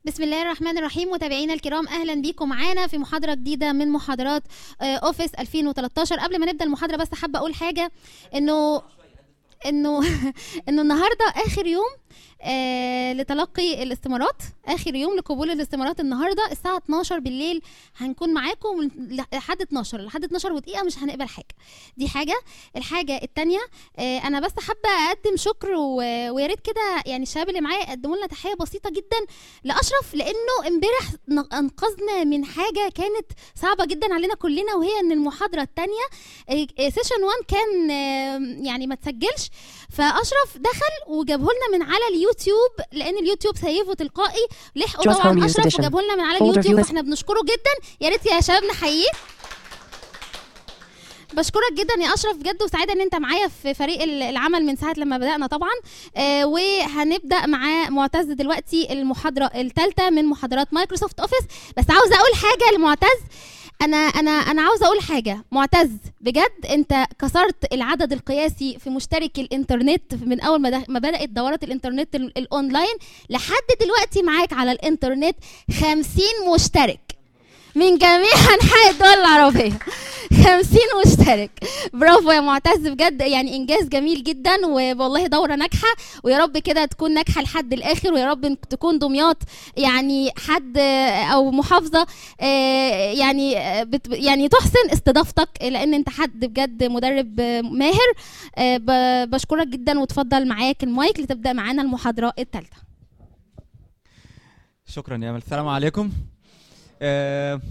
بسم الله الرحمن الرحيم متابعينا الكرام اهلا بيكم معانا في محاضره جديده من محاضرات آه، اوفيس 2013 قبل ما نبدا المحاضره بس حابه اقول حاجه انه انه انه النهارده اخر يوم آه لتلقي الاستمارات اخر يوم لقبول الاستمارات النهارده الساعه 12 بالليل هنكون معاكم لحد 12 لحد 12 ودقيقه مش هنقبل حاجه دي حاجه الحاجه الثانيه آه انا بس حابه اقدم شكر و- ويا ريت كده يعني الشباب اللي معايا يقدموا لنا تحيه بسيطه جدا لاشرف لانه امبارح ن- انقذنا من حاجه كانت صعبه جدا علينا كلنا وهي ان المحاضره الثانيه سيشن 1 كان آه، يعني ما تسجلش فاشرف دخل وجابه لنا من على اليوتيوب لان اليوتيوب سيفه تلقائي لحقوا Just طبعا home used اشرف edition. وجابه لنا من على Folder اليوتيوب view is- فاحنا بنشكره جدا يا ريت يا شباب نحييه بشكرك جدا يا اشرف بجد وسعيده ان انت معايا في فريق ال- العمل من ساعه لما بدانا طبعا آه وهنبدا مع معتز دلوقتي المحاضره الثالثه من محاضرات مايكروسوفت اوفيس بس عاوزه اقول حاجه لمعتز انا انا انا عاوزه اقول حاجه معتز بجد انت كسرت العدد القياسي في مشترك الانترنت من اول ما, ده ما بدات دورات الانترنت ال- الاونلاين لحد دلوقتي معاك على الانترنت 50 مشترك من جميع انحاء الدول العربيه 50 مشترك برافو يا معتز بجد يعني انجاز جميل جدا والله دوره ناجحه ويا رب كده تكون ناجحه لحد الاخر ويا رب إنك تكون دمياط يعني حد آه، او محافظه آه، يعني آه، بت يعني تحسن استضافتك لان انت حد بجد مدرب آه، ماهر آه، ب- بشكرك جدا وتفضل معاك المايك لتبدا معانا المحاضره الثالثه شكرا يا امل السلام عليكم آه،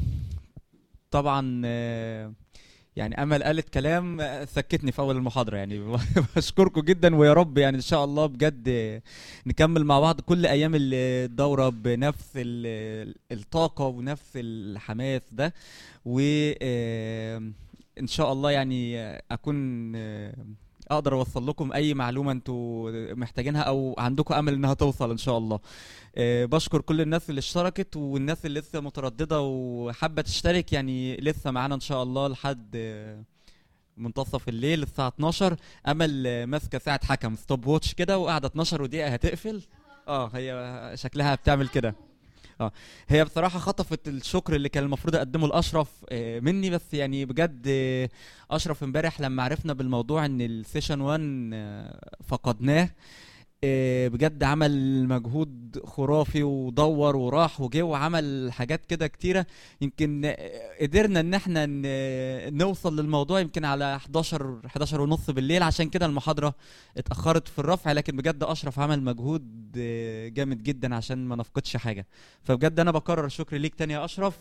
طبعا آه، يعني امل قالت كلام آه، سكتني في اول المحاضره يعني بشكركم جدا ويا رب يعني ان شاء الله بجد آه، نكمل مع بعض كل ايام الدوره بنفس ال- الطاقه ونفس الحماس ده و آه، ان شاء الله يعني آه، اكون آه، اقدر اوصل لكم اي معلومه انتوا محتاجينها او عندكم امل انها توصل ان شاء الله آه، بشكر كل الناس اللي اشتركت والناس اللي لسه متردده وحابه تشترك يعني لسه معانا ان شاء الله لحد آه، منتصف الليل الساعه 12 امل آه، ماسكه ساعه حكم ستوب ووتش كده وقاعده 12 ودقيقه هتقفل اه هي شكلها بتعمل كده اه هي بصراحه خطفت الشكر اللي كان المفروض اقدمه لاشرف آه، مني بس يعني بجد آه، اشرف امبارح لما عرفنا بالموضوع ان السيشن 1 آه، فقدناه آه، بجد عمل مجهود خرافي ودور وراح وجه وعمل حاجات كده كتيرة يمكن آه، قدرنا ان احنا ن- نوصل للموضوع يمكن على 11 11 ونص بالليل عشان كده المحاضرة اتأخرت في الرفع لكن بجد اشرف عمل مجهود آه، جامد جدا عشان ما نفقدش حاجة فبجد انا بكرر شكري ليك تاني يا اشرف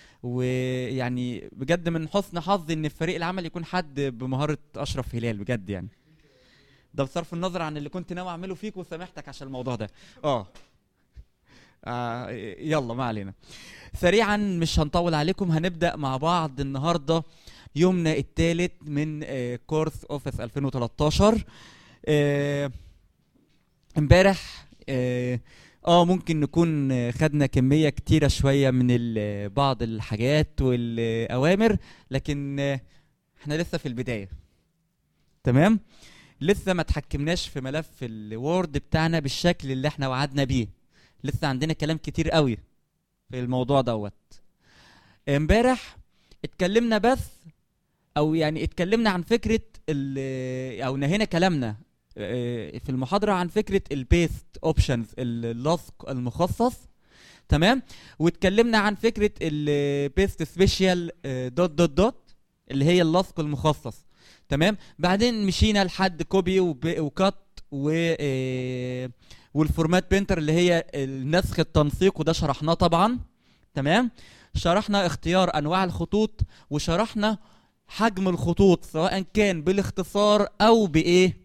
ويعني بجد من حسن حظي ان في فريق العمل يكون حد بمهارة اشرف هلال بجد يعني ده بصرف النظر عن اللي كنت ناوي اعمله فيك وسامحتك عشان الموضوع ده اه آه، يلا ما علينا سريعا مش هنطول عليكم هنبدا مع بعض النهارده يومنا الثالث من آه، كورس اوفيس 2013 آه، امبارح اه آه، ممكن نكون آه، خدنا كميه كتيره شويه من ال- بعض الحاجات والاوامر لكن آه، احنا لسه في البدايه تمام لسه ما تحكمناش في ملف الوورد بتاعنا بالشكل اللي احنا وعدنا بيه لسه عندنا كلام كتير قوي في الموضوع دوت امبارح اتكلمنا بس او يعني اتكلمنا عن فكره ال- او نهينا كلامنا اه، في المحاضره عن فكره البيست اوبشنز اللصق المخصص تمام واتكلمنا عن فكره البيست سبيشال دوت دوت دوت اللي هي اللصق المخصص تمام بعدين مشينا لحد كوبي وب- وكات و آه، والفورمات بينتر اللي هي النسخ التنسيق وده شرحناه طبعا تمام شرحنا اختيار انواع الخطوط وشرحنا حجم الخطوط سواء كان بالاختصار او بايه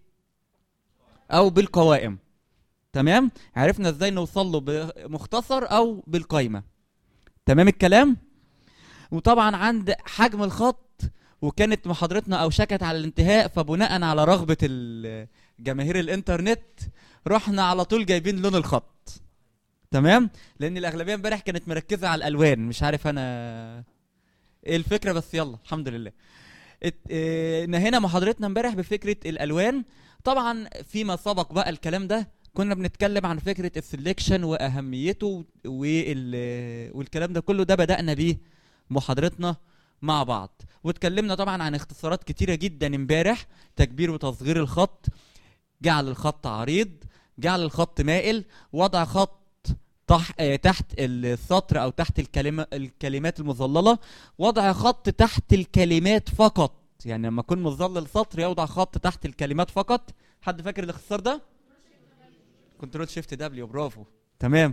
او بالقوائم تمام عرفنا ازاي نوصل له بمختصر او بالقايمه تمام الكلام وطبعا عند حجم الخط وكانت محاضرتنا اوشكت على الانتهاء فبناء على رغبه ال- جماهير الانترنت رحنا على طول جايبين لون الخط تمام لان الاغلبيه امبارح كانت مركزه على الالوان مش عارف انا ايه الفكره بس يلا الحمد لله ات- اه، نهينا محاضرتنا امبارح بفكره الالوان طبعا فيما سبق بقى الكلام ده كنا بنتكلم عن فكره السلكشن واهميته وال والكلام ده كله ده بدانا بيه محاضرتنا مع بعض واتكلمنا طبعا عن اختصارات كتيره جدا امبارح تكبير وتصغير الخط جعل الخط عريض جعل الخط مائل وضع خط تح... آه، تحت السطر او تحت الكلمة الكلمات المظلله وضع خط تحت الكلمات فقط يعني لما اكون مظلل سطر يوضع خط تحت الكلمات فقط حد فاكر الاختصار ده كنترول شيفت دبليو برافو تمام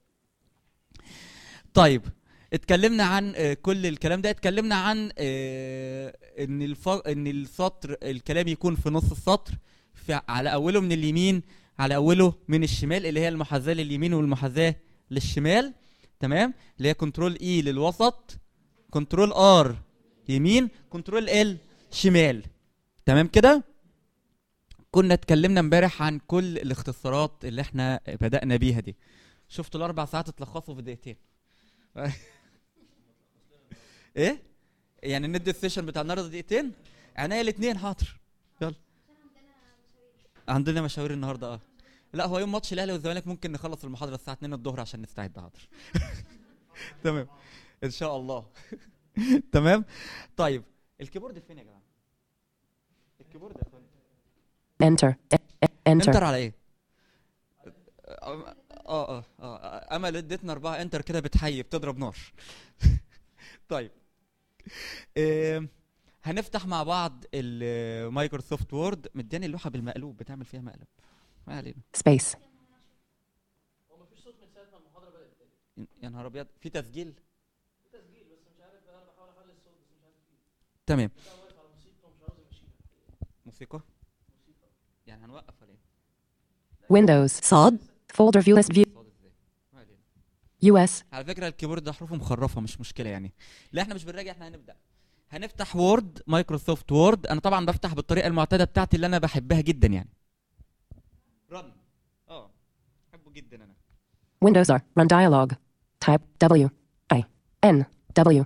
طيب اتكلمنا عن آه، كل الكلام ده اتكلمنا عن آه، ان الف... ان السطر الكلام يكون في نص السطر في... على اوله من اليمين على اوله من الشمال اللي هي المحاذاه لليمين والمحاذاه للشمال تمام اللي هي كنترول اي للوسط كنترول ار يمين كنترول ال شمال تمام كده كنا اتكلمنا امبارح عن كل الاختصارات اللي احنا بدأنا بيها دي شفتوا الاربع ساعات اتلخصوا في دقيقتين ايه يعني ندي السيشن بتاع النهارده دقيقتين عينيا الاثنين حاضر يلا عندنا مشاوير النهارده اه لا هو يوم ماتش الاهلي والزمالك ممكن نخلص المحاضره الساعه 2 الظهر عشان نستعد حاضر تمام ان شاء الله تمام طيب الكيبورد فين يا جماعه الكيبورد يا اخوان Enter. E- انتر Enter. على ايه اه اه اه امل اديتنا اربعه انتر كده بتحيي بتضرب نار طيب آم، هنفتح مع بعض المايكروسوفت وورد مداني اللوحه بالمقلوب بتعمل فيها مقلب ما علينا Space. يا نهار ابيض في تسجيل تمام موسيقى يعني هنوقف ولا ايه Windows. صاد. Folder view list view. صوت ازاي ما علينا US. على فكره الكيبورد ده حروفه مخرفه مش مشكله يعني لا احنا مش بنراجع احنا هنبدا هنفتح وورد مايكروسوفت وورد انا طبعا بفتح بالطريقه المعتاده بتاعتي اللي انا بحبها جدا يعني رن اه بحبه جدا انا Windows R. Run dialog. Type W. I. N. W.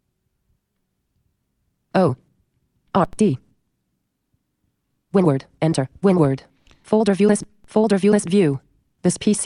O. R. D. Winward. Enter. Winward. Folder view list. Folder view list view. This PC.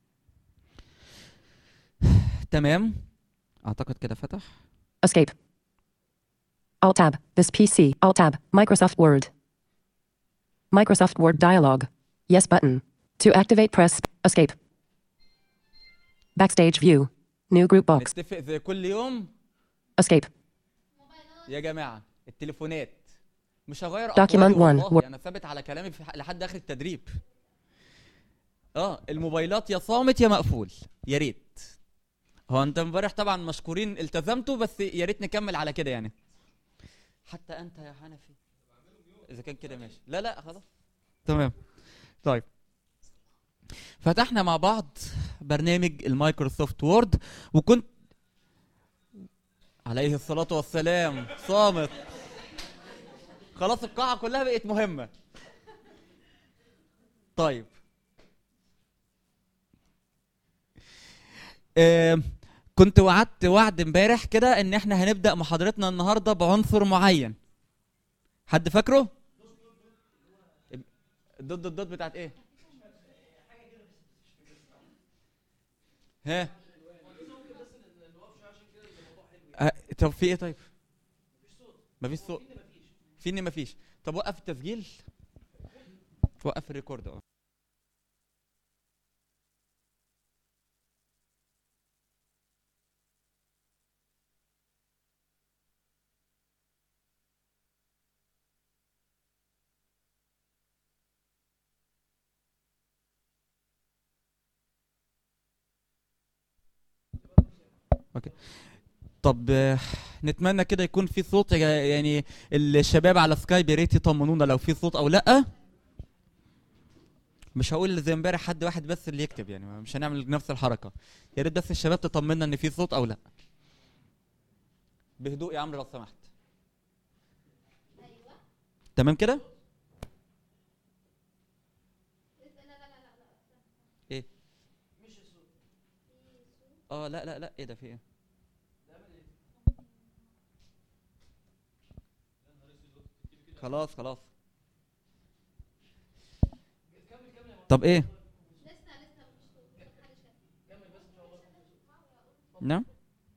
تمام اعتقد كده فتح Escape. Alt tab. This PC. Alt tab. Microsoft Word. Microsoft Word dialog. Yes button. To activate press escape. Backstage view. New group box. نتفق زي كل يوم Escape. يا جماعه التليفونات مش هغير Document أقوالي one. والله انا ثابت على كلامي في لحد اخر التدريب اه الموبايلات يا صامت يا مقفول يا ريت هو انت امبارح طبعا مشكورين التزمتوا بس يا ريت نكمل على كده يعني حتى انت يا حنفي اذا كان كده ماشي لا لا خلاص تمام طيب فتحنا مع بعض برنامج المايكروسوفت وورد وكنت عليه الصلاة والسلام صامت خلاص القاعة كلها بقت مهمة طيب آم، كنت وعدت وعد امبارح كده ان احنا هنبدأ محاضرتنا النهاردة بعنصر معين حد فاكره؟ الدوت الدوت بتاعت ايه؟ ها أه، طب في ايه طيب؟ مفيش صوت في ان مفيش طب وقف التسجيل وقف الريكورد اه اوكي طب آه، نتمنى كده يكون في صوت يا- يعني الشباب على سكايب يا ريت يطمنونا لو في صوت او لا مش هقول زي امبارح حد واحد بس اللي يكتب يعني مش هنعمل نفس الحركه يا ريت بس الشباب تطمنا ان في صوت او لا بهدوء يا عمرو لو سمحت تمام كده ايه اه لا لا لا ايه ده في ايه خلاص خلاص طب ايه نعم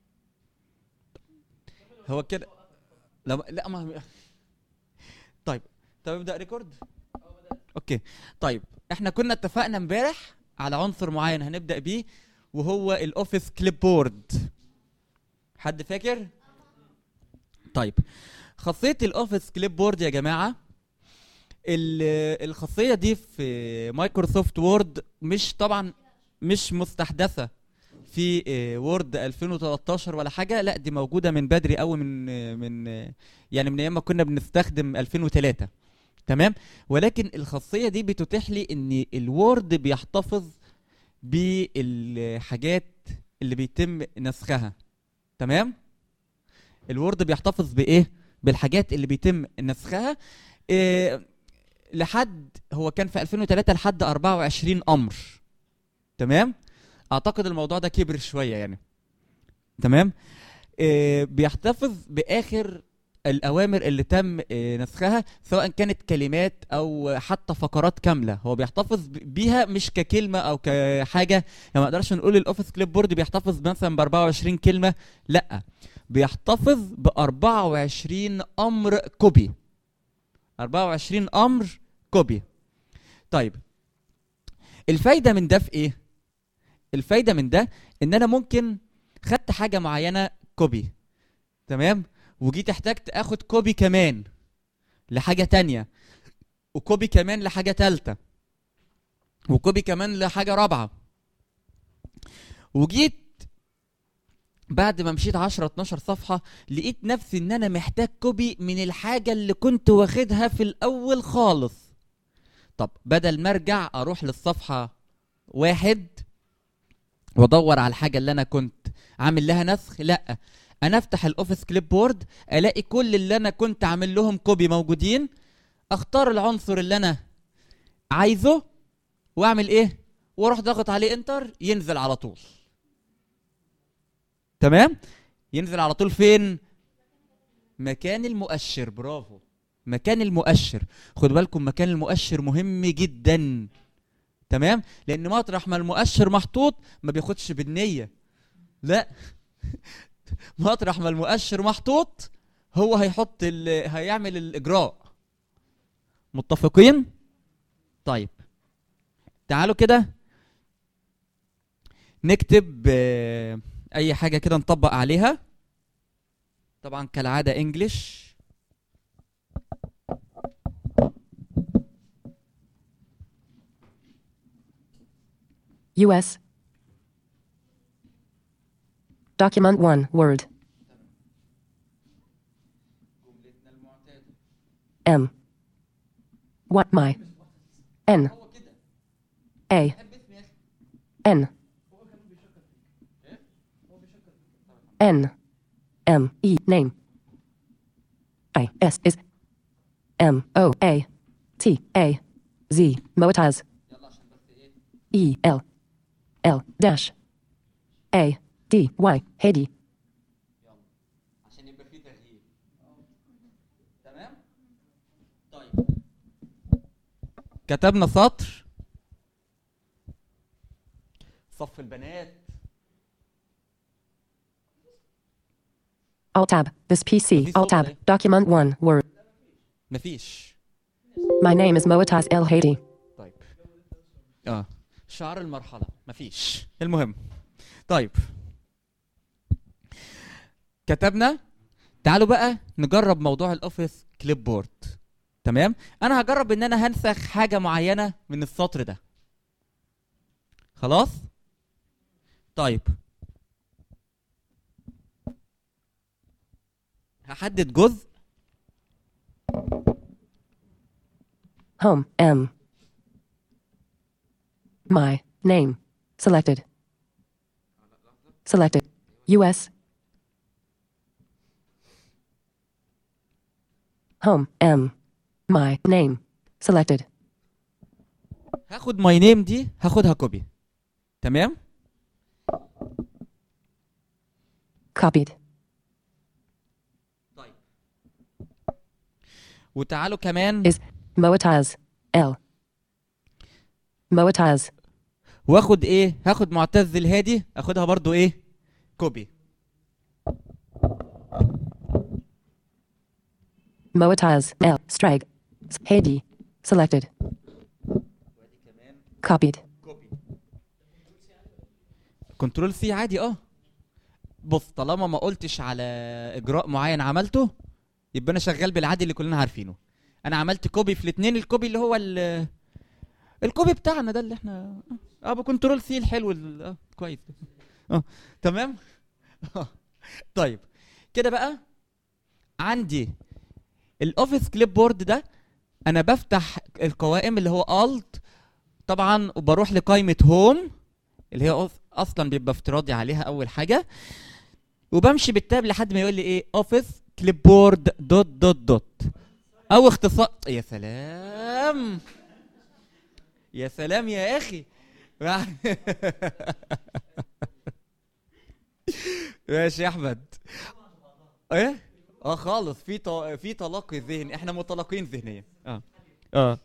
هو كده لا لا ما طيب طب ابدا ريكورد اوكي طيب احنا كنا اتفقنا امبارح على عنصر معين هنبدا بيه وهو الاوفيس كليب بورد حد فاكر طيب خاصيه الاوفيس كليب بورد يا جماعه ال- الخاصيه دي في مايكروسوفت وورد مش طبعا مش مستحدثه في آه، وورد 2013 ولا حاجه لا دي موجوده من بدري قوي من آه، من آه، يعني من ايام ما كنا بنستخدم 2003 تمام ولكن الخاصيه دي بتتيح لي ان الوورد بيحتفظ بالحاجات اللي بيتم نسخها تمام الوورد بيحتفظ بايه بالحاجات اللي بيتم نسخها إيه لحد هو كان في 2003 لحد 24 امر تمام اعتقد الموضوع ده كبر شويه يعني تمام إيه بيحتفظ باخر الاوامر اللي تم إيه نسخها سواء كانت كلمات او حتى فقرات كامله هو بيحتفظ ب- بيها مش ككلمه او كحاجه يعني ما نقدرش نقول الاوفيس كليب بورد بيحتفظ مثلا ب 24 كلمه لا بيحتفظ ب 24 امر كوبي 24 امر كوبي طيب الفايده من ده في ايه الفايده من ده ان انا ممكن خدت حاجه معينه كوبي تمام وجيت احتجت اخد كوبي كمان لحاجه تانية وكوبي كمان لحاجه تالتة وكوبي كمان لحاجه رابعه وجيت بعد ما مشيت 10 12 صفحه لقيت نفسي ان انا محتاج كوبي من الحاجه اللي كنت واخدها في الاول خالص طب بدل ما ارجع اروح للصفحه واحد وادور على الحاجه اللي انا كنت عامل لها نسخ لا انا افتح الاوفيس كليب بورد الاقي كل اللي انا كنت عامل لهم كوبي موجودين اختار العنصر اللي انا عايزه واعمل ايه واروح ضاغط عليه انتر ينزل على طول تمام ينزل على طول فين مكان المؤشر برافو مكان المؤشر خد بالكم مكان المؤشر مهم جدا تمام لان مطرح ما المؤشر محطوط ما بياخدش بالنيه لا مطرح ما المؤشر محطوط هو هيحط ال... هيعمل الاجراء متفقين طيب تعالوا كده نكتب آه، اي حاجه كده نطبق عليها طبعا كالعاده انجلش US. Document 1, Word. M. What my. N. A. N. N. M. E. Name. I. S. Is. M. O. A. T. A. Z. Moataz. E. L. L. Dash. A. D. Y. Haiti. عشان يبقى فيه تغيير تمام طيب كتبنا سطر صف البنات Alt tab. This PC. Mafis Alt tab. solde. Document 1. Word. مفيش My name is Moataz El Haiti. طيب اه شعار المرحلة مفيش المهم طيب كتبنا تعالوا بقى نجرب موضوع الاوفيس كليب بورد تمام انا هجرب ان انا هنسخ حاجة معينة من السطر ده خلاص طيب هحدد جزء Home. M. My name. Selected. Selected. US. Home. M. My name. Selected. هاخد ماي نيم دي هاخدها كوبي تمام Copied. طيب وتعالوا كمان Is Moataz. L. Moataz. واخد ايه هاخد معتز الهادي اخدها برضو ايه كوبي Moataz. L. Strag. S- Hedi. Selected. Copied. كنترول سي عادي اه بص طالما ما قلتش على اجراء معين عملته يبقى انا شغال بالعادي اللي كلنا عارفينه انا عملت كوبي في الاثنين الكوبي اللي هو ال الكوبي بتاعنا ده اللي احنا اه بكنترول سي الحلو ال- اه كويس اه تمام آه. طيب كده بقى عندي الاوفيس كليب بورد ده انا بفتح القوائم اللي هو الت طبعا وبروح لقائمه هوم اللي هي أص- اصلا بيبقى افتراضي عليها اول حاجه وبمشي بالتاب لحد ما يقول لي ايه اوفيس كليب بورد دوت دوت دوت او اختصار يا سلام يا سلام يا اخي ماشي يا احمد ايه اه خالص في ط... في تلاقي ذهني احنا متلاقين ذهنيا اه اه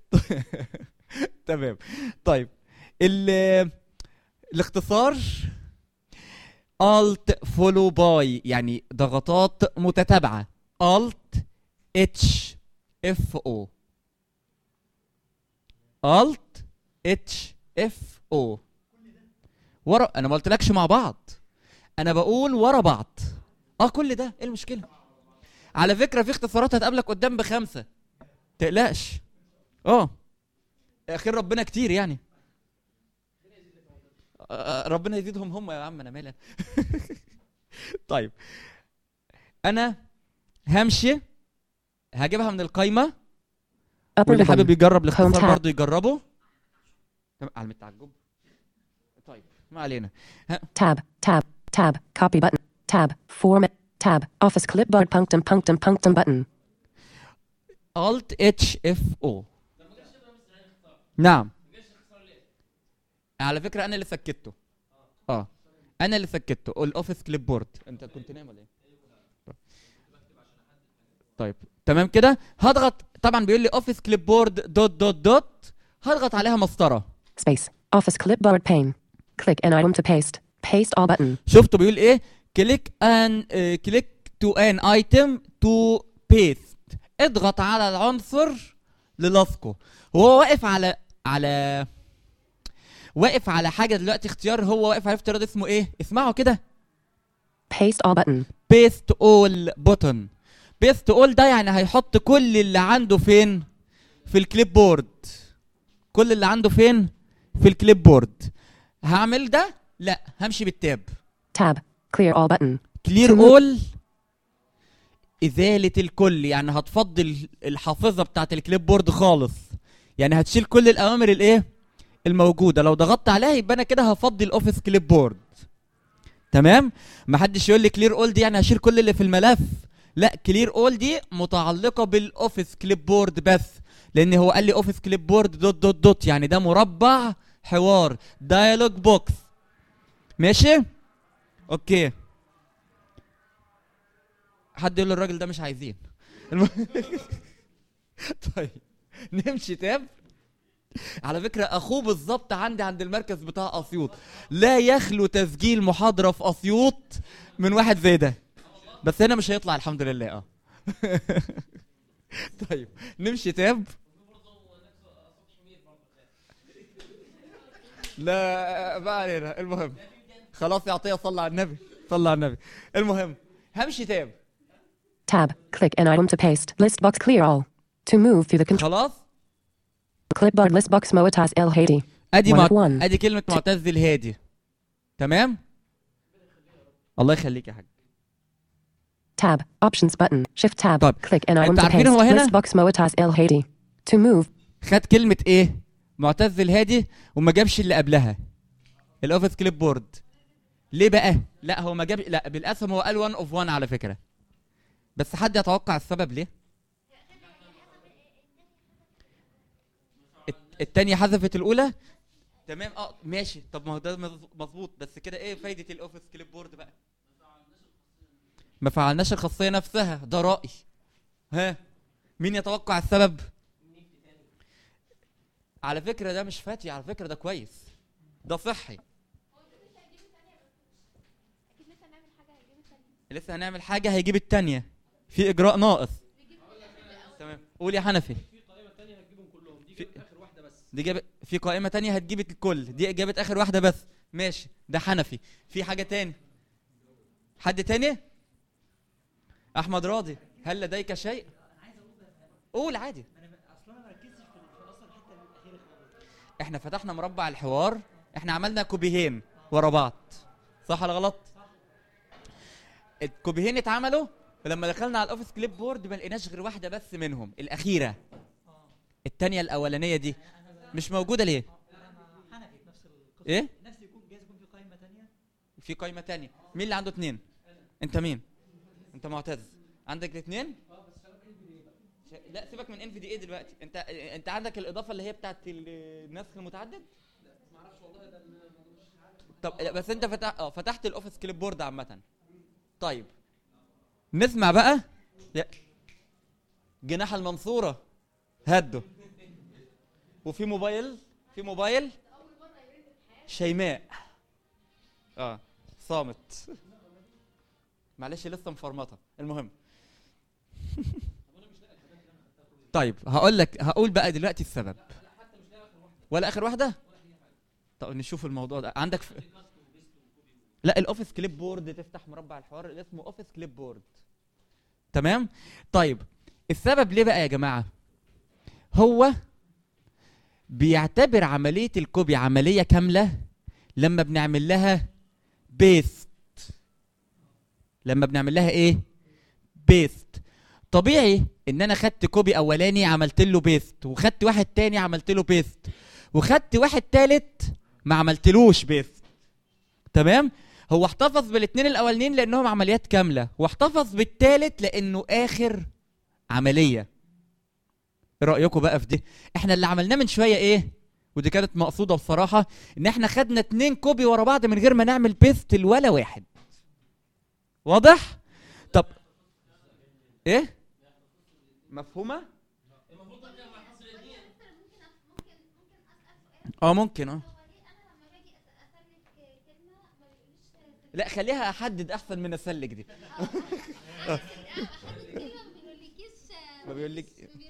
تمام طيب ال الاختصار alt follow by يعني ضغطات متتابعة alt h f o alt h f o ورا انا ما قلتلكش مع بعض انا بقول ورا بعض اه كل ده ايه المشكلة على فكرة في اختصارات هتقابلك قدام بخمسة تقلقش اه خير ربنا كتير يعني آه، ربنا يزيدهم هم يا عم انا مالي طيب انا همشي هجيبها من القايمه Upper واللي حابب ribbon. يجرب الاختصار tab. برضه يجربه تمام، على التعجب طيب ما علينا Tab. Tab. Tab. Copy button. Tab. Format. Tab. Office clipboard. Punctum. Punctum. Punctum button. Alt H F O نعم على فكرة أنا اللي سكته اه أنا اللي سكته الأوفيس كليب بورد أنت كنت نايم ولا إيه؟ طيب تمام كده هضغط طبعا بيقول لي أوفيس كليب بورد دوت دوت دوت هضغط عليها مسطرة Space. Office clipboard pane. Click an item to paste. Paste all button. شفتوا بيقول ايه كليك ان كليك تو ان ايتم تو بيست اضغط على العنصر للصقه وهو واقف على على واقف على حاجه دلوقتي اختيار هو واقف على افتراض اسمه ايه اسمعوا كده Paste all button. بيست اول بوتن بيست اول ده يعني هيحط كل اللي عنده فين في الكليب بورد كل اللي عنده فين في الكليب بورد هعمل ده لا همشي بالتاب Tab. Clear all button. كلير اول ازاله الكل يعني هتفضل الحافظه بتاعت الكليب بورد خالص يعني هتشيل كل الاوامر الايه الموجوده لو ضغطت عليها يبقى انا كده هفضي الاوفيس كليب بورد تمام ما حدش يقول لي كلير اول دي يعني هشيل كل اللي في الملف لا كلير اول دي متعلقه بالاوفيس كليب بورد بس لان هو قال لي اوفيس كليب بورد دوت دوت دوت يعني ده مربع حوار دايلوج بوكس ماشي اوكي حد يقول للراجل ده مش عايزين الم... طيب نمشي تاب على فكرة أخوه بالظبط عندي عند المركز بتاع أسيوط لا يخلو تسجيل محاضرة في أسيوط من واحد زي ده بس هنا مش هيطلع الحمد لله اه طيب نمشي تاب لا ما علينا المهم خلاص يا عطيه صلى على النبي صلى على النبي المهم همشي تاب Tab. Click an item to paste. List box clear all. To move through the control خلاص clipboard list box Moataz El Hadi. ادي One مع... of one. ادي كلمه معتز الهادي تمام الله يخليك يا حاج Tab. Options button. Shift tab. طيب. Click an item انتوا to عارفين paste. هو هنا؟ List box Moataz El Hadi. To move. خد كلمه ايه معتز الهادي وما جابش اللي قبلها الاوفيس كليب بورد ليه بقى لا هو ما جاب لا بالاسم هو قال 1 اوف 1 على فكره بس حد يتوقع السبب ليه الت- التانية حذفت الأولى تمام اه ماشي طب ما هو ده مظ- مظبوط بس كده ايه فايدة الأوفيس كليب بورد بقى ما فعلناش الخاصية نفسها ده رأي ها مين يتوقع السبب على فكرة ده مش فاتي على فكرة ده كويس ده صحي لسه هنعمل حاجه هيجيب التانية في اجراء ناقص تمام قول يا حنفي في دي جابت في قائمه تانية هتجيب الكل دي جابت اخر واحده بس ماشي ده حنفي في حاجه تاني حد تاني احمد راضي هل لديك شيء قول عادي احنا فتحنا مربع الحوار احنا عملنا كوبيهين ورا بعض صح ولا غلط الكوبيهين اتعملوا ولما دخلنا على الاوفيس كليب بورد ما لقيناش غير واحده بس منهم الاخيره التانية الاولانيه دي مش موجوده ليه حنفي في نفس القصه ايه نفس يكون جايز يكون في قائمه ثانيه في قائمه تانية مين اللي عنده اتنين انت مين انت معتز عندك الاثنين لا سيبك من ان في دي ايه دلوقتي انت انت عندك الاضافه اللي هي بتاعت النسخ المتعدد طب لا، بس انت فتح اه فتحت الاوفيس كليب بورد عامه طيب نسمع بقى يا- جناح المنصوره هده وفي موبايل في موبايل شيماء اه صامت معلش لسه مفرمطه المهم طيب هقول لك هقول بقى دلوقتي السبب ولا اخر واحده طب نشوف الموضوع ده عندك ف... لا الاوفيس كليب بورد تفتح مربع الحوار اللي اسمه اوفيس كليب بورد تمام طيب السبب ليه بقى يا جماعه هو بيعتبر عمليه الكوبي عمليه كامله لما بنعمل لها بيست لما بنعمل لها ايه بيست طبيعي ان انا خدت كوبي اولاني عملت له بيست وخدت واحد تاني عملت له بيست وخدت واحد تالت ما عملتلوش بيست تمام هو احتفظ بالاثنين الاولانيين لانهم عمليات كامله واحتفظ بالتالت لانه اخر عمليه ايه رايكم بقى في دي احنا اللي عملناه من شويه ايه ودي كانت مقصوده بصراحه ان احنا خدنا اتنين كوبي ورا بعض من غير ما نعمل بيست ولا واحد واضح طب ايه مفهومه اه ممكن اه لا خليها احدد احسن من اسلك دي ما بيقولك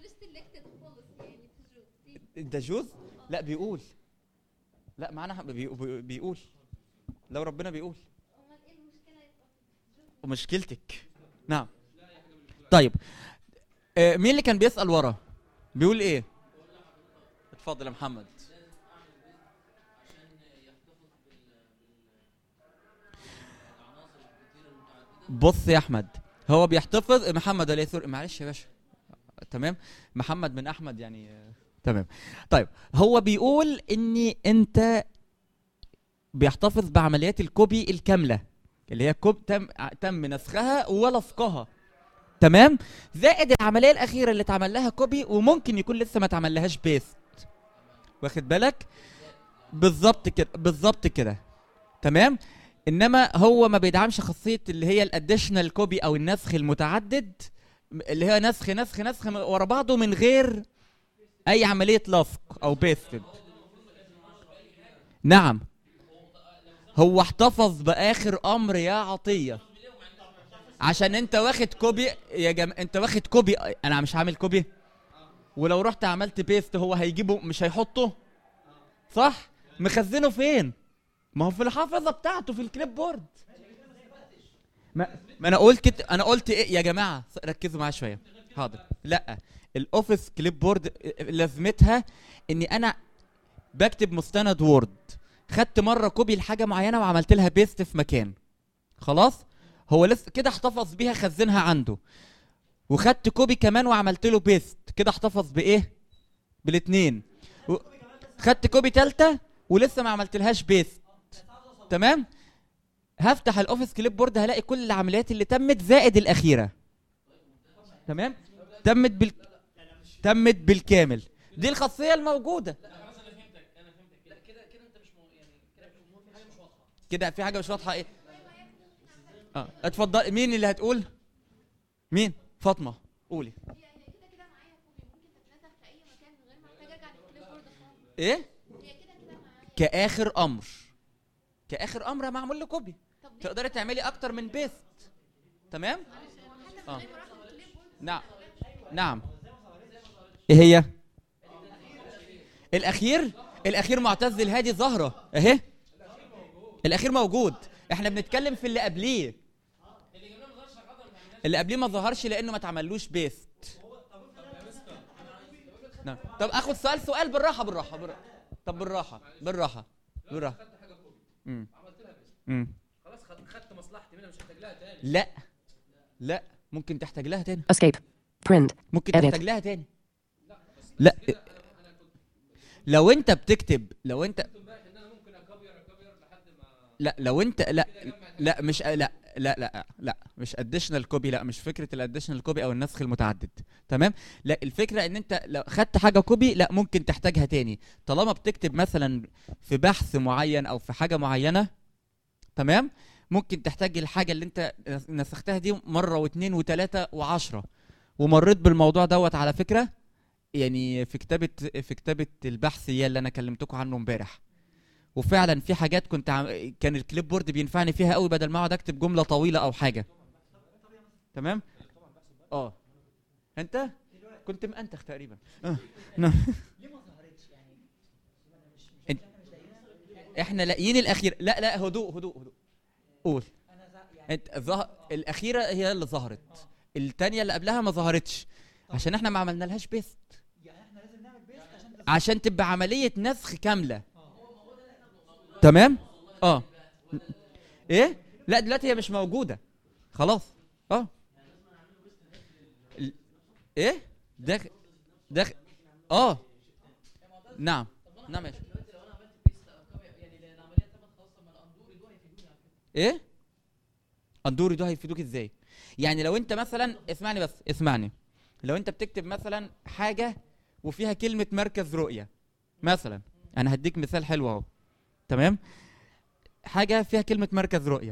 ده جوز لا بيقول لا معانا حق- بي- بي- بيقول لو ربنا بيقول ومشكلتك نعم طيب آه، مين اللي كان بيسأل ورا بيقول ايه اتفضل يا محمد بص يا احمد هو بيحتفظ محمد عليه سوري معلش يا باشا تمام محمد من احمد يعني آه، تمام طيب هو بيقول ان انت بيحتفظ بعمليات الكوبي الكامله اللي هي كوب تم تم نسخها ولصقها تمام زائد العمليه الاخيره اللي اتعمل لها كوبي وممكن يكون لسه ما اتعمل لهاش بيست واخد بالك بالظبط كده بالظبط كده تمام انما هو ما بيدعمش خاصيه اللي هي الاديشنال كوبي او النسخ المتعدد م- اللي هي نسخ نسخ نسخ م- ورا بعضه من غير اي عمليه لصق او بيستد نعم هو احتفظ باخر امر يا عطيه عشان انت واخد كوبي يا جم... انت واخد كوبي انا مش عامل كوبي ولو رحت عملت بيست هو هيجيبه مش هيحطه صح مخزنه فين ما هو في الحافظه بتاعته في الكليب بورد ما, ما انا قلت كت... انا قلت ايه يا جماعه ركزوا معايا شويه حاضر لا الاوفيس كليب بورد لازمتها اني انا بكتب مستند وورد خدت مره كوبي لحاجه معينه وعملت لها بيست في مكان خلاص هو لسه كده احتفظ بيها خزنها عنده وخدت كوبي كمان وعملت له بيست كده احتفظ بايه بالاثنين و... خدت كوبي تالتة ولسه ما عملتلهاش بيست تمام هفتح الاوفيس كليب بورد هلاقي كل العمليات اللي تمت زائد الاخيره تمام تمت بال تمت بالكامل دي الخاصيه الموجوده كده في حاجه مش واضحه ايه اه اتفضل مين اللي هتقول مين فاطمه قولي ايه كاخر امر كاخر امر معمول له كوبي تقدري تعملي اكتر من بيست تمام اه نعم نعم ايه هي الاخير الاخير معتز الهادي ظاهره اهي الاخير موجود احنا بنتكلم في اللي قبليه اللي قبليه ما ظهرش لانه ما اتعملوش بيست نعم طب اخد سؤال سؤال بالراحه بالراحه, بالراحة. طب بالراحه بالراحه بالراحه امم امم خلاص خد- خدت مصلحتي منها مش هحتاج لها تاني لا لا ممكن تحتاج لها تاني Escape. Print. ممكن Edit. تحتاج لها تاني لا لو انت بتكتب لو انت لا لو انت لا لا مش لا لا لا لا مش اديشنال كوبي لا مش فكره الاديشنال كوبي او النسخ المتعدد تمام لا الفكره ان انت لو خدت حاجه كوبي لا ممكن تحتاجها تاني طالما بتكتب مثلا في بحث معين او في حاجه معينه تمام ممكن تحتاج الحاجه اللي انت نسختها دي مره واثنين وثلاثه وعشرة ومريت بالموضوع دوت على فكره يعني في كتابه في كتابه البحث هي اللي انا كلمتكم عنه امبارح وفعلا في حاجات كنت عم... كان الكليب بورد بينفعني فيها قوي بدل ما اقعد اكتب جمله طويله او حاجه تمام اه انت كنت مأنتخ تقريبا آه. نعم. انت- احنا لاقيين الاخير لا لا هدوء هدوء هدوء قول انت ظه... الاخيره هي اللي ظهرت التانية اللي قبلها ما ظهرتش عشان احنا ما عملنا لهاش بيست عشان تبقى عمليه نسخ كامله تمام اه ايه لا دلوقتي هي مش موجوده خلاص اه ال- ايه ده ده اه نعم نعم يا شيخ. ايه اندوري ده هيفيدوك ازاي يعني لو انت مثلا اسمعني بس اسمعني لو انت بتكتب مثلا حاجه وفيها كلمه مركز رؤيه مثلا انا هديك مثال حلو اهو تمام حاجه فيها كلمه مركز رؤيه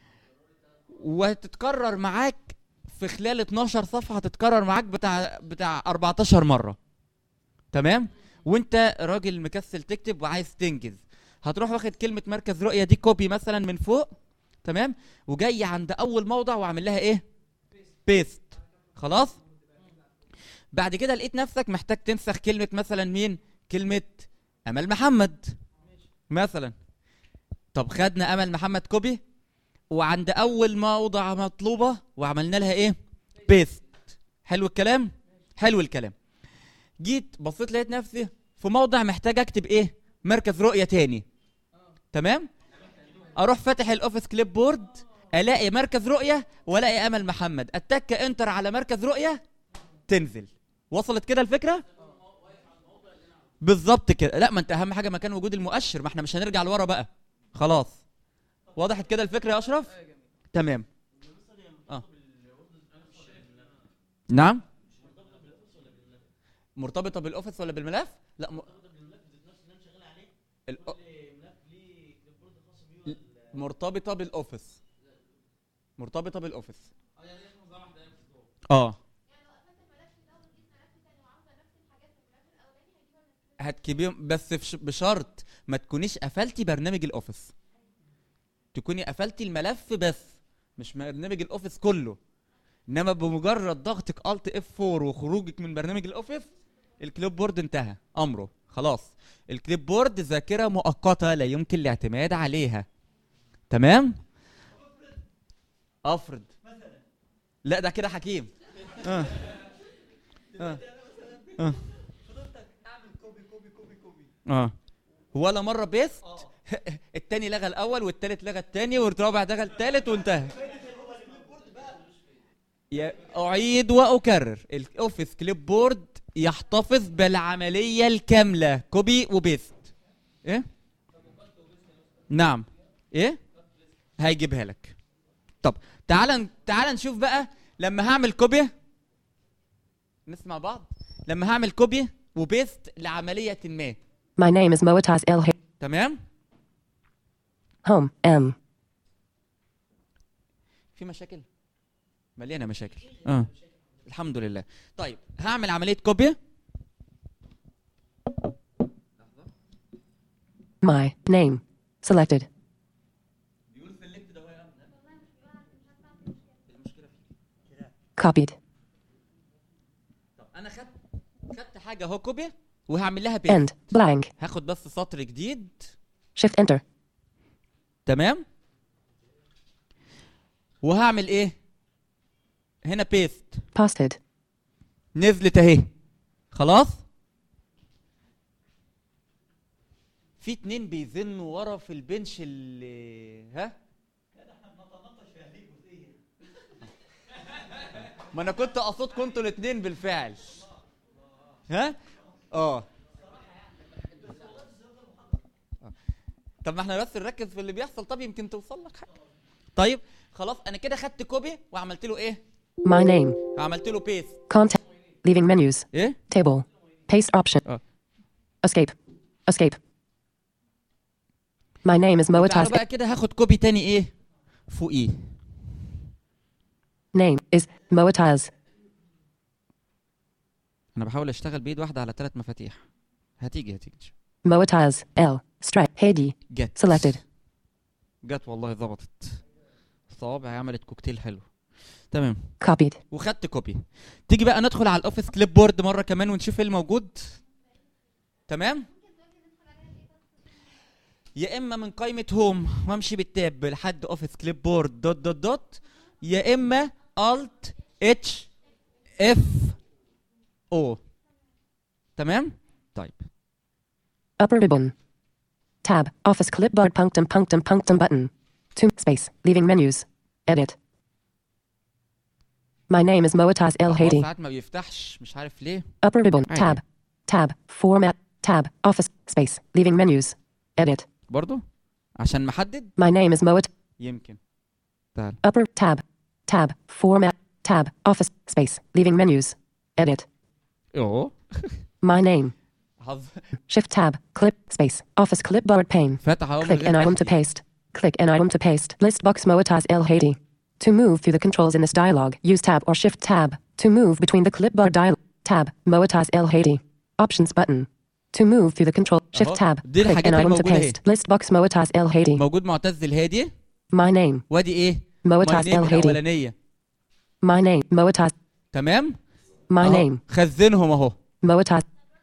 وتتكرر معاك في خلال 12 صفحه تتكرر معاك بتاع بتاع 14 مره تمام وانت راجل مكسل تكتب وعايز تنجز هتروح واخد كلمه مركز رؤيه دي كوبي مثلا من فوق تمام وجاي عند اول موضع وعامل لها ايه بيست خلاص بعد كده لقيت نفسك محتاج تنسخ كلمه مثلا مين كلمه امل محمد مثلا طب خدنا امل محمد كوبي وعند اول موضع مطلوبه وعملنا لها ايه بيست حلو الكلام حلو الكلام جيت بصيت لقيت نفسي في موضع محتاج اكتب ايه مركز رؤيه تاني تمام اروح فاتح الاوفيس كليب بورد الاقي مركز رؤيه والاقي امل محمد اتك انتر على مركز رؤيه تنزل وصلت كده الفكره بالظبط كده لا ما انت اهم حاجه مكان وجود المؤشر ما احنا مش هنرجع لورا بقى خلاص وضحت كده الفكره يا اشرف تمام اه نعم مرتبطه بالاوفيس ولا بالملف لا م... الأ- مرتبطه بالاوفيس مرتبطه بالاوفيس اه هتكبيهم بس في ش- بشرط ما تكونيش قفلتي برنامج الاوفيس تكوني قفلتي الملف بس مش برنامج الاوفيس كله انما بمجرد ضغطك الت اف 4 وخروجك من برنامج الاوفيس الكليب بورد انتهى امره خلاص الكليب بورد ذاكره مؤقته لا يمكن الاعتماد عليها تمام افرض لا ده كده حكيم اه اه اه اه ولا مره بيست التاني لغى الاول والتالت لغى التاني والرابع لغى التالت وانتهى يا- اعيد واكرر الاوفيس كليب بورد يحتفظ بالعمليه الكامله كوبي وبيست ايه نعم ايه هيجيبها لك طب تعال تعال نشوف بقى لما هعمل كوبي نسمع بعض لما هعمل كوبي وبيست لعمليه ما My name is Moataz El Hay. تمام Home. M. في مشاكل مليانه مشاكل اه الحمد لله طيب هعمل عمليه كوبي My name. Selected. Copied. طب انا خدت خدت حاجه اهو كوبي وهعمل لها بيست End. Blank. هاخد بس سطر جديد Shift Enter. تمام وهعمل ايه هنا بيست Pasted. نزلت اهي خلاص في اتنين بيزنوا ورا في البنش اللي ها ما انا كنت اقصدكم انتوا الاتنين بالفعل ها اه آه. طب ما احنا بس نركز في اللي بيحصل طب يمكن توصل لك حاجه طيب خلاص انا كده خدت كوبي وعملت له ايه My name. عملت له بيست Content. Leaving menus. ايه Table. Paste option. Oh. Escape. Escape. My name is تعالوا Moataz. بقى كده هاخد كوبي تاني ايه فوقيه Name is Moataz. انا بحاول اشتغل بايد واحده على ثلاث مفاتيح هتيجي هتيجي Moataz. L. Stripe. Hedi. جت Selected. جت والله ظبطت صوابعي عملت كوكتيل حلو تمام Copied. وخدت كوبي تيجي بقى ندخل على الاوفيس كليب بورد مره كمان ونشوف ايه الموجود تمام يا اما من قائمه هوم وامشي بالتاب لحد اوفيس كليب بورد دوت دوت دوت يا اما الت اتش اف او تمام طيب Upper ribbon. Tab. Office clipboard punctum punctum punctum button. Two space. Leaving menus. Edit. My name is Moataz El هو Hadi. ساعات ما بيفتحش مش عارف ليه Upper ribbon. Alright. Tab. Tab. Format. Tab. Office space. Leaving menus. Edit. برضو عشان محدد My name is Moat. يمكن تعال Upper tab. Tab. Format. Tab. Office space. Leaving menus. Edit. اوه My name. حظ Shift tab. Clip space. Office clipboard pane. فتح اهو من Click an غير item to تحديد. paste. Click an item to paste. List box Moataz El Hadi. To move through the controls in this dialog, use tab or shift tab. To move between the clipboard dial tab. Moataz El Hadi. Options button. To move through the control shift أهو. tab. دي Click الحاجات an اللي item to موجودة اهي. paste. List box Moataz El Hadi. موجود معتز الهادي My name. وادي ايه Moataz My name El Hadi. الاولانيه My name. Moataz. تمام My أهو. name. خزنهم اهو Moataz.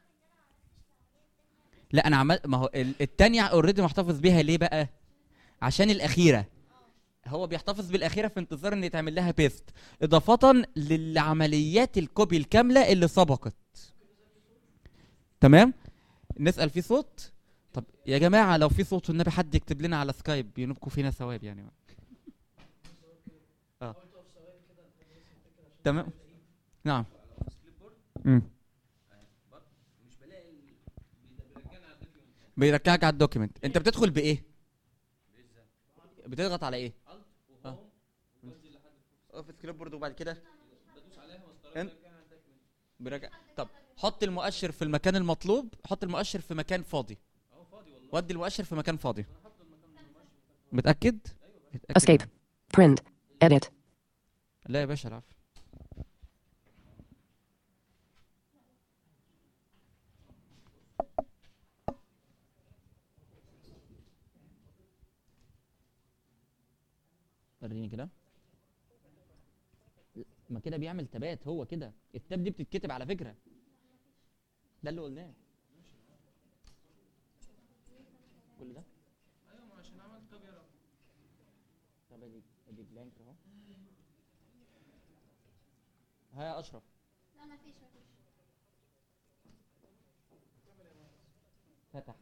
لا انا عملت ما هو ال- التانية اوريدي محتفظ بيها ليه بقى عشان الاخيره هو بيحتفظ بالاخيره في انتظار ان يتعمل لها بيست اضافه للعمليات الكوبي الكامله اللي سبقت تمام نسال في صوت طب يا جماعه لو في صوت والنبي حد يكتب لنا على سكايب ينوبكم فينا ثواب يعني اه تمام نعم امم بيرجعك على الدوكيمنت انت بتدخل بايه بتضغط على ايه اه اوفيس كليب بورد وبعد كده انت بيرجع طب حط المؤشر في المكان المطلوب حط المؤشر في مكان فاضي ودي المؤشر في مكان فاضي متاكد متأكد؟ Escape. Print. Edit. لا يا باشا العفو وريني كده ما كده بيعمل تابات هو كده التاب دي بتتكتب على فكره ده اللي قلناه كل ده ايوه ما عشان عملت كاميرا طب ادي ادي بلانك اهو ها يا اشرف فتح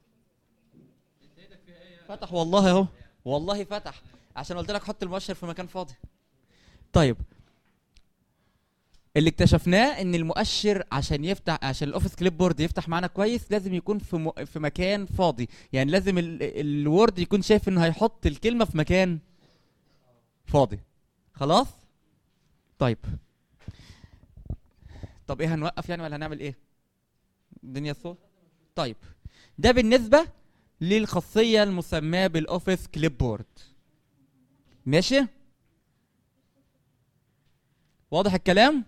فتح والله اهو والله فتح عشان قلت لك حط المؤشر في مكان فاضي طيب اللي اكتشفناه ان المؤشر عشان يفتح عشان الاوفيس كليب بورد يفتح معانا كويس لازم يكون في م... في مكان فاضي يعني لازم ال... الوورد يكون شايف انه هيحط الكلمه في مكان فاضي خلاص طيب طب ايه هنوقف يعني ولا هنعمل ايه الدنيا الصوت طيب ده بالنسبه للخاصيه المسماه بالاوفيس كليب بورد ماشي واضح الكلام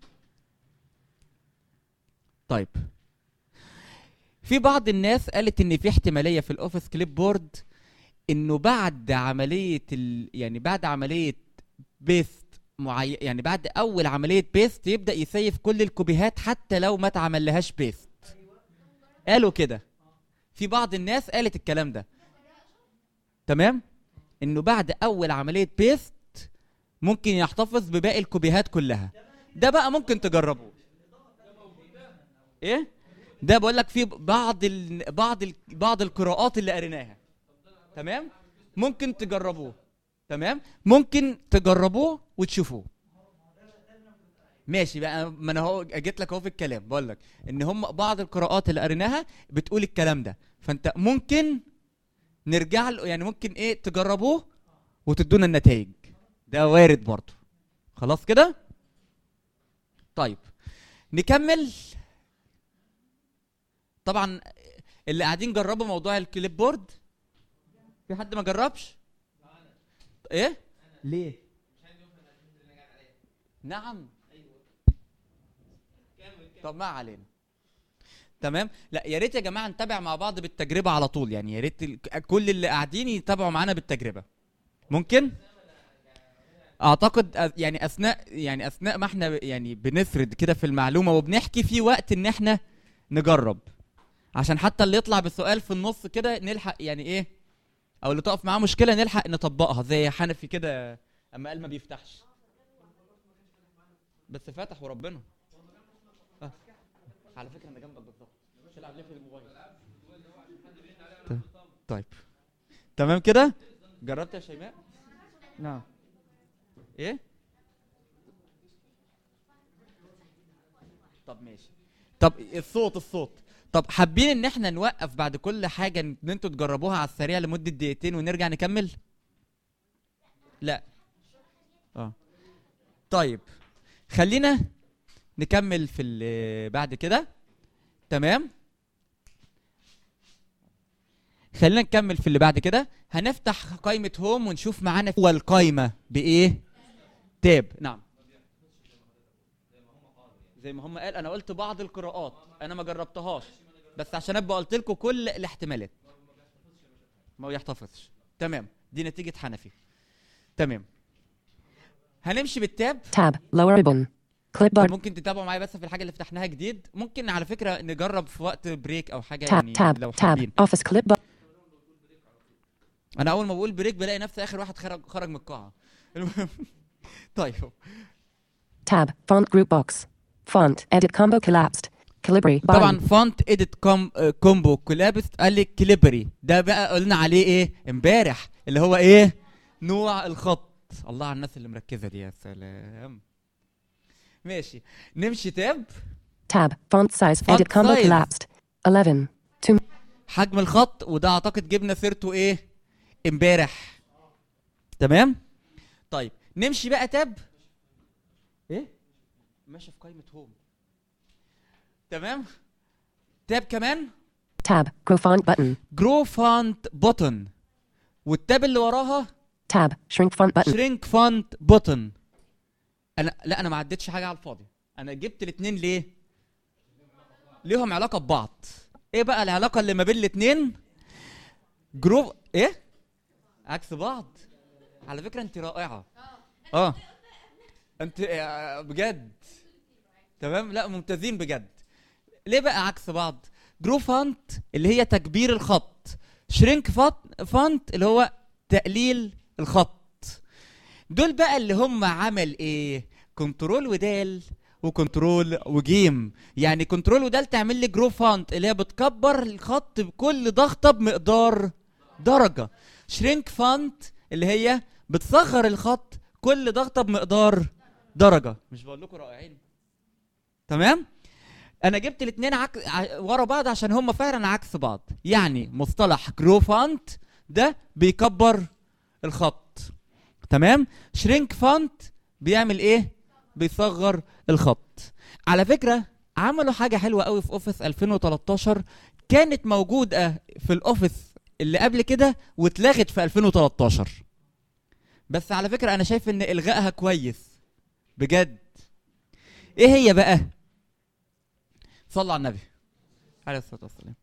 طيب في بعض الناس قالت ان في احتماليه في الاوفيس كليب بورد انه بعد عمليه ال... يعني بعد عمليه بيست معي... يعني بعد اول عمليه بيست يبدا يسيف كل الكوبيهات حتى لو ما اتعملهاش بيست قالوا كده في بعض الناس قالت الكلام ده تمام انه بعد اول عمليه بيست ممكن يحتفظ بباقي الكوبيهات كلها ده بقى ممكن تجربوه ايه ده بقول لك في بعض ال... بعض ال... بعض القراءات اللي قريناها تمام ممكن تجربوه تمام ممكن تجربوه وتشوفوه ماشي بقى ما انا هو جيت لك اهو في الكلام بقول لك ان هم بعض القراءات اللي قريناها بتقول الكلام ده فانت ممكن نرجع له يعني ممكن ايه تجربوه وتدونا النتائج ده وارد برضه خلاص كده طيب نكمل طبعا اللي قاعدين جربوا موضوع الكليب بورد في حد ما جربش ايه ليه نعم طب ما علينا تمام لا يا ريت يا جماعه نتابع مع بعض بالتجربه على طول يعني يا ريت ال- كل اللي قاعدين يتابعوا معانا بالتجربه ممكن اعتقد أ- يعني اثناء يعني اثناء ما احنا ب- يعني بنسرد كده في المعلومه وبنحكي في وقت ان احنا نجرب عشان حتى اللي يطلع بسؤال في النص كده نلحق يعني ايه او اللي تقف معاه مشكله نلحق نطبقها زي حنفي كده اما قال ما بيفتحش بس فتح وربنا آه. على فكره انا جنبك بالظبط تلعب ليه في الموبايل ط- طيب تمام كده جربت يا شيماء نعم ايه طب ماشي طب الصوت الصوت طب حابين ان احنا نوقف بعد كل حاجه ان انتوا تجربوها على السريع لمده دقيقتين ونرجع نكمل لا اه طيب خلينا نكمل في ال- بعد كده تمام خلينا نكمل في اللي بعد كده هنفتح قائمة هوم ونشوف معانا اول قائمة بايه تاب نعم زي ما هم قال انا قلت بعض القراءات انا ما جربتهاش بس عشان ابقى قلت لكم كل الاحتمالات ما هو يحتفظش تمام دي نتيجة حنفي تمام هنمشي بالتاب Tab. Lower ribbon. Clipboard. طب ممكن تتابعوا معايا بس في الحاجه اللي فتحناها جديد ممكن على فكره نجرب في وقت بريك او حاجه Tab. يعني Tab. لو Tab. حابين Office clipboard. انا اول ما بقول بريك بلاقي نفسي اخر واحد خرج خرج من القاعه المهم طيب Tab. Font group box. Font. Edit combo collapsed. Calibri. طبعا Button. فونت اديت كوم كومبو كولابس قال لك كليبري ده بقى قلنا عليه ايه امبارح اللي هو ايه نوع الخط الله على الناس اللي مركزه دي يا سلام ماشي نمشي تاب Tab. Font size. Font Edit combo size. collapsed. 11. To حجم الخط وده اعتقد جبنا سيرته ايه امبارح تمام طيب نمشي بقى تاب ايه ماشي في قائمه هوم تمام تاب كمان tab. Grow font button. جرو فونت بوتن والتاب اللي وراها Tab. Shrink font button. شرينك فونت بوتن انا لا انا ما عدتش حاجه على الفاضي انا جبت الاثنين ليه ليهم علاقه ببعض ايه بقى العلاقه اللي ما بين الاثنين جروب ايه عكس بعض على فكره انت رائعه اه انت آه، بجد تمام لا ممتازين بجد ليه بقى عكس بعض جرو فونت اللي هي تكبير الخط شرينك فونت اللي هو تقليل الخط دول بقى اللي هم عمل ايه كنترول ودال وكنترول وجيم يعني كنترول ودال تعمل لي جرو فونت اللي هي بتكبر الخط بكل ضغطه بمقدار درجه شرينك فونت اللي هي بتصغر الخط كل ضغطه بمقدار درجه مش بقول لكم رائعين تمام انا جبت الاثنين عك... ع- ورا بعض عشان هم فعلا عكس بعض يعني مصطلح جرو فونت ده بيكبر الخط تمام شرينك فونت بيعمل ايه بيصغر الخط على فكره عملوا حاجه حلوه قوي في اوفيس 2013 كانت موجوده في الاوفيس اللي قبل كده واتلغت في 2013 بس على فكره انا شايف ان الغائها كويس بجد ايه هي بقى صلوا على النبي عليه الصلاه والسلام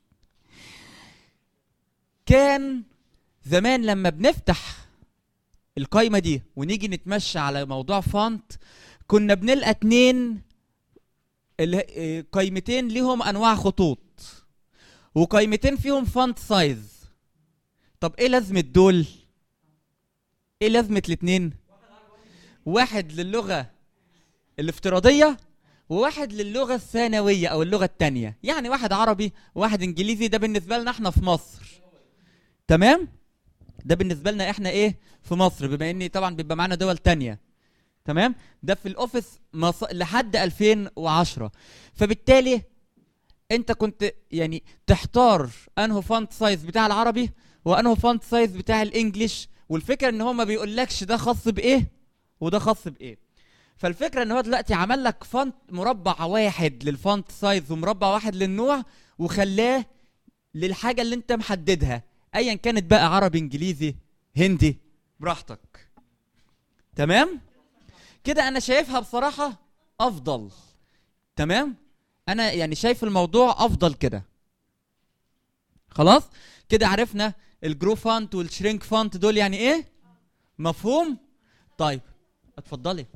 كان زمان لما بنفتح القايمه دي ونيجي نتمشى على موضوع فونت كنا بنلقى اتنين اللي اه، قايمتين ليهم انواع خطوط وقايمتين فيهم فونت سايز طب ايه لازمه دول ايه لازمه الاتنين واحد للغه الافتراضيه وواحد للغه الثانويه او اللغه الثانيه يعني واحد عربي وواحد انجليزي ده بالنسبه لنا احنا في مصر تمام ده بالنسبه لنا احنا ايه في مصر بما اني طبعا بيبقى معانا دول تانية تمام ده في الاوفيس مص... لحد 2010 فبالتالي انت كنت يعني تحتار انه فونت سايز بتاع العربي وانه فونت سايز بتاع الانجليش والفكره ان هو ما بيقولكش ده خاص بايه وده خاص بايه فالفكره ان هو دلوقتي عمل لك فونت مربع واحد للفونت سايز ومربع واحد للنوع وخلاه للحاجه اللي انت محددها ايا كانت بقى عربي انجليزي هندي براحتك تمام كده انا شايفها بصراحه افضل تمام انا يعني شايف الموضوع افضل كده خلاص كده عرفنا الجرو فونت والشرينك فونت دول يعني ايه مفهوم طيب اتفضلي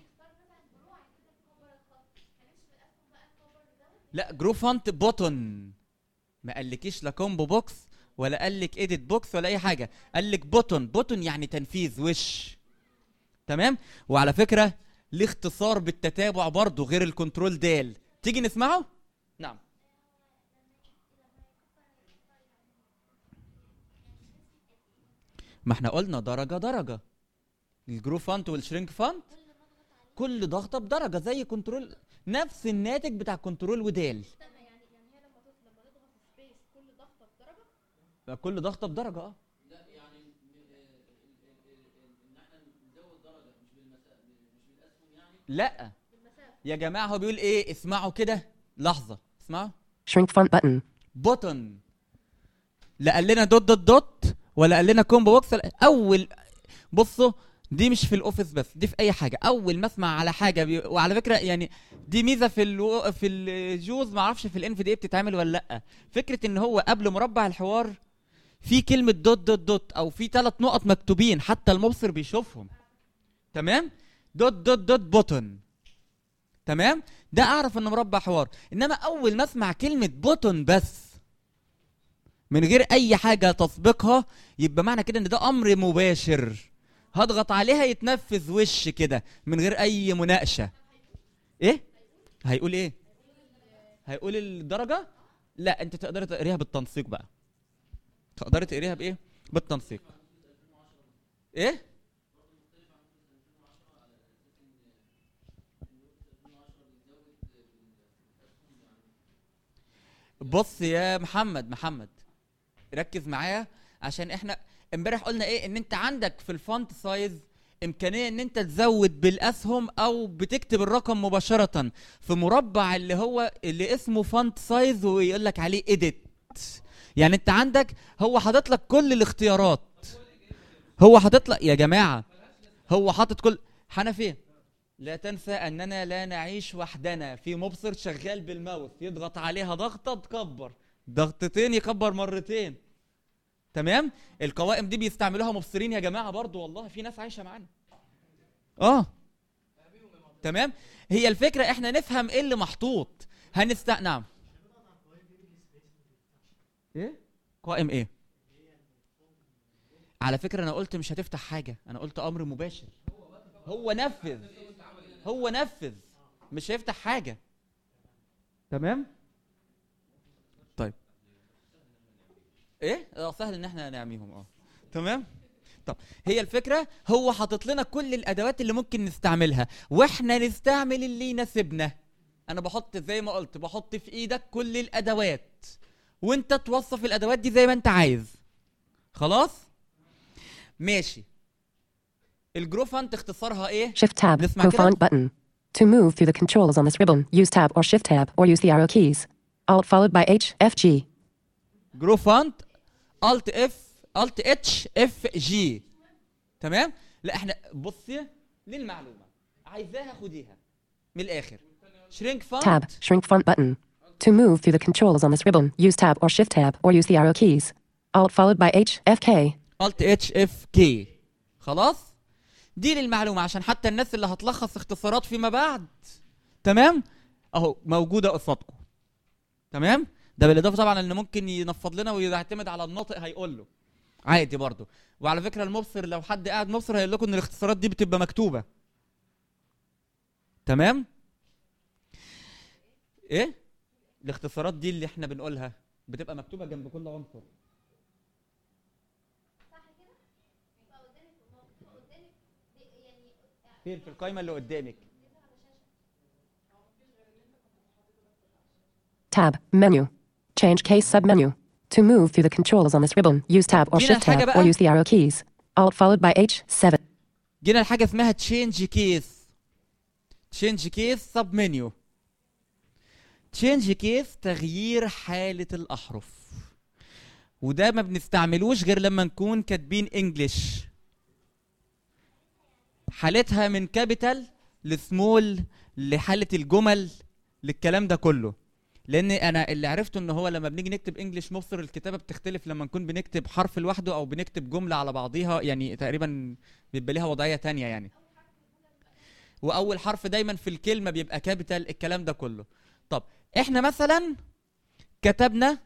لا جرو فونت بوتون ما قالكيش لا كومبو بوكس ولا قالك ايديت بوكس ولا اي حاجه قالك بوتون بوتون يعني تنفيذ وش تمام وعلى فكره ليه اختصار بالتتابع برضه غير الكنترول دال تيجي نسمعه نعم ما احنا قلنا درجه درجه الجرو فانت والشرينك فانت كل ضغطه بدرجه زي كنترول نفس الناتج بتاع كنترول ودال لا، كل ضغطه بدرجه اه لا يا جماعه هو بيقول ايه اسمعوا كده لحظه اسمعوا Shrink font button. بوتن لا قال لنا دوت دوت دوت ولا قال لنا كومبو بوكس ولا- اول بصوا دي مش في الاوفيس بس دي في اي حاجه اول ما اسمع على حاجه بي... وعلى فكره يعني دي ميزه في الو... في الجوز ما اعرفش في الان في دي ايه بتتعمل ولا لا فكره ان هو قبل مربع الحوار في كلمه دوت دوت دوت او في ثلاث نقط مكتوبين حتى المبصر بيشوفهم تمام دوت دوت دوت بوتن تمام ده اعرف انه مربع حوار انما اول ما اسمع كلمه بوتن بس من غير اي حاجه تسبقها يبقى معنى كده ان ده امر مباشر هضغط عليها يتنفذ وش كده من غير اي مناقشه ايه هيقول ايه هيقول الدرجه لا انت تقدري تقريها بالتنسيق بقى تقدري تقريها بايه بالتنسيق ايه بص يا محمد محمد ركز معايا عشان احنا امبارح قلنا ايه ان انت عندك في الفونت سايز امكانيه ان انت تزود بالاسهم او بتكتب الرقم مباشره في مربع اللي هو اللي اسمه فونت سايز ويقول لك عليه اديت يعني انت عندك هو حاطط لك كل الاختيارات هو حاطط لك يا جماعه هو حاطط كل حنفي لا تنسى اننا لا نعيش وحدنا في مبصر شغال بالماوس يضغط عليها ضغطه تكبر ضغطتين يكبر مرتين تمام القوائم دي بيستعملوها مبصرين يا جماعه برضو والله في ناس عايشه معانا اه تمام هي الفكره احنا نفهم ايه اللي محطوط هنست نعم ايه قائم ايه على فكره انا قلت مش هتفتح حاجه انا قلت امر مباشر هو نفذ هو نفذ مش هيفتح حاجه تمام طيب ايه اه سهل ان احنا نعميهم اه تمام طب هي الفكره هو حاطط لنا كل الادوات اللي ممكن نستعملها واحنا نستعمل اللي يناسبنا انا بحط زي ما قلت بحط في ايدك كل الادوات وانت توصف الادوات دي زي ما انت عايز خلاص ماشي الجرو فانت اختصارها ايه Shift tab. نسمع Go كده font button. To move through the controls on this ribbon, use tab or shift tab or use the arrow keys. Alt followed by H, F, G. جرو فانت الت اف الت اتش اف جي تمام لا احنا بصي للمعلومه عايزاها خديها من الاخر شرينك Tab. فانت Shrink font button. To move through the controls on this ribbon, use tab or shift tab or use the arrow keys. Alt followed by H, F, K. الت اتش اف كي خلاص دي للمعلومه عشان حتى الناس اللي هتلخص اختصارات فيما بعد تمام اهو موجوده قصادكم تمام ده بالاضافه طبعا ان ممكن ينفض لنا ويعتمد على الناطق هيقول له عادي برضه وعلى فكره المبصر لو حد قاعد مبصر هيقول لكم ان الاختصارات دي بتبقى مكتوبه تمام ايه الاختصارات دي اللي احنا بنقولها بتبقى مكتوبه جنب كل عنصر فين في القائمه اللي قدامك Tab. Menu. Change case submenu. To move through the controls on this ribbon, use Tab or جينا Shift الحاجة Tab or بقى. use the arrow keys. Alt followed by H7. جينا لحاجه اسمها تشينج كيس تشينج كيس سب منيو تشينج كيس تغيير حاله الاحرف وده ما بنستعملوش غير لما نكون كاتبين انجلش حالتها من كابيتال لسمول لحاله الجمل للكلام ده كله لان انا اللي عرفته ان هو لما بنيجي نكتب انجلش مبصر الكتابه بتختلف لما نكون بنكتب حرف لوحده او بنكتب جمله على بعضيها يعني تقريبا بيبقى ليها وضعيه تانية يعني واول حرف دايما في الكلمه بيبقى كابيتال الكلام ده كله طب احنا مثلا كتبنا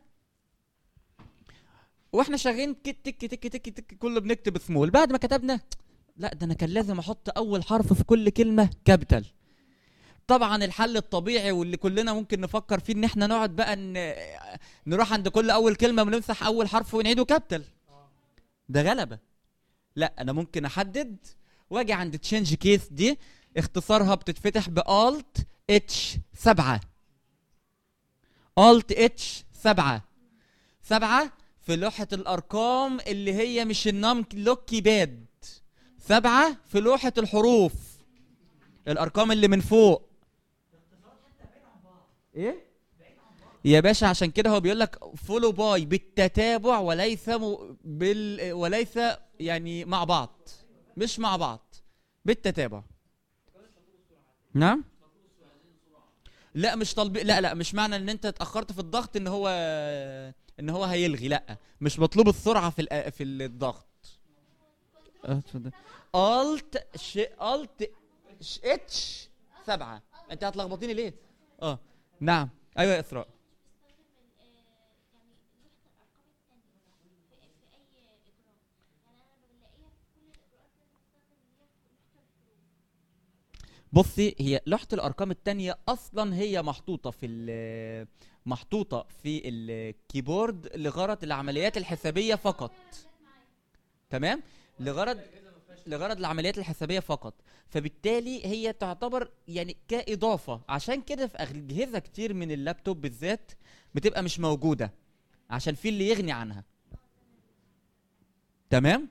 واحنا شغالين كت تك تك تك تك كله بنكتب سمول بعد ما كتبنا لا ده انا كان لازم احط اول حرف في كل كلمه كابيتال طبعا الحل الطبيعي واللي كلنا ممكن نفكر فيه ان احنا نقعد بقى ن... نروح عند كل اول كلمه ونمسح اول حرف ونعيده كابيتال ده غلبه لا انا ممكن احدد واجي عند تشينج كيس دي اختصارها بتتفتح بالت اتش 7 الت اتش 7 7 في لوحة الأرقام اللي هي مش النام لوك كيباد سبعة في لوحة الحروف الأرقام اللي من فوق إيه؟ يا باشا عشان كده هو بيقول لك فولو باي بالتتابع وليس م... بال... وليس يعني مع بعض مش مع بعض بالتتابع نعم لا مش طالب لا لا مش معنى ان انت اتاخرت في الضغط ان هو ان هو هيلغي لا مش مطلوب السرعه في الأ- في الضغط اه، اتفضل الت ش الت ش اتش سبعة انت هتلخبطيني ليه اه نعم ايوه يا اسراء بصي هي لوحة الأرقام التانية أصلا هي محطوطة في ال- محطوطة في الكيبورد لغرض العمليات الحسابية فقط تمام لغرض لغرض العمليات الحسابية فقط فبالتالي هي تعتبر يعني كإضافة عشان كده في أجهزة كتير من اللابتوب بالذات بتبقى مش موجودة عشان في اللي يغني عنها تمام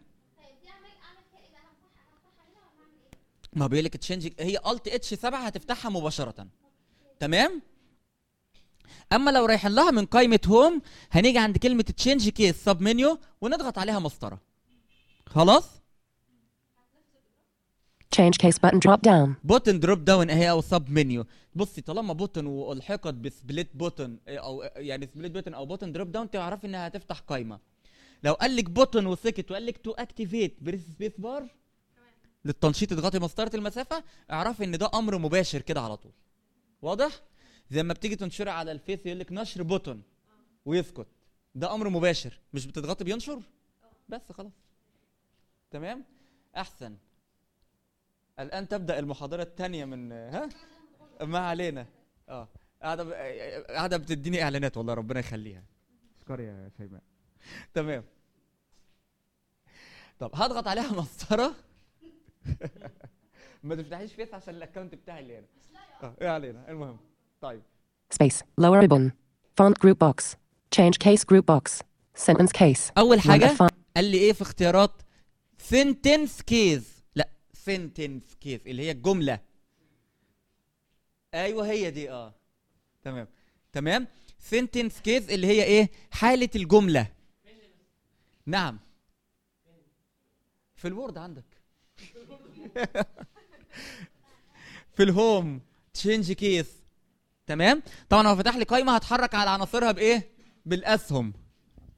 ما بيقول لك تشينج هي الت اتش 7 هتفتحها مباشره تمام اما لو رايحين لها من قائمه هوم هنيجي عند كلمه تشينج كيس سب منيو ونضغط عليها مسطره خلاص Change case button drop down. بوتن دروب داون اهي او سب منيو بصي طالما بوتن والحقت بسبليت بوتن او يعني سبليت بوتن او بوتن دروب داون تعرفي انها هتفتح قائمه لو قال لك بوتن وسكت وقال لك تو اكتيفيت بريس سبيس بار للتنشيط اضغطي مسطره المسافه اعرفي ان ده امر مباشر كده على طول واضح زي ما بتيجي تنشري على الفيس يقول لك نشر بوتن ويسكت ده امر مباشر مش بتضغطي بينشر بس خلاص تمام احسن الان تبدا المحاضره الثانيه من ها ما علينا اه قاعده ب- قاعده بتديني اعلانات والله ربنا يخليها اشكر يا شيماء تمام طب هضغط عليها مسطره ما تفتحيش فيس عشان الاكونت بتاعي اللي هنا اه ايه علينا المهم طيب Space. Lower ribbon. Font group box. Change case group box. Sentence case. اول One of حاجه font. قال لي ايه في اختيارات sentence case لا sentence case اللي هي الجمله ايوه هي دي اه تمام تمام sentence case اللي هي ايه حاله الجمله نعم في الوورد عندك في الهوم تشينج كيس تمام طبعا هو فتح لي قائمه هتحرك على عناصرها بايه بالاسهم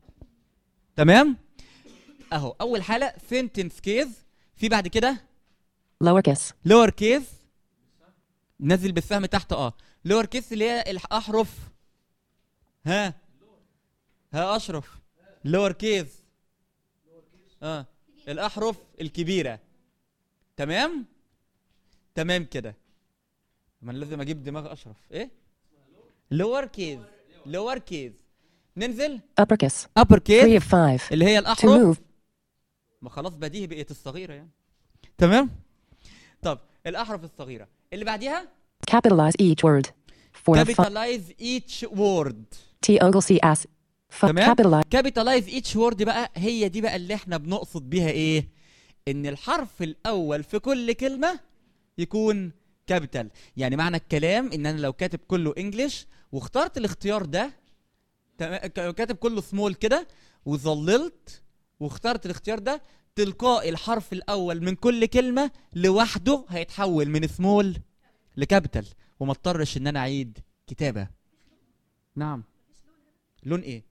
تمام اهو اول حاله سنتنس كيز في بعد كده lowercase, لور كيس نزل بالسهم تحت اه لور كيس اللي هي الاحرف ها ها اشرف لور كيس اه الاحرف الكبيره تمام تمام كده ما أنا لازم اجيب دماغ اشرف ايه لور كيس لور كيس ننزل uppercase, ابر 3 كيس of 5, اللي هي to الاحرف move, ما خلاص بديهي بقت الصغيره يعني تمام طب الاحرف الصغيره اللي بعديها capitalize each word, 4 of 5, capitalize each word T ogle C S, F تمام. capitalize, capitalize each word بقى هي دي بقى اللي احنا بنقصد بيها ايه ان الحرف الاول في كل كلمه يكون كابيتال يعني معنى الكلام ان انا لو كاتب كله انجلش واخترت الاختيار ده تمام، ك- كاتب كله سمول كده وظللت واخترت الاختيار ده تلقائي الحرف الاول من كل كلمه لوحده هيتحول من سمول لكابيتال وما اضطرش ان انا اعيد كتابه نعم لون ايه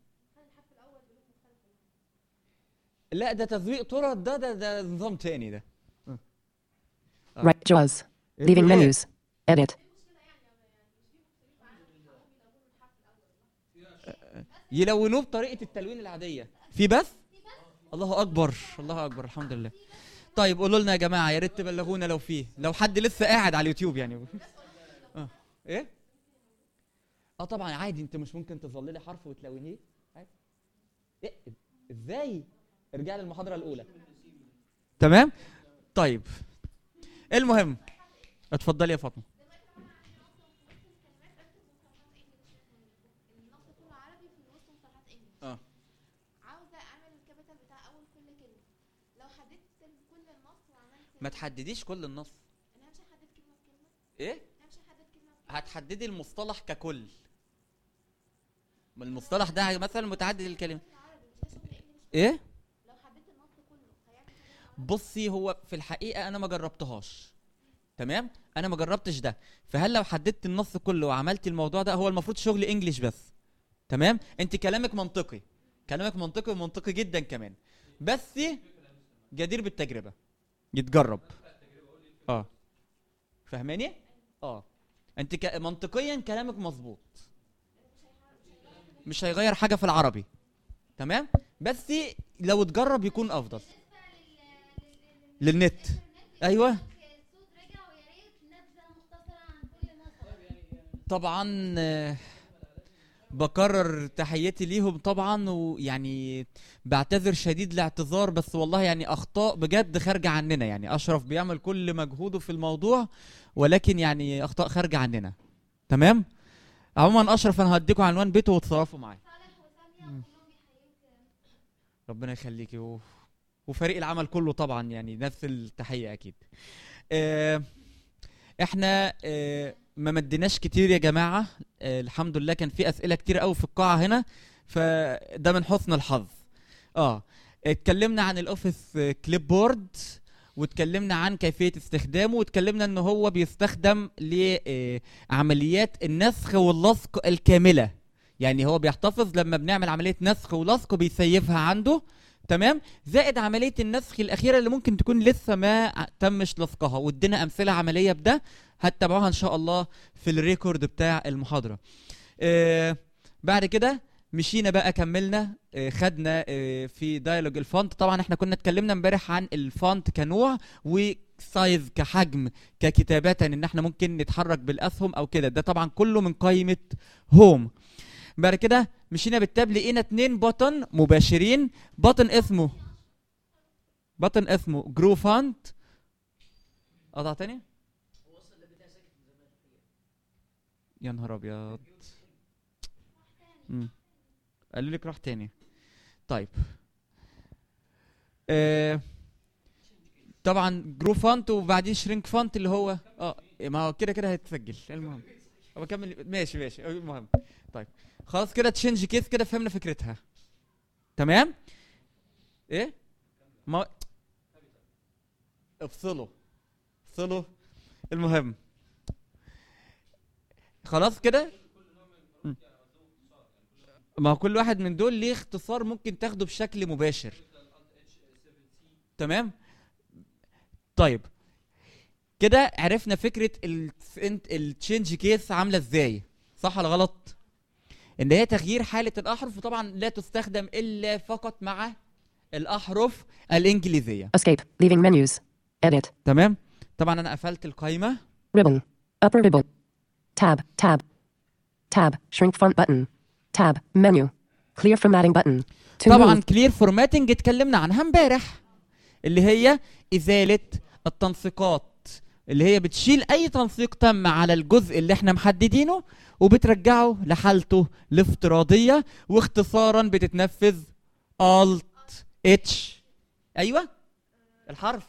لا ده تزويق طرق ده ده ده نظام تاني ده right jaws, leaving إيه؟ menus, edit, يلونوه بطريقه التلوين العاديه في بث الله اكبر الله اكبر الحمد لله طيب قولوا لنا يا جماعه يا ريت تبلغونا لو فيه لو حد لسه قاعد على اليوتيوب يعني اه ايه اه طبعا عادي انت مش ممكن تظللي حرف وتلونيه عادي ايه ازاي ارجع للمحاضره الاولى تمام طيب المهم اتفضلي يا فاطمه النص كله عربي في الوسط مصطلحات انجلش اه عاوزه اعمل الكابيتال بتاع اول كل كلمه لو حددت كل النص وعملت ما تحدديش كل النص انا همشي احدد كلمه بكلمه ايه انا همشي احدد كلمه بكلمه هتحددي المصطلح ككل ما المصطلح ده مثلا متعدد الكلمات مش ده شغل انجلش ايه لو حددت النص كله هيعمل كده بصي هو في الحقيقه انا ما جربتهاش تمام انا ما جربتش ده فهل لو حددت النص كله وعملت الموضوع ده هو المفروض شغل انجليش بس تمام انت كلامك منطقي كلامك منطقي ومنطقي جدا كمان بس جدير بالتجربه يتجرب اه فاهماني اه انت ك... منطقيا كلامك مظبوط مش هيغير حاجه في العربي تمام بس لو اتجرب يكون افضل للنت ايوه الصوت رجع ويا ريت نبذه مختصره عن كل نص طبعا آه، بكرر تحياتي ليهم طبعا ويعني بعتذر شديد الاعتذار بس والله يعني اخطاء بجد خارجه عننا يعني اشرف بيعمل كل مجهوده في الموضوع ولكن يعني اخطاء خارجه عننا تمام عموما اشرف انا هديكوا عنوان بيته وتصرفوا معاه مم. ربنا يخليكي و... وفريق العمل كله طبعا يعني نفس التحيه اكيد آه، احنا آه، ما مديناش كتير يا جماعه آه، الحمد لله كان في اسئله كتير قوي في القاعه هنا فده من حسن الحظ اه اتكلمنا عن الاوفيس آه، كليب بورد واتكلمنا عن كيفيه استخدامه واتكلمنا ان هو بيستخدم لعمليات النسخ واللصق الكامله يعني هو بيحتفظ لما بنعمل عمليه نسخ ولصق بيسيفها عنده تمام زائد عمليه النسخ الاخيره اللي ممكن تكون لسه ما ع- تمش لصقها وادينا امثله عمليه بده هتتابعوها ان شاء الله في الريكورد بتاع المحاضره آه بعد كده مشينا بقى كملنا آه خدنا آه في دايلوج الفونت طبعا احنا كنا اتكلمنا امبارح عن الفونت كنوع وسايز كحجم ككتابة ان احنا ممكن نتحرك بالاسهم او كده ده طبعا كله من قائمة هوم بعد كده مشينا بالتاب لقينا اتنين بطن مباشرين بطن اسمه بطن اسمه جرو فونت قطع تاني يا نهار ابيض مم. قالوا لك روح تاني طيب آه طبعا جرو فونت وبعدين شرينك فونت اللي هو اه ما هو كده كده هيتسجل المهم هو بكمل ماشي ماشي المهم طيب خلاص كده تشينج كيس كده فهمنا فكرتها تمام ايه ما افصلوا افصلوا المهم خلاص كده م. ما هو كل واحد من دول ليه اختصار ممكن تاخده بشكل مباشر تمام طيب كده عرفنا فكره التشينج كيس عامله ازاي صح ولا غلط ان هي تغيير حاله الاحرف وطبعا لا تستخدم الا فقط مع الاحرف الانجليزيه Escape. Leaving menus. Edit. تمام طبعا انا قفلت القايمه Ribbon. Upper ribbon. Tab. Tab. Tab. Shrink font button. Tab. Menu. Clear formatting button. To طبعا move. كلير فورماتنج اتكلمنا عنها امبارح اللي هي ازاله التنسيقات اللي هي بتشيل اي تنسيق تم على الجزء اللي احنا محددينه وبترجعه لحالته الافتراضيه واختصارا بتتنفذ Alt اتش ايوه الحرف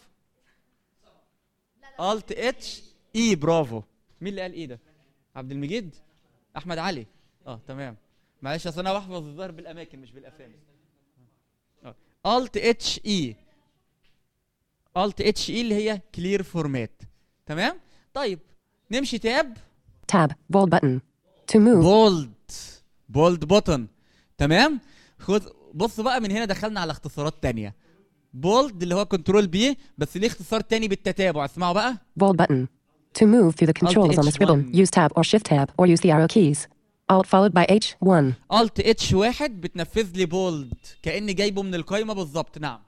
Alt اتش اي برافو مين اللي قال ايه ده عبد المجيد احمد علي اه تمام معلش اصل انا بحفظ الظاهر بالاماكن مش بالاسامي Alt اتش اي Alt اتش اي اللي هي كلير فورمات تمام طيب نمشي تاب Tab. Bold button. To move. بولد بولد بوتن تمام خد بص بقى من هنا دخلنا على اختصارات تانية بولد اللي هو كنترول بي بس ليه اختصار تاني بالتتابع اسمعوا بقى Bold button. To move through the controls on this ribbon, H1. use Tab or Shift Tab or use the arrow keys. Alt followed by H1. Alt اتش واحد بتنفذ لي بولد كاني جايبه من القايمه بالظبط نعم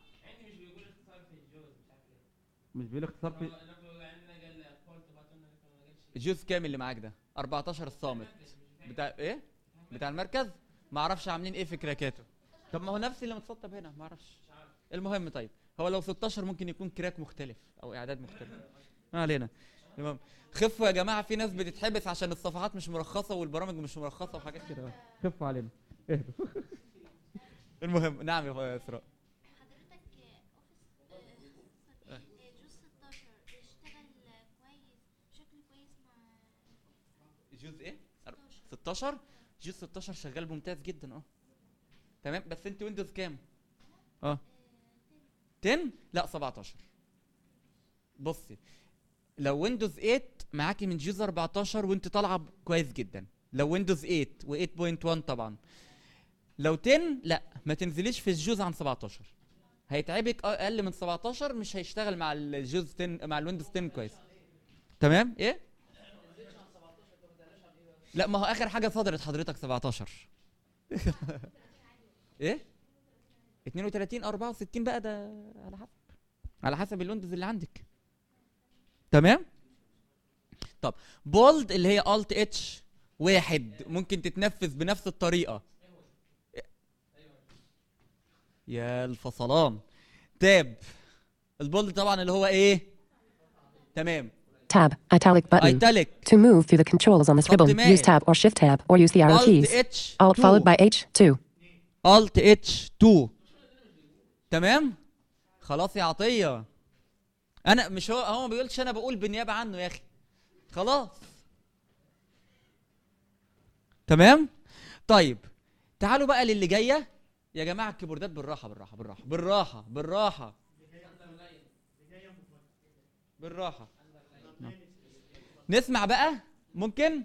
مش بيقول اختصار في الجزء كامل اللي معاك ده 14 الصامت بتاع ايه بتاع المركز ما اعرفش عاملين ايه في كراكاته طب ما هو نفس اللي متسطب هنا ما اعرفش المهم طيب هو لو 16 ممكن يكون كراك مختلف او اعداد مختلف ما علينا المهم خفوا يا جماعه في ناس بتتحبس عشان الصفحات مش مرخصه والبرامج مش مرخصه وحاجات كده خفوا علينا اهدوا المهم نعم يا اسراء حضرتك اوفيس جوز 16 بيشتغل كويس بشكل كويس مع جزء ايه 16 جزء 16 شغال ممتاز جدا اه تمام بس انت ويندوز كام اه 10 لا 17 بصي لو ويندوز 8 معاكي من جوز 14 وانت طالعه كويس جدا لو ويندوز 8 و8.1 طبعا لو 10 لا ما تنزليش في الجوز عن 17 هيتعبك اقل من 17 مش هيشتغل مع الجوز 10 مع الويندوز 10 كويس تمام ايه لا ما هو اخر حاجه صدرت حضرتك 17 ايه 32 64 بقى ده على حسب على حسب الويندوز اللي عندك تمام طب بولد اللي هي الت اتش واحد ممكن تتنفذ بنفس الطريقه يا الفصلان تاب البولد طبعا اللي هو ايه تمام Tab. Italic button. ايتاليك To move through the controls on this خط ribbon, مائل. use Tab or Shift Tab or use the arrow Alt keys. H Alt followed by H2. Alt H2 تمام خلاص يا عطيه انا مش هو هو ما بيقولش انا بقول بالنيابه عنه يا اخي خلاص تمام طيب تعالوا بقى للي جايه يا جماعه الكيبوردات بالراحه بالراحه بالراحه بالراحه بالراحه بالراحه نسمع بقى ممكن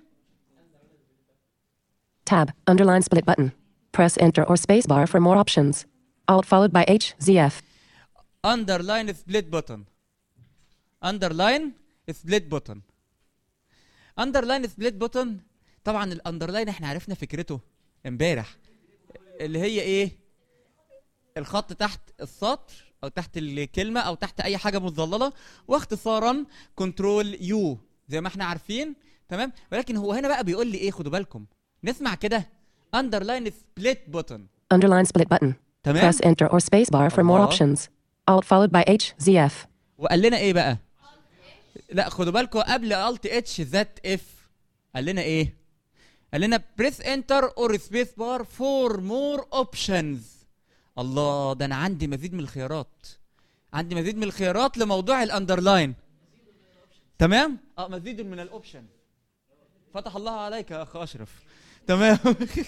Tab. Underline split button. Press Enter or spacebar for more options. Alt followed by H, ZF. underline split button underline split button underline split button طبعا الاندرلاين احنا عرفنا فكرته امبارح اللي هي ايه الخط تحت السطر او تحت الكلمه او تحت اي حاجه مظلله واختصارا كنترول يو زي ما احنا عارفين تمام ولكن هو هنا بقى بيقول لي ايه خدوا بالكم نسمع كده underline split button Underline split button. تمام Press Enter or spacebar for more Allah. options. Alt followed by H, ZF. وقال لنا ايه بقى لا خدوا بالكم قبل الت اتش ذات اف قال لنا ايه قال لنا بريس انتر اور سبيس بار فور مور اوبشنز الله ده انا عندي مزيد من الخيارات عندي مزيد من الخيارات لموضوع الاندرلاين تمام اه مزيد من الاوبشن فتح الله عليك يا اخ اشرف تمام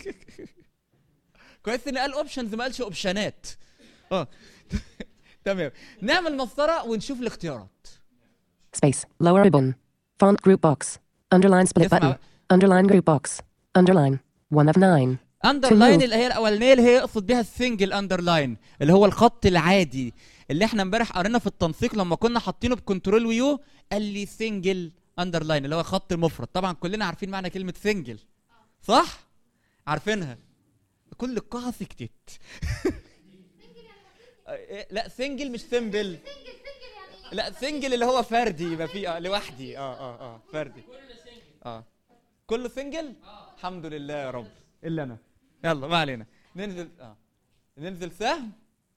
كويس ان قال اوبشنز ما قالش اوبشنات اه تمام نعمل مسطره ونشوف الاختيارات Space. Lower ribbon. Font group box. Underline split اسمع button. بقى. Underline group box. Underline. One of nine. اندرلاين move. اللي هي الاولانيه اللي هي يقصد بها السنجل اندرلاين اللي هو الخط العادي اللي احنا امبارح قرينا في التنسيق لما كنا حاطينه بكنترول ويو قال لي سنجل اندرلاين اللي هو خط المفرد طبعا كلنا عارفين معنى كلمه سنجل صح عارفينها كل القاعه سكتت إيه، لا سنجل مش سمبل لا سنجل اللي هو فردي يبقى فيه اه لوحدي اه اه اه فردي اه كله سنجل الحمد لله يا رب الا انا يلا ما علينا ننزل اه ننزل سهم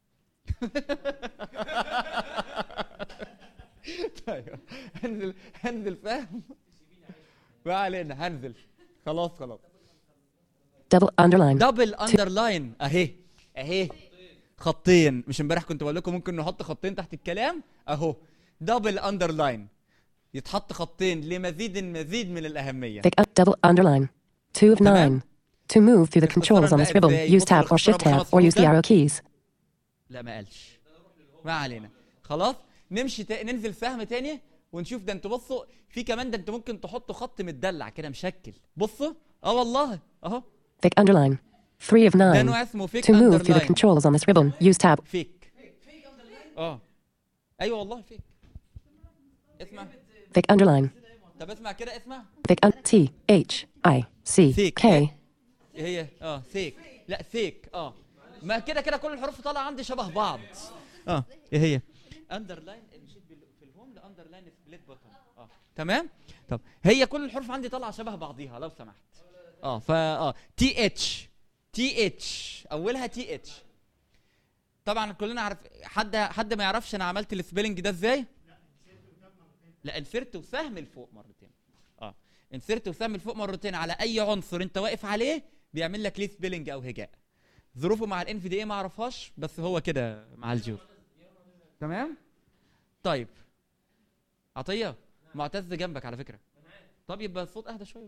طيب هنزل هنزل سهم ما علينا هنزل خلاص خلاص Double underline. دبل اندرلاين اهي اهي خطين مش امبارح كنت بقول لكم ممكن نحط خطين تحت الكلام اهو دبل اندرلاين يتحط خطين لمزيد مزيد من الاهميه Thick up double underline. Two of تمام. nine. To move through the اختصارا controls on this بقى ribbon, ازاي؟ use بص tab or الاختصار shift أبو tab خمس or use the حروف arrow keys. لا ما قالش ما علينا خلاص نمشي تا... ننزل سهم تاني ونشوف ده انتوا بصوا في كمان ده انتوا ممكن تحطوا خط متدلع كده مشكل بصوا اه والله اهو Thick underline. Three of ده nine. نوع اسمه فيك To move through the اندرلاين controls on this ribbon, use tab. فيك اه ايوه والله فيك اسمع Thick underline. طب اسمع كده اسمع Thick un- T H I C Thick. K. ايه هي اه ثيك لا ثيك اه ما كده كده كل الحروف طالعه عندي شبه بعض اه ايه هي اندرلاين مشيت بال- في الهوم لاندرلاين سبليت بوتون اه تمام طب هي كل الحروف عندي طالعه شبه بعضيها لو سمحت اه فا اه تي اتش تي اتش اولها تي اتش طبعا كلنا عارف حد حد ما يعرفش انا عملت السبيلنج ده ازاي لا انسرت وسهم لفوق مرتين اه انسرت وسهم لفوق مرتين على اي عنصر انت واقف عليه بيعمل لك ليه سبيلنج او هجاء ظروفه مع الان في دي ايه ما اعرفهاش بس هو كده مع الجور تمام طيب عطيه معتز جنبك على فكره طب يبقى الصوت اهدى شويه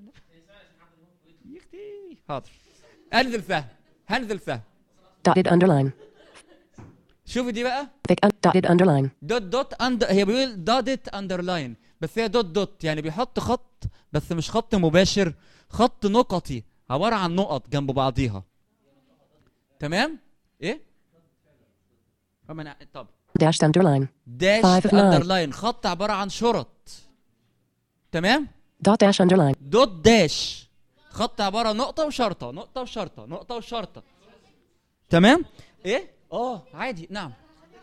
يا اختي حاضر انزل سهم هنزل سهم Dotted underline. شوفي دي بقى Thick un- dotted underline. دوت دوت اند هي بيقول دادت اندرلاين بس هي دوت دوت يعني بيحط خط بس مش خط مباشر خط نقطي عباره عن نقط جنب بعضيها تمام ايه طب انا طب Dashed underline. داش Five of nine. اندرلاين خط عباره عن شرط تمام Dot dash underline. دوت داش خط عباره عن نقطه وشرطه نقطه وشرطه نقطه وشرطه تمام ايه اه عادي نعم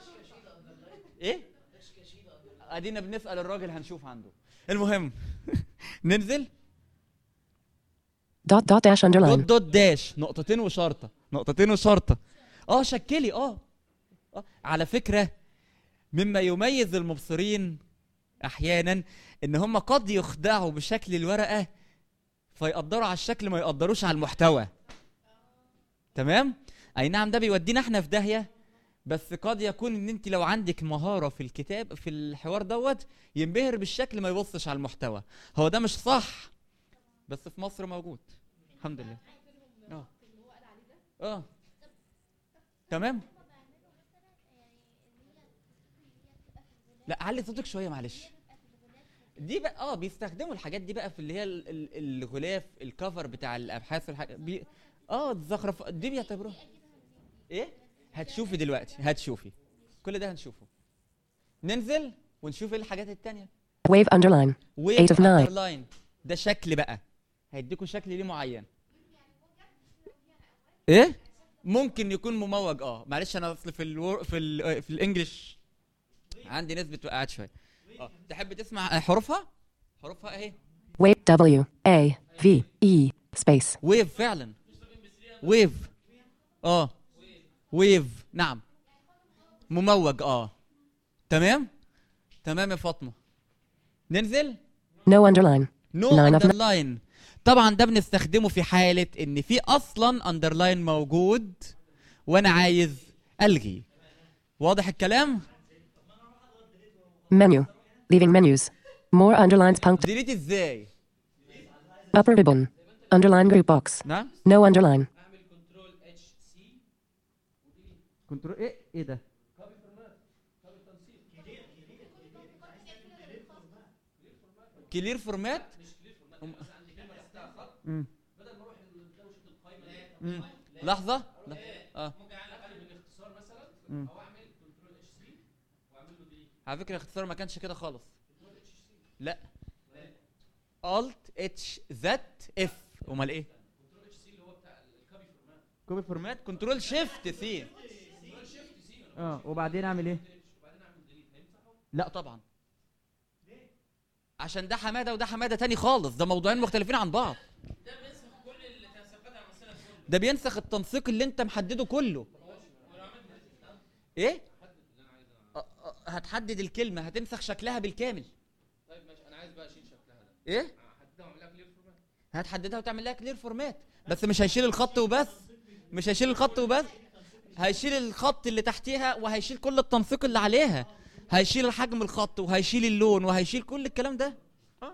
ايه ادينا بنسال الراجل هنشوف عنده المهم ننزل Dot dot dash دوت underline. دوت داش نقطتين وشرطه نقطتين وشرطه اه شكلي اه آه. على فكره مما يميز المبصرين احيانا ان هم قد يخدعوا بشكل الورقه فيقدروا على الشكل ما يقدروش على المحتوى تمام اي نعم ده بيودينا احنا في داهيه بس قد يكون ان انت لو عندك مهاره في الكتاب في الحوار دوت ينبهر بالشكل ما يبصش على المحتوى هو ده مش صح بس في مصر موجود الحمد لله اه اه تمام لا علي صوتك شويه معلش دي بقى اه بيستخدموا الحاجات دي بقى في اللي هي ال- ال- الغلاف الكفر بتاع الابحاث والحاجات بي... اه الزخرف دي بيعتبروها ايه هتشوفي دلوقتي هتشوفي كل ده هنشوفه ننزل ونشوف ايه الحاجات التانية Wave underline. ويف Eight of nine. اندرلاين ده شكل بقى هيديكوا شكل ليه معين ايه ممكن يكون مموج اه معلش انا اصل في الور... في ال... في الانجليش عندي نسبه وقعات شويه اه تحب تسمع حروفها حروفها اهي Wave W A V E space. ويف فعلا ويف اه ويف نعم مموج اه تمام تمام يا فاطمه ننزل No underline. نو Line of- اندرلاين طبعا ده بنستخدمه في حاله ان في اصلا اندرلاين موجود وانا عايز الغي واضح الكلام Menu. Leaving menus. More underlines punct. ديليت ازاي Upper ribbon. Underline group box. نعم No underline. اعمل كنترول اتش سي كنترول ايه ايه ده كلير فورمات مم. مم. لحظة لا. اه ممكن اعمل قلب الاختصار مثلا مم. او اعمل كنترول اتش سي على فكره الاختصار ما كانش كده خالص لا الت اتش ذات اف امال ايه كوبي فورمات كنترول شيفت سي اه وبعدين اعمل ايه لا طبعا عشان ده حماده وده حماده تاني خالص ده موضوعين مختلفين عن بعض ده بينسخ التنسيق اللي انت محدده كله ايه أ- أ- هتحدد الكلمه هتنسخ شكلها بالكامل طيب ماشي انا عايز بقى اشيل شكلها ده ايه هحددها واعمل لها كلير فورمات هتحددها وتعمل لها كلير فورمات بس مش هيشيل الخط وبس مش هيشيل الخط وبس هيشيل الخط اللي تحتيها وهيشيل كل التنسيق اللي عليها هيشيل حجم الخط وهيشيل اللون وهيشيل كل الكلام ده اه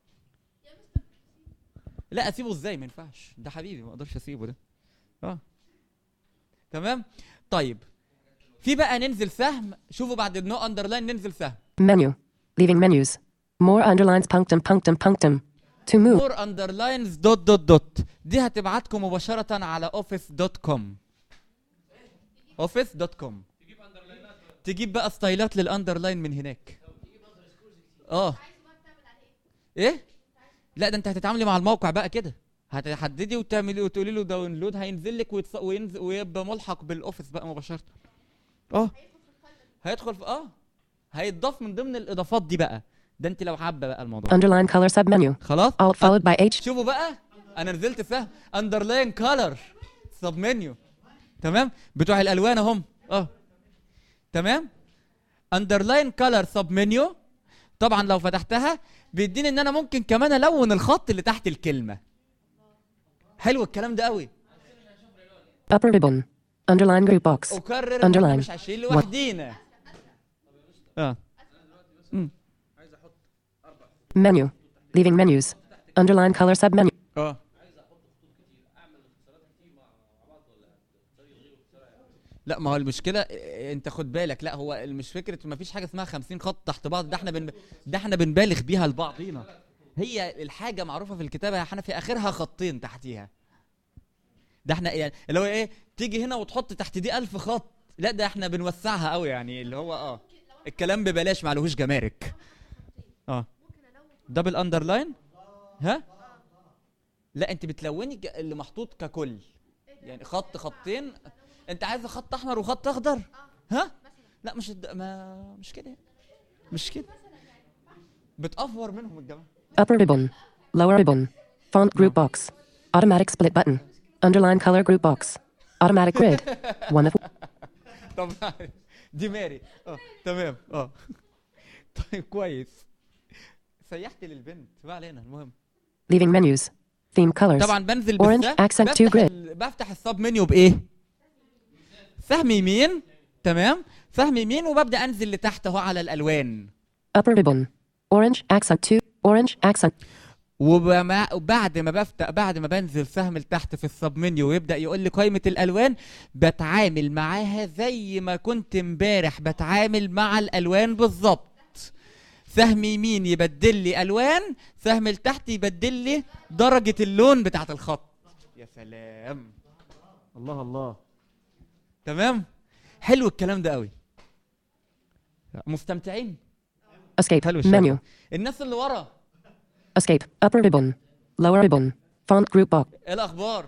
لا اسيبه ازاي ما ينفعش ده حبيبي ما اقدرش اسيبه ده اه تمام طيب في بقى ننزل سهم شوفوا بعد النو اندرلاين ننزل سهم Menu. Leaving menus. More underlines punctum punctum punctum. To move. مور اندرلاينز دوت دوت دوت دي هتبعتكم مباشرة على اوفيس دوت كوم اوفيس دوت كوم تجيب بقى ستايلات للاندرلاين من هناك اه ايه لا ده انت هتتعاملي مع الموقع بقى كده هتحددي وتعملي وتقولي له داونلود هينزل لك ويتص... وينزل ويبقى ملحق بالاوفيس بقى مباشرة اه هيدخل في اه هيتضاف من ضمن الاضافات دي بقى ده انت لو حابه بقى الموضوع Underline color submenu. خلاص Alt followed by H. شوفوا بقى انا نزلت سهم اندرلاين كولر سب منيو تمام بتوع الالوان اهم اه تمام اندرلاين كولر سب منيو طبعا لو فتحتها بيديني ان انا ممكن كمان الون الخط اللي تحت الكلمه حلو الكلام ده قوي Upper ribbon. Underline group box. اكرر ان احنا Underline. مش عايشين لوحدينا اه Menu. Leaving menus. Underline color submenu. اه لا ما هو المشكله إيه، انت خد بالك لا هو مش فكره ما فيش حاجه اسمها 50 خط تحت بعض ده احنا بن... ده احنا بنبالغ بيها لبعضينا هي الحاجه معروفه في الكتابه يا حنفي اخرها خطين تحتيها ده احنا يعني اللي هو ايه تيجي هنا وتحط تحت دي ألف خط لا ده احنا بنوسعها قوي يعني اللي هو اه الكلام ببلاش معلهوش جمارك اه دبل اندرلاين ها لا انت بتلوني ج- اللي محطوط ككل يعني خط خطين انت عايزه خط احمر وخط اخضر ها لا مش الد... ما مش كده مش كده بتأفور منهم الجماعه Upper ribbon. Lower ribbon. Font group box. Automatic split button. Underline color group box. Automatic grid. One of طب دي ماري اه تمام اه طيب كويس سيحت للبنت ما علينا المهم leaving menus. Theme colors. طبعا بنزل Orange بالسهم accent to بفتح, grid. ال... بفتح السب منيو بايه سهم يمين تمام سهم يمين وببدا انزل لتحت اهو على الالوان Upper ribbon. Orange accent 2. Orange accent. وبما- وبعد ما بفتح بعد ما بنزل سهم لتحت في السب منيو ويبدا يقول لي قائمه الالوان بتعامل معاها زي ما كنت امبارح بتعامل مع الالوان بالظبط سهم يمين يبدل لي الوان سهم لتحت يبدل لي درجه اللون بتاعت الخط يا سلام الله الله تمام حلو الكلام ده قوي مستمتعين Escape. حلو الشغل. Menu. الناس اللي ورا Escape. Upper ribbon. Lower ribbon. Font group box. ايه الاخبار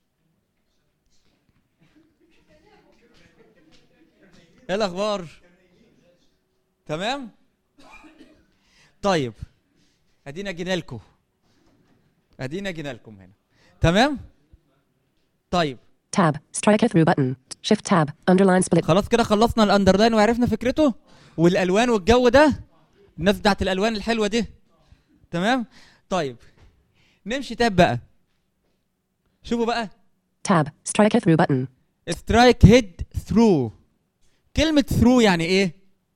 ايه الاخبار تمام طيب ادينا جينا لكم ادينا جينا لكم هنا تمام طيب Tab. Strike it through button. Shift tab. Underline split. خلاص كده خلصنا الاندرلاين وعرفنا فكرته والالوان والجو ده الناس بتاعت الالوان الحلوه دي تمام طيب نمشي تاب بقى شوفوا بقى Tab. Strike it through button. سترايك هيد ثرو كلمة ثرو يعني ايه؟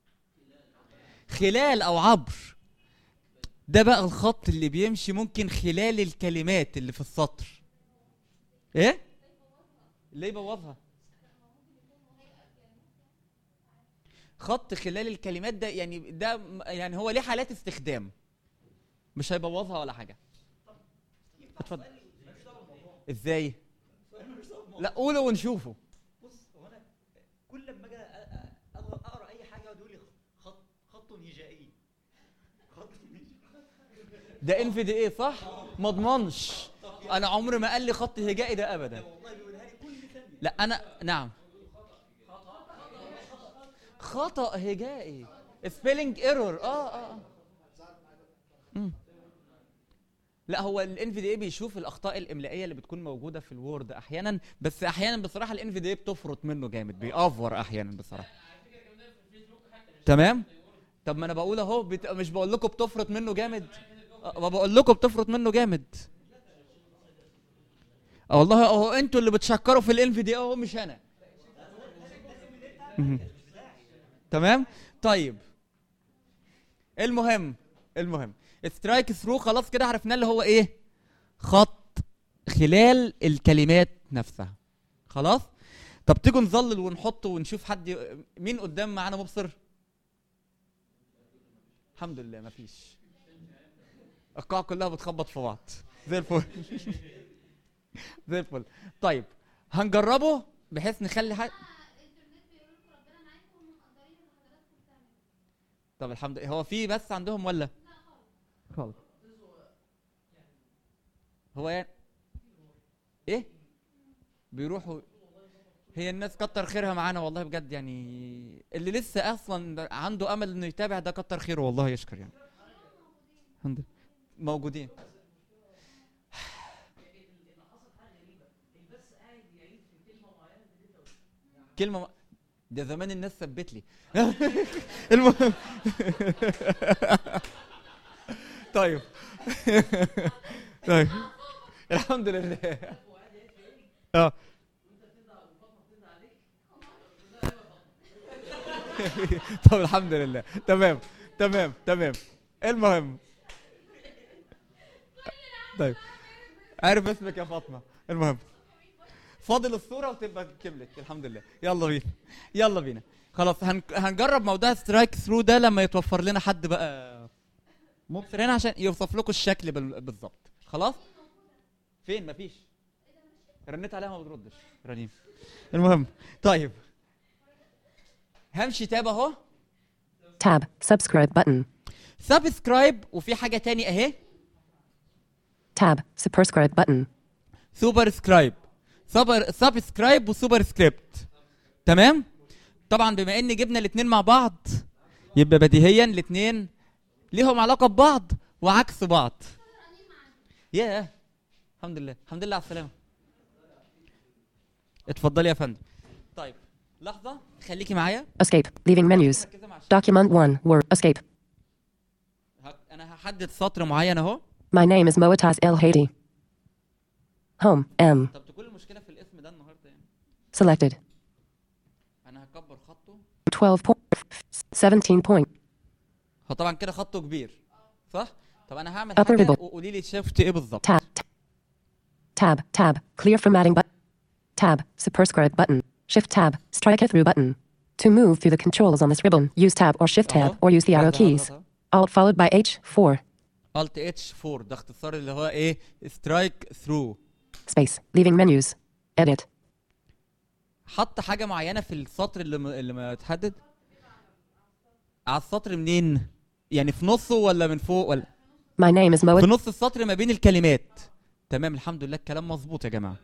خلال او عبر ده بقى الخط اللي بيمشي ممكن خلال الكلمات اللي في السطر ايه؟ ليه يبوظها؟ خط خلال الكلمات ده يعني ده م- يعني هو ليه حالات استخدام مش هيبوظها ولا حاجة اتفضل ازاي؟ لا قوله ونشوفه بص هو انا كل لما اجي أ- أ- أقرا- اقرا اي حاجه يقعد يقول لي خط خط ده ان في دي ايه صح ما اضمنش انا عمري ما قال لي خط هجائي ده ابدا لا انا نعم خطا هجائي سبيلنج ايرور اه اه آه. مم. لا هو الان في دي اي بيشوف الاخطاء الاملائيه اللي بتكون موجوده في الوورد احيانا بس احيانا بصراحه الان في دي اي بتفرط منه جامد بيأفور احيانا بصراحه تمام طب ما انا بقول اهو بت... مش بقول لكم بتفرط منه جامد أه، ما بقول لكم بتفرط منه جامد اه والله اهو انتوا اللي بتشكروا في الان في دي اهو مش انا مهم. تمام طيب المهم المهم سترايك ثرو خلاص كده عرفنا اللي هو ايه خط خلال الكلمات نفسها خلاص طب تيجوا نظلل ونحط ونشوف حد ي- مين قدام معانا مبصر الحمد لله مفيش القاعة كلها بتخبط في بعض زي الفل زي الفل طيب هنجربه بحيث نخلي حد طب الحمد لله هو في بس عندهم ولا خالص هو يعني ايه بيروحوا هي الناس كتر خيرها معانا والله بجد يعني اللي لسه اصلا عنده امل انه يتابع ده كتر خيره والله يشكر يعني الحمد لله موجودين كلمة ما- ده زمان الناس ثبت لي المهم طيب طيب الحمد لله اه طب الحمد لله تمام تمام تمام المهم طيب عارف اسمك يا فاطمه المهم فاضل الصوره وتبقى كملت الحمد لله يلا بينا يلا بينا خلاص هن... هنجرب موضوع سترايك ثرو ده لما يتوفر لنا حد بقى مبصر هنا عشان يوصف لكم الشكل بال... بالظبط خلاص فين مفيش رنيت عليها ما بتردش رنيم المهم طيب همشي تاب اهو Tab. Subscribe button. سبسكرايب وفي حاجه تاني اهي Tab. Superscribe button. سوبر سكرايب سوبر سبسكرايب وسوبر سكريبت تمام طبعا بما ان جبنا الاثنين مع بعض يبقى بديهيا الاثنين ليهم علاقه ببعض وعكس بعض ياه الحمد لله الحمد لله على السلامه اتفضلي يا فندم طيب لحظه خليكي معايا Escape. Leaving menus. مركزة مع الشاشة. Document 1. Word. Escape. ه- انا هحدد سطر معين اهو My name is Moataz El Haiti. Home. M. طب تكون المشكله في الاسم ده النهارده يعني Selected. انا هكبر خطه 12 point. 17 point. هو طبعا كده خطه كبير صح طب انا هعمل Upper حاجه middle. وقولي لي شفت ايه بالظبط Tab. Tab. Tab. Clear formatting button. Tab. Superscribe button. Shift tab. Strike it through button. To move through the controls on this ribbon, use tab or shift tab أهو. or use the arrow واحدة keys. واحدة أهو. Alt followed by H4. Alt H 4 ده اختصار اللي هو ايه سترايك ثرو Space. Leaving menus. Edit. حط حاجه معينه في السطر اللي م... اللي ما اتحدد على السطر منين يعني في نصه ولا من فوق ولا My name is في Moat. نص السطر ما بين الكلمات تمام الحمد لله الكلام مظبوط يا جماعه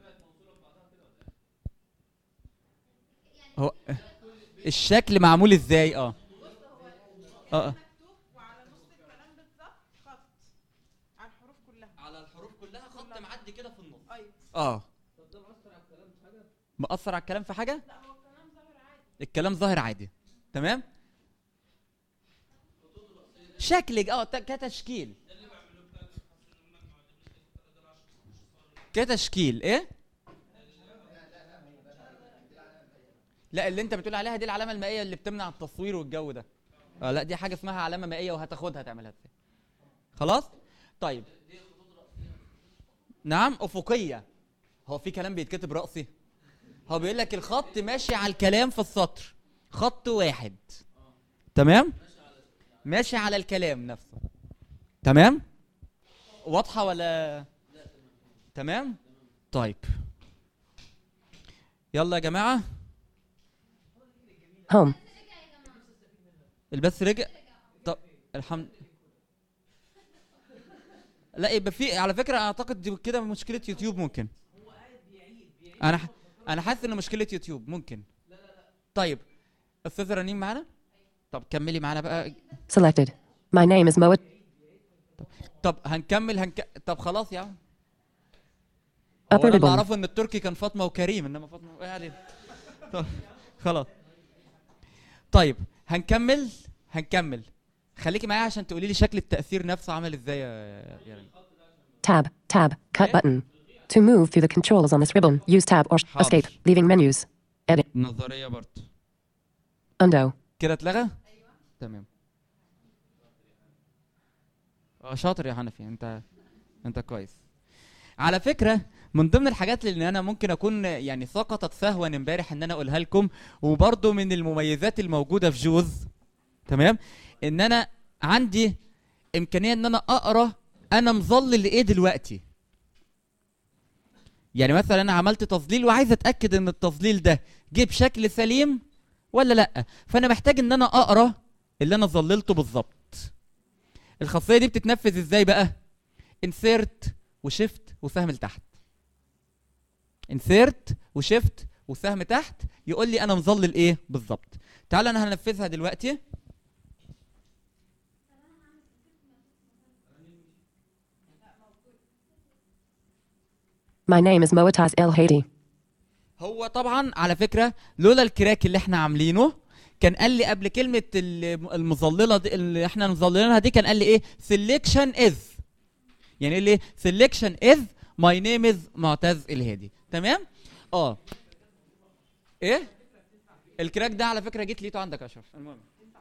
هو الشكل معمول ازاي اه اه اه وعلى نص الكلام بالظبط خط على الحروف كلها على الحروف كلها خط معدي كده في النص ايوه اه مأثر على الكلام في حاجة؟ لا هو الكلام ظاهر عادي الكلام ظاهر عادي تمام؟ شكل اه ت- كتشكيل كتشكيل ايه؟ لا اللي انت بتقول عليها دي العلامة المائية اللي بتمنع التصوير والجو ده اه لا دي حاجة اسمها علامة مائية وهتاخدها تعملها ازاي خلاص؟ طيب نعم أفقية هو في كلام بيتكتب رأسي؟ هو بيقول لك الخط ماشي على الكلام في السطر خط واحد تمام ماشي على الكلام نفسه تمام واضحه ولا تمام طيب يلا يا جماعه Home. البث رجع طب الحمد لا يبقى في على فكره اعتقد دي كده مشكله يوتيوب ممكن انا ح... انا حاسس ان مشكله يوتيوب ممكن طيب استاذه رنين معانا طب كملي معانا بقى Selected. My name is Moat. طب هنكمل هنك... طب خلاص يا عم Upper هو انا اللي ribbon. اعرفه ان التركي كان فاطمه وكريم انما فاطمه ايه علينا طب خلاص طيب هنكمل هنكمل خليكي معايا عشان تقولي لي شكل التاثير نفسه عامل ازاي يا يا رنين Tab. Tab. Cut button. To move through the controls on this ribbon, use tab or sh- Hard. escape, leaving menus. Edit. نظريه برضه Undo. كده اتلغى تمام اه شاطر يا حنفي انت انت كويس على فكره من ضمن الحاجات اللي انا ممكن اكون يعني سقطت سهوا امبارح ان انا اقولها لكم وبرضه من المميزات الموجوده في جوز تمام ان انا عندي امكانيه ان انا اقرا انا مظلل ايه دلوقتي يعني مثلا انا عملت تظليل وعايز اتاكد ان التظليل ده جه بشكل سليم ولا لا فانا محتاج ان انا اقرا اللي انا ظللته بالظبط الخاصيه دي بتتنفذ ازاي بقى انسيرت وشيفت وسهم لتحت انسيرت وشيفت وسهم تحت يقول لي انا مظلل ايه بالظبط تعال انا هنفذها دلوقتي My name is Moataz El Haiti. هو طبعا على فكره لولا الكراك اللي احنا عاملينه كان قال لي قبل كلمه ال- المظلله دي اللي احنا مظللينها دي كان قال لي ايه سelection is يعني قال لي selection is my name is معتز الهادي تمام اه ايه الكراك ده على فكره جيت لقيته عندك يا اشرف المهم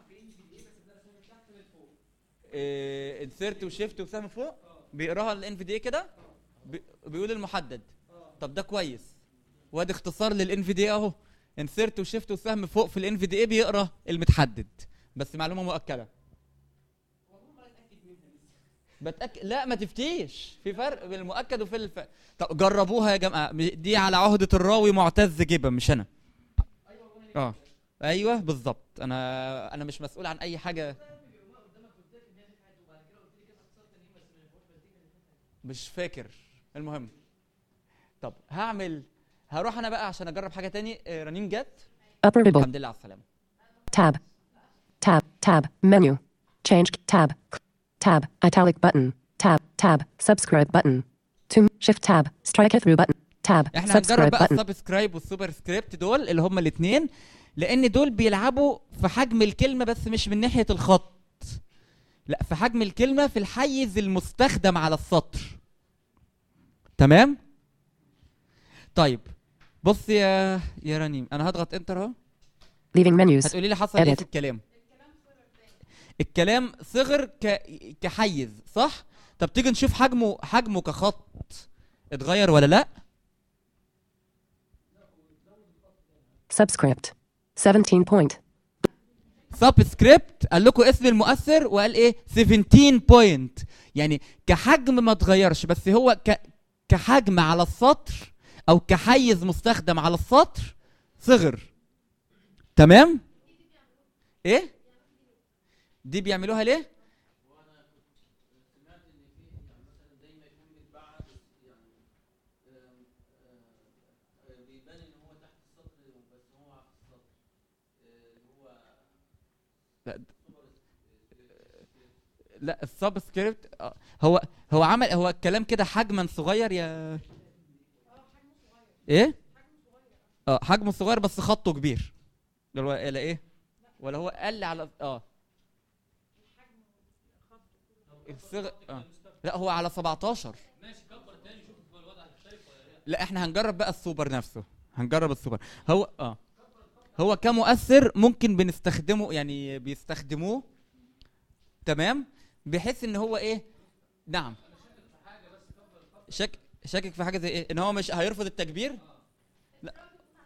إيه انسيرت وشيفت وسهم فوق بيقراها الان في دي كده بي- بيقول المحدد طب ده كويس وادي اختصار للان في دي اهو انسيرت وشيفت وسهم فوق في الان في دي بيقرا المتحدد بس معلومه مؤكده بتأكد لا ما تفتيش في فرق بين المؤكد وفي الف... طب جربوها يا جماعه دي على عهده الراوي معتز جبا مش انا اه ايوه بالظبط انا انا مش مسؤول عن اي حاجه مش فاكر المهم طب هعمل هروح انا بقى عشان اجرب حاجه تاني آه، رنين جت Upper ribbon. الحمد لله على السلامه Tab. Tab. Tab. Menu. Change. Tab. Tab. Italic button. Tab. Tab. Subscribe button. To shift tab. Strike through button. Tab. احنا هنجرب Subscribe بقى button. السبسكرايب والسوبر سكريبت دول اللي هم الاثنين لان دول بيلعبوا في حجم الكلمه بس مش من ناحيه الخط لا في حجم الكلمه في الحيز المستخدم على السطر تمام طيب بص يا يا رنيم انا هضغط انتر اهو Leaving menus. هتقولي لي حصل ايه Edit. في الكلام الكلام صغر ك... كحيز صح طب تيجي نشوف حجمه حجمه كخط اتغير ولا لا Subscript. 17 point. سبسكريبت قال لكم اسم المؤثر وقال ايه 17 بوينت يعني كحجم ما اتغيرش بس هو ك... كحجم على السطر او كحيز مستخدم على السطر صغر تمام ايه دي بيعملوها ليه لا لا السبسكريبت آه، هو هو عمل هو الكلام كده حجما صغير يا ايه اه حجمه صغير بس خطه كبير ولا ولا ايه ولا هو قل على اه الصغ... اه لا هو على 17 لا احنا هنجرب بقى السوبر نفسه هنجرب السوبر هو اه هو كمؤثر ممكن بنستخدمه يعني بيستخدموه تمام بحيث ان هو ايه نعم شك شاكك في حاجه زي ايه ان هو مش هيرفض التكبير لا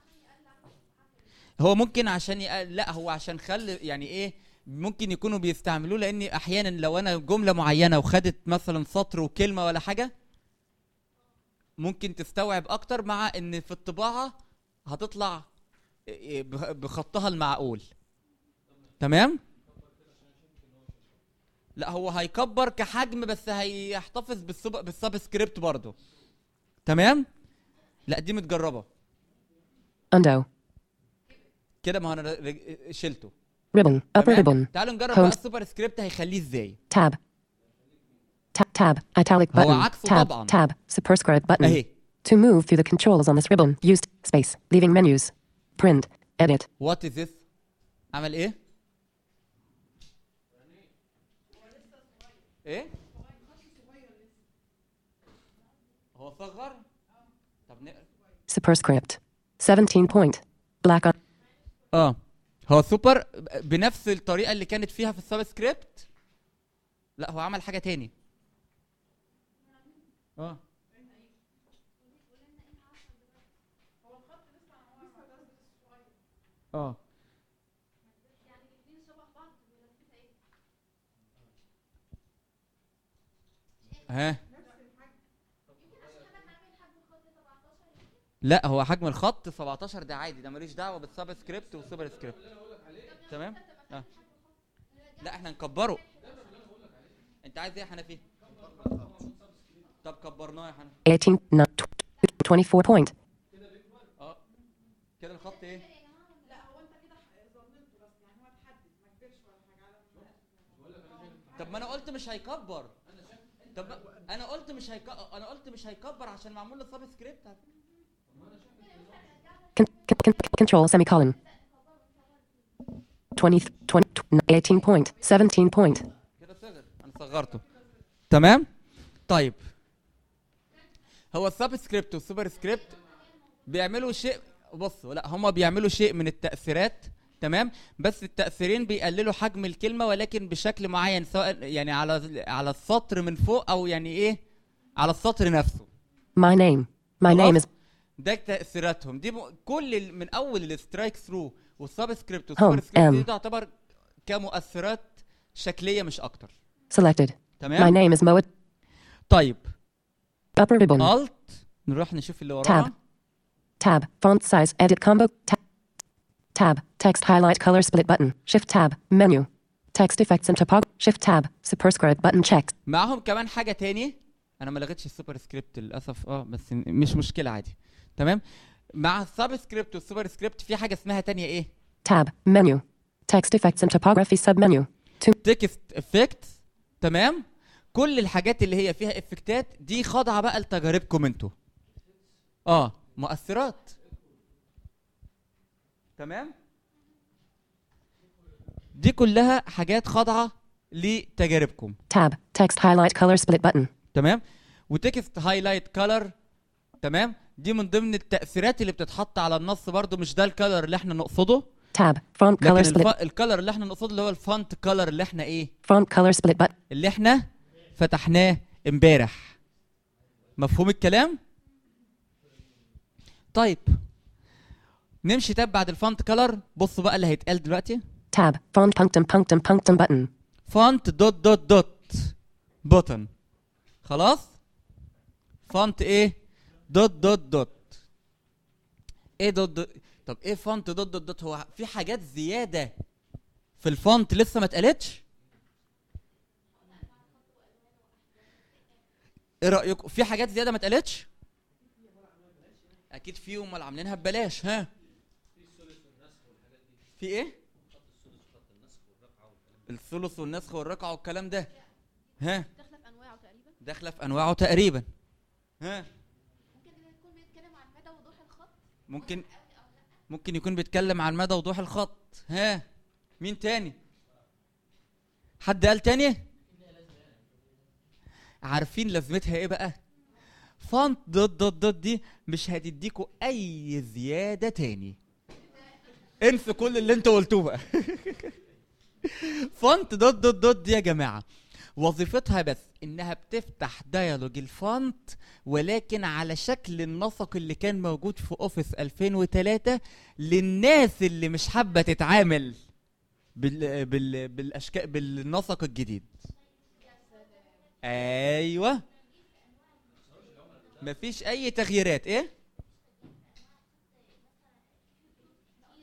هو ممكن عشان يقل... لا هو عشان خل يعني ايه ممكن يكونوا بيستعملوه لان احيانا لو انا جمله معينه وخدت مثلا سطر وكلمه ولا حاجه ممكن تستوعب اكتر مع ان في الطباعه هتطلع إيه بخ- بخطها المعقول تمام لا هو هيكبر كحجم بس هيحتفظ بالسب... بالسب سكريبت برضه تمام لا دي متجربه Undo. كده ما هو انا رج- شلته Ribbon. Upper تمام ribbon. تعالوا نجرب Home. بقى السوبر سكريبت هيخليه ازاي Tab. Tab. Tab. Italic هو button. عكسه Tab. طبعاً. Tab. Superscribe button. اهي To move through the controls on this ribbon, used space, leaving menus, print, edit, وات از ذس عمل ايه ايه هو صغر طب نقرا superscript. 17 point. Black on اه هو سوبر بنفس الطريقه اللي كانت فيها في السب سكريبت لا هو عمل حاجه تاني اه اه ها لا هو حجم الخط 17 ده عادي ده ماليش دعوه بالسب سكريبت والسوبر سكريبت تمام آه. لا احنا نكبره انت عايز ايه يا حنفي طب كبرناه يا حنفي 18, no, tw- 24 point. اه كده الخط ايه لا هو انت كده ظننته بس يعني هو اتحدد ما كبرش ولا حاجه على طب ما انا قلت مش هيكبر طب ما- انا قلت مش هيكبر انا قلت مش هيكبر عشان معمول له سب سكريبت Con- con- con- control semicolon. 20, 20, 18 point. 17 point. كده صغر انا صغرته تمام طيب هو السب سكريبت والسوبر سكريبت بيعملوا شيء بصوا لا هما بيعملوا شيء من التأثيرات تمام بس التأثيرين بيقللوا حجم الكلمة ولكن بشكل معين سواء يعني على على السطر من فوق او يعني ايه على السطر نفسه My name. My name خلاص؟ is ده تأثيراتهم دي م... كل ال... من اول السترايك ثرو والسب سكريبت والسوبر Home, سكريبت دي M. تعتبر كمؤثرات شكلية مش اكتر selected. My تمام name is Moet. طيب Upper ribbon. الت نروح نشوف اللي وراها Tab. Font size. Edit combo. Tab. Tab. Text highlight color split button. Shift tab. Menu. Text effects and typography. Shift tab. Superscribe button checked. معاهم كمان حاجه تاني انا ما لغيتش السوبر سكريبت للاسف اه بس م- مش مشكله عادي تمام مع السب سكريبت والسوبر سكريبت في حاجه اسمها تانية ايه Tab. Menu. Text effects and typography submenu. To تكست افكت تمام كل الحاجات اللي هي فيها افكتات دي خاضعه بقى لتجاربكم انتوا اه مؤثرات تمام دي كلها حاجات خاضعه لتجاربكم tab. Text highlight color split button. تمام وتكست هايلايت كلر تمام دي من ضمن التاثيرات اللي بتتحط على النص برضو مش ده الكلر اللي احنا نقصده Tab. Font color لكن split. الف... الكلر اللي احنا نقصده اللي هو الفونت كلر اللي احنا ايه Font color split button. اللي احنا فتحناه امبارح مفهوم الكلام طيب نمشي تاب بعد الفونت كلر بصوا بقى اللي هيتقال دلوقتي Tab. Font punctum punctum punctum button. فونت دوت دوت دوت بوتن خلاص فونت ايه دوت دوت دوت ايه دوت دوت طب ايه فونت دوت دوت دوت هو في حاجات زياده في الفونت لسه ما اتقالتش ايه رايكم في حاجات زياده ما اتقالتش اكيد في امال عاملينها ببلاش ها في ايه الثلث والنسخ والرقعه والكلام ده ها داخله في انواعه تقريبا داخله في انواعه تقريبا ها ممكن يكون بيتكلم عن مدى وضوح الخط ممكن ممكن يكون بيتكلم عن مدى وضوح الخط ها مين تاني حد قال تاني عارفين لازمتها ايه بقى فونت دوت دوت دوت دي مش هتديكوا اي زياده تاني انسوا كل اللي انتوا قلتوه بقى فونت دوت دوت دوت دي يا جماعه وظيفتها بس انها بتفتح ديالوج الفونت ولكن على شكل النسق اللي كان موجود في اوفيس 2003 للناس اللي مش حابه تتعامل بال بال بالاشكال بالنسق الجديد ايوه مفيش اي تغييرات ايه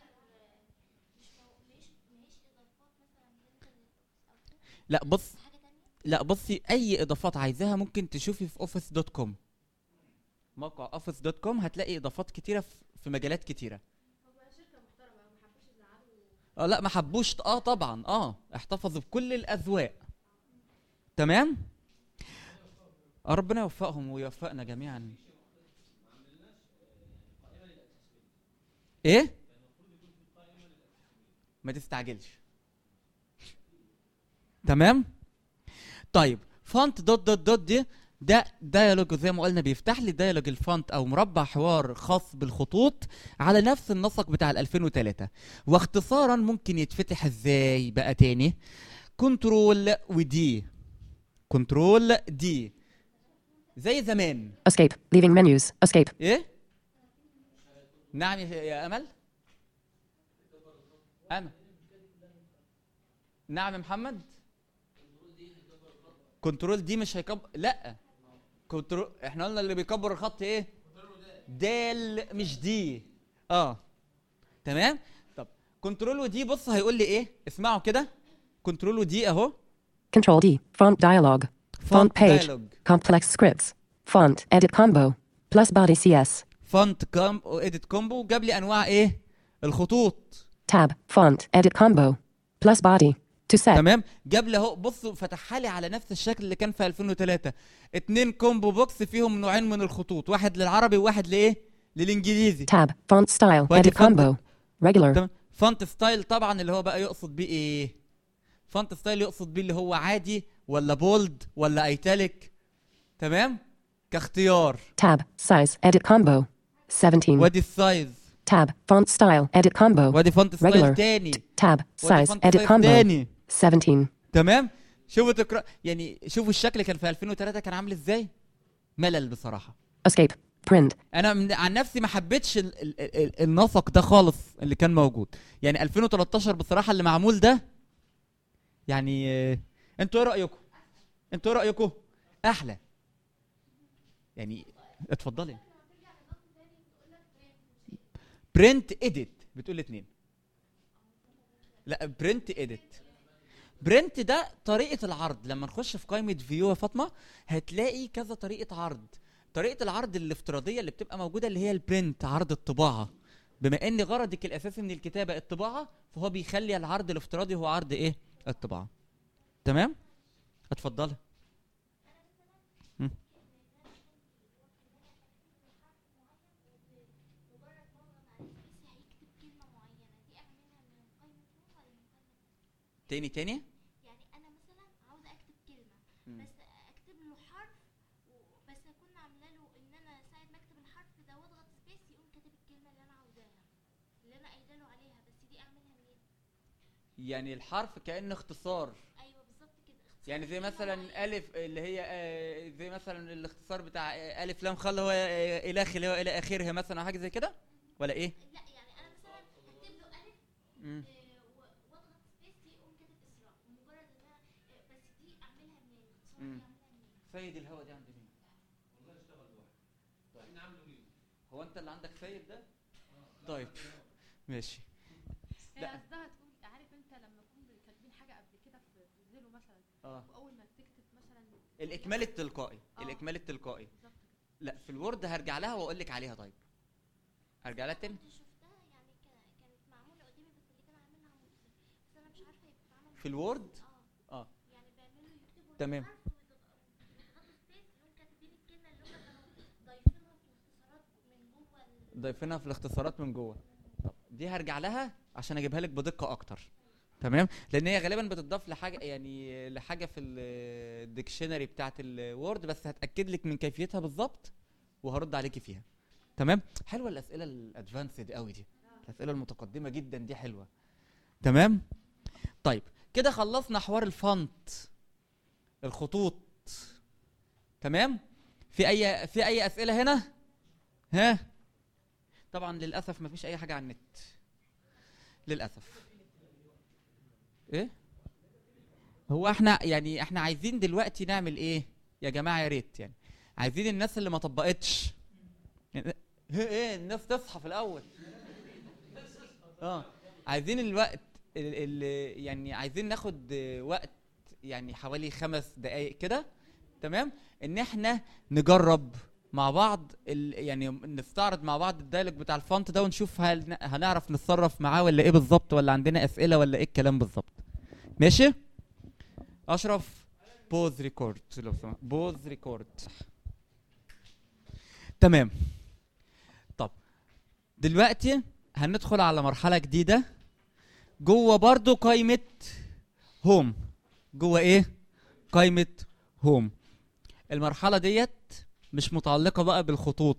لا بص لا بصي اي اضافات عايزاها ممكن تشوفي في اوفيس دوت كوم موقع اوفيس دوت كوم هتلاقي اضافات كتيره في- في مجالات كتيره اه لا ما حبوش اه طبعا اه احتفظوا بكل الاذواق تمام آه ربنا يوفقهم ويوفقنا جميعا ايه ما تستعجلش تمام طيب فونت دوت دوت دوت دي ده ديالوج زي ما قلنا بيفتح لي ديالوج الفونت او مربع حوار خاص بالخطوط على نفس النسق بتاع ال 2003 واختصارا ممكن يتفتح ازاي بقى تاني كنترول ودي كنترول دي زي زمان Escape. Leaving menus. Escape. ايه نعم يا يا امل انا نعم يا محمد كنترول دي مش هيكبر لا كنترول احنا قلنا اللي بيكبر الخط ايه دال مش دي اه تمام طب كنترول ودي بص هيقول لي ايه اسمعوا كده كنترول ودي اهو Control D. Font dialog. Font page. dialog. Complex scripts. Font. Edit combo. Plus body CS. فونت كام اديت كومبو جاب لي انواع ايه الخطوط Tab. Font. Edit combo. Plus body. To set. تمام جاب لي اهو بصوا فتحها لي على نفس الشكل اللي كان في 2003 اتنين كومبو بوكس فيهم نوعين من الخطوط واحد للعربي وواحد لايه للانجليزي Tab. Font style. Why Edit the font- combo. Regular. تمام فونت ستايل طبعا اللي هو بقى يقصد بيه ايه فونت ستايل يقصد بيه اللي هو عادي ولا بولد ولا ايتاليك تمام كاختيار Tab. Size. Edit combo. 17. وادي السايز Tab. Font style. Edit combo. وادي فونت ستايل Regular. تاني Tab. وادي Size. فونت Edit ستايل combo. تاني 17. تمام شوفوا تكرا يعني شوفوا الشكل كان في 2003 كان عامل ازاي ملل بصراحه Escape. Print. انا من عن نفسي ما حبيتش ال ال ال النسق ده خالص اللي كان موجود يعني 2013 بصراحه اللي معمول ده يعني آه، انتوا ايه رايكم انتوا ايه رايكم احلى يعني اتفضلي برنت اديت بتقول اتنين لا برنت اديت برنت ده طريقه العرض لما نخش في قائمه فيو يا فاطمه هتلاقي كذا طريقه عرض طريقه العرض الافتراضيه اللي بتبقى موجوده اللي هي البرنت عرض الطباعه بما ان غرضك الاساسي من الكتابه الطباعه فهو بيخلي العرض الافتراضي هو عرض ايه الطباعه تمام اتفضلي مم. تاني تاني يعني انا مثلا عاوزه اكتب كلمه مم. بس اكتب له حرف و- بس اكون عامله له ان انا ساعه ما اكتب الحرف ده واضغط سبيس يقوم كاتب الكلمه اللي انا عاوزاها اللي انا قايله له عليها بس دي اعملها منين يعني الحرف كانه اختصار ايوه بالظبط كده اختصار يعني زي كلمة مثلا معينة. الف اللي هي آه، زي مثلا الاختصار بتاع آه، الف لام خ اللي هو آه، الى اللي هو الى اخره مثلا او حاجه زي كده ولا ايه لا يعني انا مثلا اكتب له الف مم. آه، و- واضغط سبيس يقوم كاتب اسراء مجرد ان انا آه، بس دي اعملها منين اختصار دي مم. اعملها منين سيد الهوا دي عند مين والله اشتغل لوحده هو انت اللي عندك سيد ده طيب ماشي هي لا. قصدها تقول عارف انت لما نكون كاتبين حاجه قبل كده في في زيرو مثلا اه واول ما تكتب مثلا الاكمال التلقائي آه. الاكمال التلقائي بالظبط كده لا في الوورد هرجع لها واقول لك عليها طيب هرجع لها تاني كنت شفتها يعني كا- كانت معموله قدامي بس اللي كان عاملها مبصر بس انا مش عارفه هي بتتعمل في الوورد اه اه يعني بيعملوا يكتبوا تمام. الحرف ويضغطوا سبيس يقوم كاتبين الكلمه اللي هم كانوا ضايفينها في الاختصارات من جوه ال- ضايفينها في الاختصارات من جوه طب دي هرجع لها عشان اجيبها لك بدقه اكتر تمام لان هي غالبا بتضاف لحاجه يعني لحاجه في الديكشنري بتاعت الوورد بس هتاكد لك من كيفيتها بالظبط وهرد عليكي فيها تمام حلوه الاسئله الادفانسد قوي دي الاسئله المتقدمه جدا دي حلوه تمام طيب كده خلصنا حوار الفونت الخطوط تمام في اي في اي اسئله هنا ها طبعا للاسف مفيش اي حاجه على النت للاسف ايه هو احنا يعني احنا عايزين دلوقتي نعمل ايه يا جماعه يا ريت يعني عايزين الناس اللي ما طبقتش يعني ايه ايه الناس تصحى في الاول اه عايزين الوقت ال ال يعني عايزين ناخد آه، وقت يعني حوالي خمس دقايق كده تمام ان احنا نجرب مع بعض ال... يعني نستعرض مع بعض الدايلوج بتاع الفونت ده ونشوف هل ن- هنعرف نتصرف معاه ولا ايه بالظبط ولا عندنا اسئله ولا ايه الكلام بالظبط ماشي اشرف بوز ريكورد لو سمحت بوز ريكورد تمام طب دلوقتي هندخل على مرحله جديده جوه برضو قائمه هوم جوه ايه قائمه هوم المرحله ديت مش متعلقه بقى بالخطوط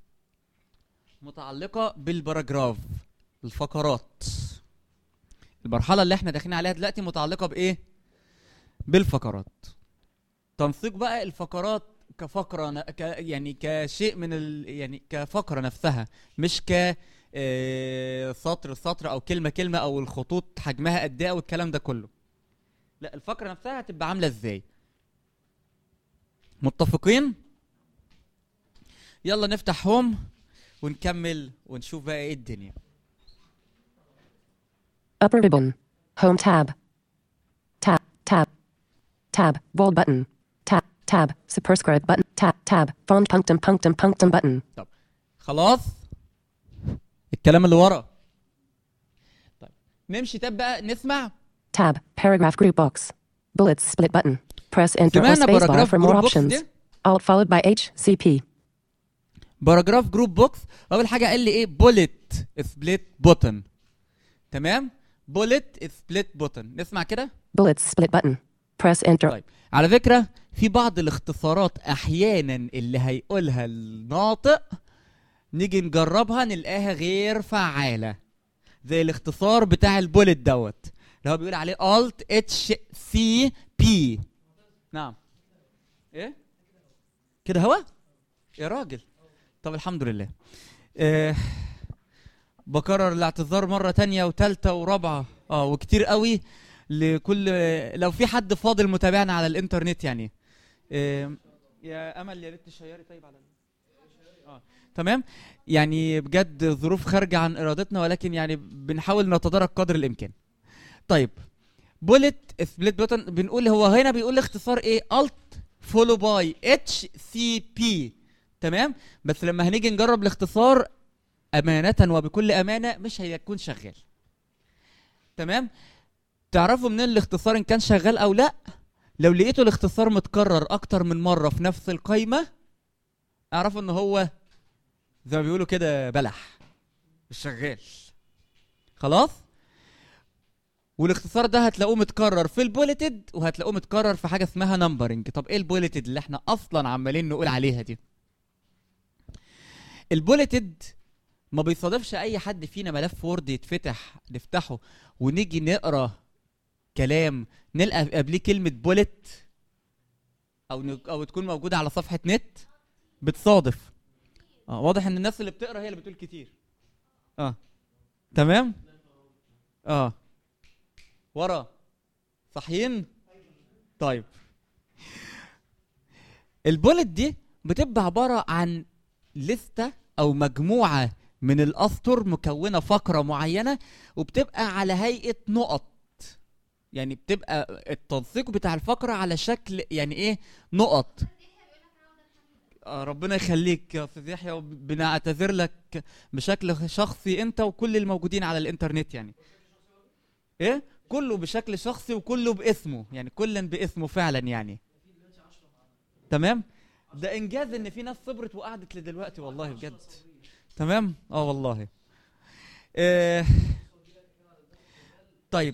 متعلقه بالباراجراف الفقرات المرحله اللي احنا داخلين عليها دلوقتي متعلقه بايه بالفقرات تنسيق بقى الفقرات كفقره ن- ك يعني كشيء من ال يعني كفقره نفسها مش ك آه، سطر سطر او كلمه كلمه او الخطوط حجمها قد ايه او الكلام ده كله لا الفقره نفسها هتبقى عامله ازاي متفقين يلا نفتح هوم ونكمل ونشوف بقى ايه الدنيا Upper ribbon. Home tab. Tab. Tab. Tab. Bold button. Tab. Tab. Superscribe button. Tab. Tab. Font punctum punctum punctum button. خلاص الكلام اللي ورا طيب نمشي تاب بقى نسمع Tab. Paragraph group box. Bullets split button. Press enter or سمعنا spacebar باراجراف for more جروب بوكس options. دي Alt followed by HCP. باراجراف جروب بوكس اول حاجه قال لي ايه بوليت سبليت بوتن تمام بوليت سبليت بوتن نسمع كده Bullets split button. Press enter. طيب على فكره في بعض الاختصارات احيانا اللي هيقولها الناطق نيجي نجربها نلاقيها غير فعاله زي الاختصار بتاع البوليت دوت اللي هو بيقول عليه alt اتش سي بي نعم ايه كده هو يا راجل طب الحمد لله آه بكرر الاعتذار مرة تانية وتالتة ورابعة اه وكتير قوي لكل لو في حد فاضل متابعنا على الانترنت يعني آه يا امل يا ريت تشيري طيب على ال- اه تمام يعني بجد ظروف خارجة عن ارادتنا ولكن يعني بنحاول نتدارك قدر الامكان طيب بوليت سبليت بوتن بنقول هو هنا بيقول اختصار ايه الت فولو باي اتش سي بي تمام بس لما هنيجي نجرب الاختصار امانه وبكل امانه مش هيكون شغال تمام تعرفوا منين الاختصار ان كان شغال او لا لو لقيتوا الاختصار متكرر اكتر من مره في نفس القايمه اعرفوا ان هو زي ما بيقولوا كده بلح مش شغال خلاص والاختصار ده هتلاقوه متكرر في البوليتد وهتلاقوه متكرر في حاجه اسمها نمبرنج طب ايه البوليتد اللي احنا اصلا عمالين نقول عليها دي البوليتد ما بيصادفش اي حد فينا ملف وورد يتفتح نفتحه ونيجي نقرا كلام نلقى قبليه كلمه بوليت او ن- او تكون موجوده على صفحه نت بتصادف اه واضح ان الناس اللي بتقرا هي اللي بتقول كتير اه تمام اه ورا صحيين طيب البولت دي بتبقى عباره عن لستة او مجموعه من الاسطر مكونه فقره معينه وبتبقى على هيئه نقط يعني بتبقى التنسيق بتاع الفقره على شكل يعني ايه نقط آه، ربنا يخليك يا استاذ يحيى وبنعتذر لك بشكل شخصي انت وكل الموجودين على الانترنت يعني ايه كله بشكل شخصي وكله باسمه يعني كلا باسمه فعلا يعني تمام ده انجاز ان في ناس صبرت وقعدت لدلوقتي والله بجد تمام اه والله آه طيب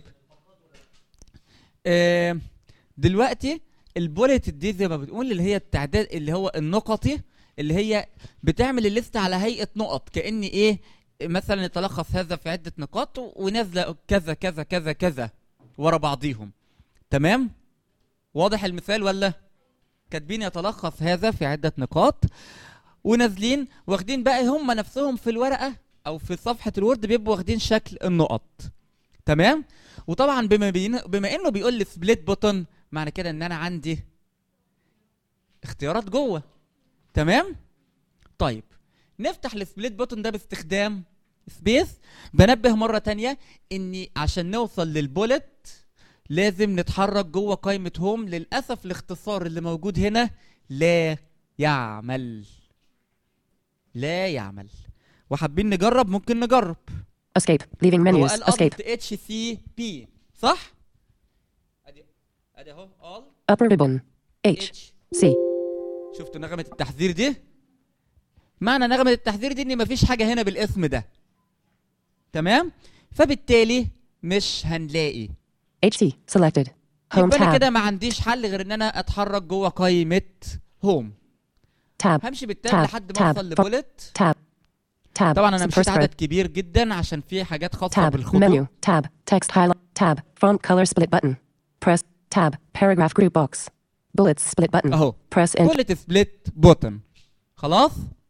آه دلوقتي البوليت دي زي ما بتقول اللي هي التعداد اللي هو النقطي اللي هي بتعمل الليست على هيئه نقط كان ايه مثلا يتلخص هذا في عده نقاط ونازله كذا كذا كذا كذا ورا بعضيهم تمام واضح المثال ولا كاتبين يتلخص هذا في عده نقاط ونازلين واخدين بقى هم نفسهم في الورقه او في صفحه الوورد بيبقوا واخدين شكل النقط تمام وطبعا بما بين بما انه بيقول لي سبليت بوتون معنى كده ان انا عندي اختيارات جوه تمام طيب نفتح السبليت بوتون ده باستخدام سبيس بنبه مره تانية اني عشان نوصل للبولت لازم نتحرك جوه قائمه هوم للاسف الاختصار اللي موجود هنا لا يعمل لا يعمل وحابين نجرب ممكن نجرب Escape. Leaving هو menus. قال Escape. Alt اتش سي بي صح؟ ادي ادي اهو Alt Upper ribbon. H. اتش C. شفتوا نغمة التحذير دي؟ معنى نغمة التحذير دي ان مفيش حاجة هنا بالاسم ده تمام؟ فبالتالي مش هنلاقي HT. Selected. Home يبقى انا tab. كده ما عنديش حل غير ان انا اتحرك جوه قائمة هوم Tab. همشي بالتاب Tab. لحد ما Tab. اوصل Fu- لبولت Tab. Tab. طبعا انا مشيت Subscribe. عدد كبير جدا عشان في حاجات خاصة Tab. بالخطوط Menu. Tab. Text highlight. Tab. Font color split button. Press. Tab. Paragraph group box. Bullets split button. اهو Press enter. بولت سبليت بوتن خلاص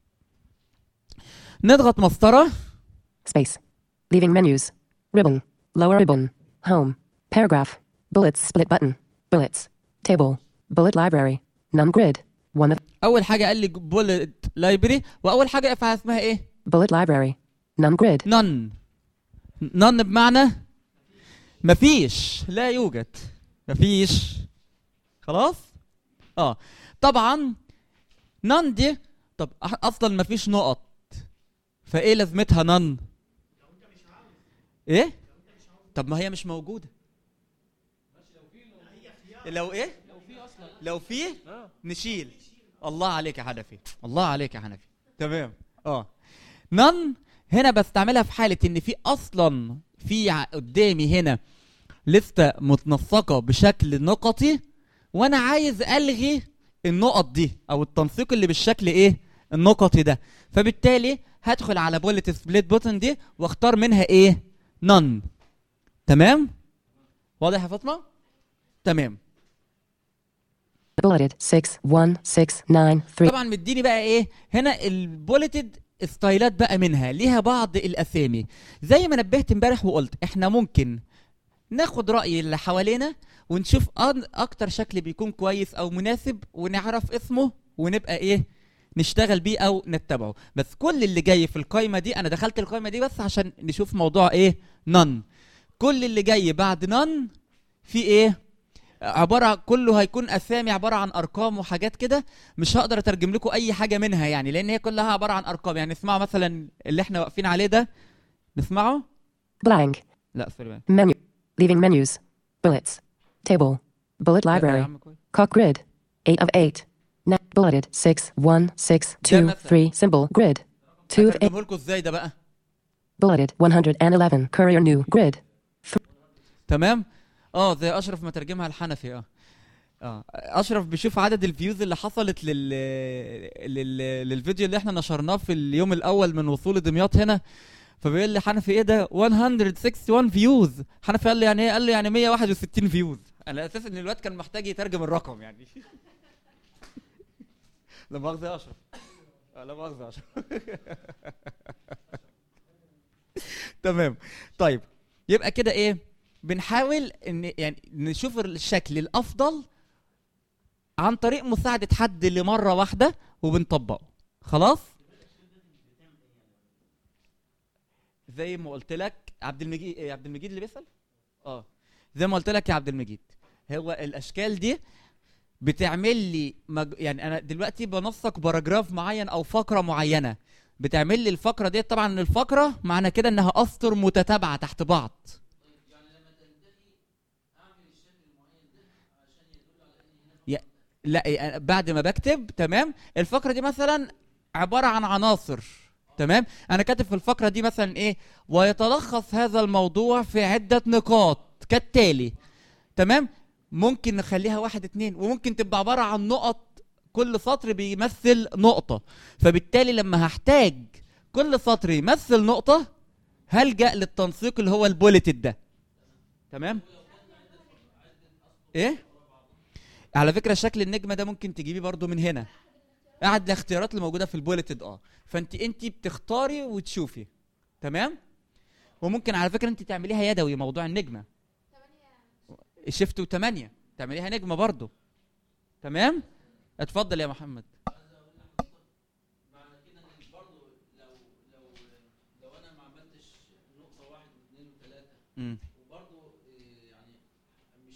نضغط مسطرة Space. Leaving menus. Ribbon. Lower ribbon. Home. Paragraph. Bullets split button. Bullets. Table. Bullet library. Num grid. One of اول حاجة قال لي بولت لايبرري واول حاجة افعل اسمها ايه bullet library. Num grid. نون نون بمعنى مفيش لا يوجد مفيش خلاص اه طبعا نون دي طب أح- اصلا مفيش نقط فايه لازمتها نون ايه طب ما هي مش موجوده لو ايه لو في نشيل الله عليك يا حنفي الله عليك يا حنفي تمام اه نون هنا بستعملها في حالة ان في اصلا في ع- قدامي هنا لستة متنسقة بشكل نقطي وانا عايز الغي النقط دي او التنسيق اللي بالشكل ايه النقطي ده فبالتالي هدخل على بولت سبليت بوتن دي واختار منها ايه نون تمام واضح يا فاطمة تمام Bulleted. Six. One. Six. Nine. Three. طبعا مديني بقى ايه هنا البوليتد ستايلات بقى منها ليها بعض الاسامي زي ما نبهت امبارح وقلت احنا ممكن ناخد راي اللي حوالينا ونشوف أن- اكتر شكل بيكون كويس او مناسب ونعرف اسمه ونبقى ايه نشتغل بيه او نتبعه بس كل اللي جاي في القايمه دي انا دخلت القايمه دي بس عشان نشوف موضوع ايه نون كل اللي جاي بعد نون في ايه عباره كله هيكون اسامي عباره عن ارقام وحاجات كده مش هقدر اترجم لكم اي حاجه منها يعني لان هي كلها عباره عن ارقام يعني اسمعوا مثلا اللي احنا واقفين عليه ده نسمعه Blank. لا سوري بقى. Menu. Leaving menus. Bullets. Table. Bullet لا، يا library. عم كويس. Cock grid. 8 of 8. Net bulleted. 6, 1, 6, 2, مثلا. 3. Symbol. Grid. 2 of 8. اترجمه لكم ازاي ده بقى Bulleted. 111. Courier new. Grid. تمام اه زي اشرف ما ترجمها الحنفي اه اه اشرف بيشوف عدد الفيوز اللي حصلت لل... لل... للفيديو اللي احنا نشرناه في اليوم الاول من وصول دمياط هنا فبيقول لي حنفي ايه ده 161 فيوز حنفي قال لي يعني ايه قال لي يعني 161 فيوز انا اساس ان الواد كان محتاج يترجم الرقم يعني لا مؤاخذه يا اشرف آه، لا مؤاخذه يا اشرف تمام طيب يبقى كده ايه بنحاول ان يعني نشوف الشكل الافضل عن طريق مساعده حد لمره واحده وبنطبقه خلاص زي ما قلت لك عبد المجيد إيه عبد المجيد اللي بيسال اه زي ما قلت لك يا عبد المجيد هو الاشكال دي بتعمل لي مج... يعني انا دلوقتي بنسق باراجراف معين او فقره معينه بتعمل لي الفقره دي طبعا الفقره معنى كده انها اسطر متتابعه تحت بعض يا- لا إيه، أنا بعد ما بكتب تمام الفقره دي مثلا عباره عن عناصر تمام انا كاتب في الفقره دي مثلا ايه ويتلخص هذا الموضوع في عده نقاط كالتالي تمام ممكن نخليها واحد اتنين وممكن تبقى عباره عن نقط كل سطر بيمثل نقطه فبالتالي لما هحتاج كل سطر يمثل نقطه هلجا للتنسيق اللي هو البوليتد ده تمام ايه على فكره شكل النجمه ده ممكن تجيبيه برضو من هنا قاعد الاختيارات اللي موجوده في البوليتد اه فانت انت بتختاري وتشوفي تمام وممكن على فكره انت تعمليها يدوي موضوع النجمه شيفت وثمانية تعمليها نجمه برضو تمام اتفضل يا محمد مم.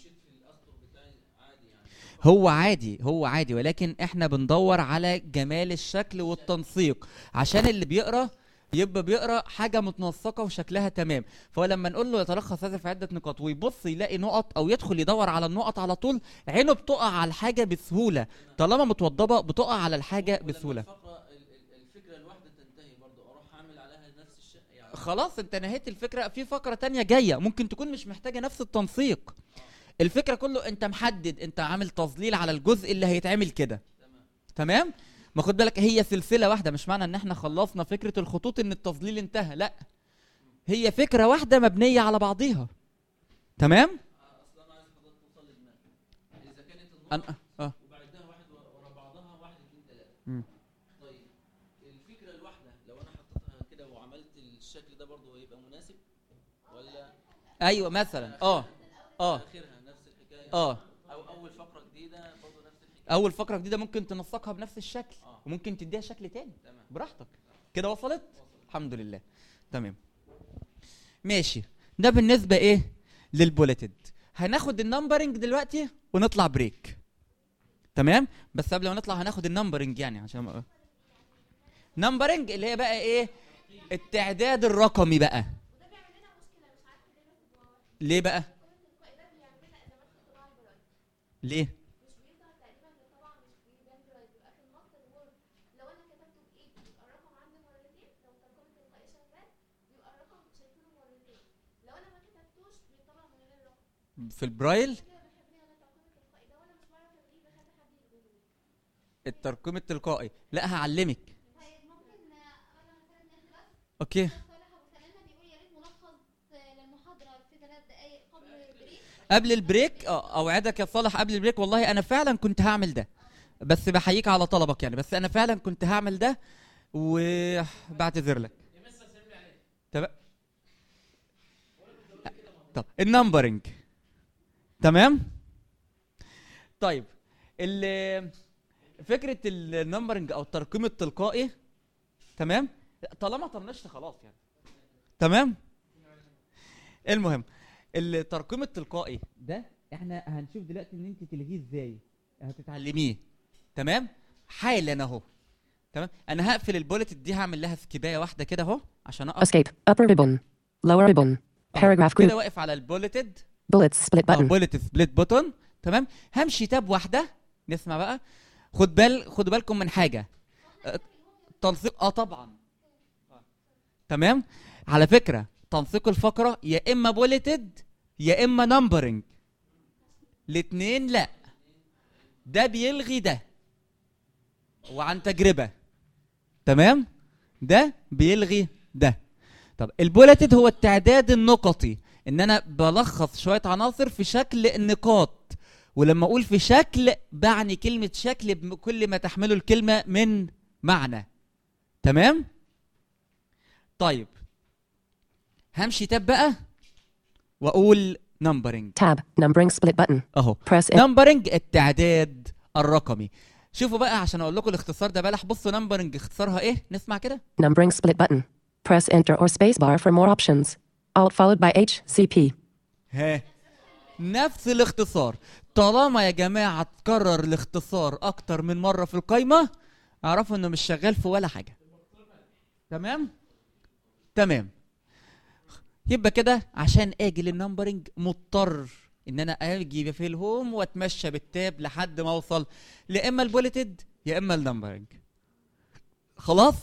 هو عادي هو عادي ولكن احنا بندور على جمال الشكل والتنسيق عشان اللي بيقرا يبقى بيقرا حاجه متنسقه وشكلها تمام فلما نقول له يتلخص هذا في عده نقاط ويبص يلاقي نقط او يدخل يدور على النقط على طول عينه بتقع على الحاجه بسهوله طالما متوضبه بتقع على الحاجه بسهوله الفقره ال- ال- الفكره الواحده تنتهي برضه اروح اعمل عليها نفس الشيء يعني خلاص انت نهيت الفكره في فقره تانية جايه ممكن تكون مش محتاجه نفس التنسيق الفكره كله انت محدد انت عامل تظليل على الجزء اللي هيتعمل كده تمام ما خد بالك هي سلسله واحده مش معنى ان احنا خلصنا فكره الخطوط ان التظليل انتهى لا هي فكره واحده مبنيه على بعضيها تمام اصلا انا عايز حضرتك توصل لدماغي اذا كانت أنا النقط اه وبعدها واحد ورا بعضها واحد اثنين ثلاثه مم. طيب الفكره الواحده لو انا حطيتها كده وعملت الشكل ده برضه هيبقى مناسب ولا ايوه مثلا اه اه اخرها نفس الحكايه اه او اول فقره جديده برضه نفس الحكايه اول فقره جديده ممكن تنسقها بنفس الشكل آه. وممكن تديها شكل تاني تمام براحتك كده وصلت الحمد لله تمام ماشي ده بالنسبه ايه للبوليتد هناخد النمبرنج دلوقتي ونطلع بريك تمام بس قبل ما نطلع هناخد النمبرنج يعني عشان ما نمبرنج اللي هي بقى ايه التعداد الرقمي بقى ليه بقى ليه لو انا كتبته بايدي يبقى الرقم عندي مرتين لو ترقيم تلقائي شغال يبقى الرقم شايفينه مرتين لو انا ما كتبتوش بيطلع من غير رقم في البرايل كده بيحبني انا الترقيم التلقائي ده وانا مش بعرف الاقيه بخلي حد يقوله الترقيم التلقائي لا هعلمك طيب ممكن انا مثلا نخلص اوكي صالح ابو سلامه بيقول يا ريت ملخص للمحاضره في ثلاث دقائق قبل البريك قبل البريك اه، اوعدك يا صالح قبل البريك والله انا فعلا كنت هعمل ده بس بحييك على طلبك يعني بس انا فعلا كنت هعمل ده وبعتذر لك تمام طب النمبرنج تمام طيب ال فكره النمبرنج او الترقيم التلقائي تمام لا، طالما طنشت خلاص يعني تمام المهم الترقيم التلقائي ده احنا هنشوف دلوقتي ان انت تلغيه ازاي هتتعلميه تمام حالا اهو تمام انا هقفل البولت دي هعمل لها سكيبايه واحده كده اهو عشان اقف Escape. Upper ribbon. Lower ribbon. Paragraph كده group. واقف على البولتد Bullets split button. بولت سبليت بوتون تمام همشي تاب واحده نسمع بقى خد بال خدوا بالكم من حاجه اه، تنسيق اه طبعا آه. تمام على فكره تنسيق الفقره يا اما بوليتد يا اما نمبرنج الاثنين لا ده بيلغي ده وعن تجربه تمام ده بيلغي ده طب البوليتد هو التعداد النقطي ان انا بلخص شويه عناصر في شكل نقاط ولما اقول في شكل بعني كلمه شكل بكل ما تحمله الكلمه من معنى تمام طيب همشي تاب بقى واقول نمبرنج Tab. Numbering split button. اهو Press in. نمبرنج التعداد الرقمي شوفوا بقى عشان اقول لكم الاختصار ده بلح بصوا نمبرنج اختصارها ايه نسمع كده Numbering split button. Press enter or spacebar for more options. Alt followed by H, C, P. ها نفس الاختصار طالما يا جماعة تكرر الاختصار أكتر من مرة في القايمة اعرفوا إنه مش شغال في ولا حاجة تمام تمام يبقى كده عشان اجي للنمبرنج مضطر ان انا اجي في الهوم واتمشى بالتاب لحد ما اوصل لا اما البوليتد يا اما النمبرنج خلاص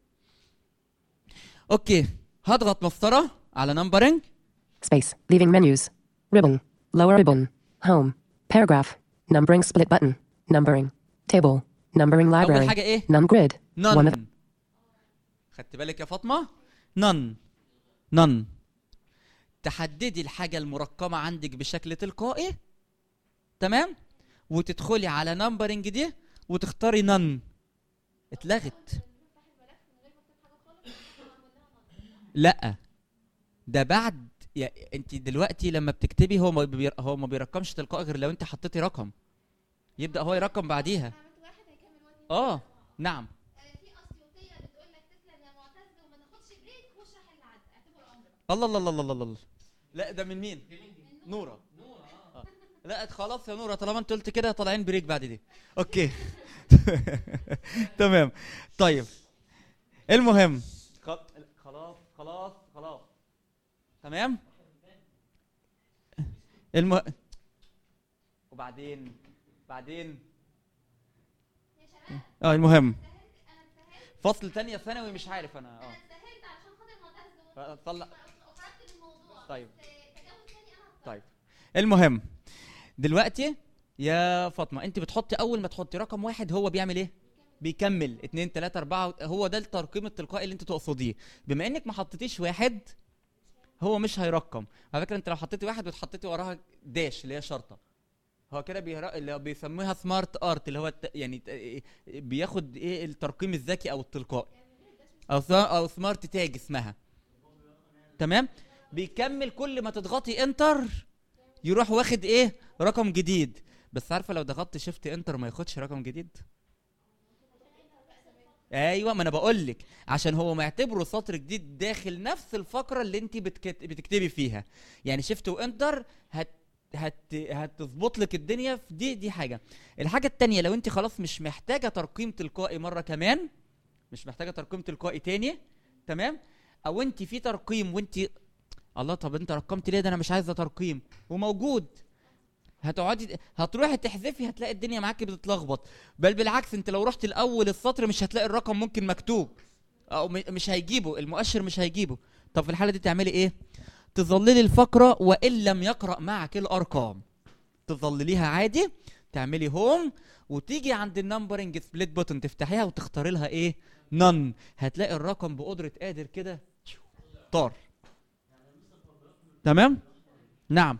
اوكي هضغط مسطره على نمبرنج Space. Leaving menus. Ribbon. Lower ribbon. Home. Paragraph. Numbering split button. Numbering. Table. Numbering اول library. حاجه ايه Num grid. One of نن خدت بالك يا فاطمه نن نن تحددي الحاجه المرقمه عندك بشكل تلقائي تمام وتدخلي على نمبرنج دي وتختاري نن اتلغت لا ده بعد يا انت دلوقتي لما بتكتبي هو ما بير... هو ما بيرقمش تلقائي غير لو انت حطيتي رقم يبدا هو يرقم بعديها عملت واحد هيكمل واحد اه نعم آه، في اسيوطيه بتقول لك تسلم يا معتز وما ناخدش بريك واشرح اللي عدى اعتبره امر الله الله الله الله الله الله لا ده من مين؟ نورة آه. لا خلاص يا نورة طالما انت قلت كده طالعين بريك بعد دي اوكي تمام طيب المهم خ- خلاص خلاص خلاص تمام الم وبعدين بعدين اه المهم فصل تانية ثانوي مش عارف انا اه سهلت علشان خاطر معتز طلع وخرجت الموضوع طيب تجاوب تاني انا طيب المهم دلوقتي يا فاطمه انت بتحطي اول ما تحطي رقم واحد هو بيعمل ايه بيكمل اتنين تلاتة اربعة هو ده الترقيم التلقائي اللي انت تقصديه بما انك ما حطيتيش واحد هو مش هيرقم على فكره انت لو حطيتي واحد وتحطيتي وراها داش اللي هي شرطه هو كده بيهر... اللي هو بيسموها سمارت ارت اللي هو الت... يعني ت- بياخد ايه الترقيم الذكي او التلقائي او س... او سمارت تاج اسمها تمام بيكمل كل ما تضغطي انتر يروح واخد ايه رقم جديد بس عارفه لو ضغطت شيفت انتر ما ياخدش رقم جديد ايوه ما انا بقول لك عشان هو معتبره سطر جديد داخل نفس الفقره اللي انت بتكت... بتكتبي فيها يعني شيفت وانتر هت هت هتظبط لك الدنيا في دي دي حاجه الحاجه التانية لو انت خلاص مش محتاجه ترقيم تلقائي مره كمان مش محتاجه ترقيم تلقائي تاني تمام او انت في ترقيم وانت الله طب انت رقمت ليه ده انا مش عايزه ترقيم وموجود هتقعدي هتروحي تحذفي هتلاقي الدنيا معاكي بتتلخبط بل بالعكس انت لو رحت الاول السطر مش هتلاقي الرقم ممكن مكتوب او م- مش هيجيبه المؤشر مش هيجيبه طب في الحاله دي تعملي ايه تظللي الفقره وان لم يقرا معك الارقام تظلليها عادي تعملي هوم وتيجي عند النمبرنج سبليت بوتن تفتحيها وتختاري لها ايه نن هتلاقي الرقم بقدره قادر كده طار تمام نعم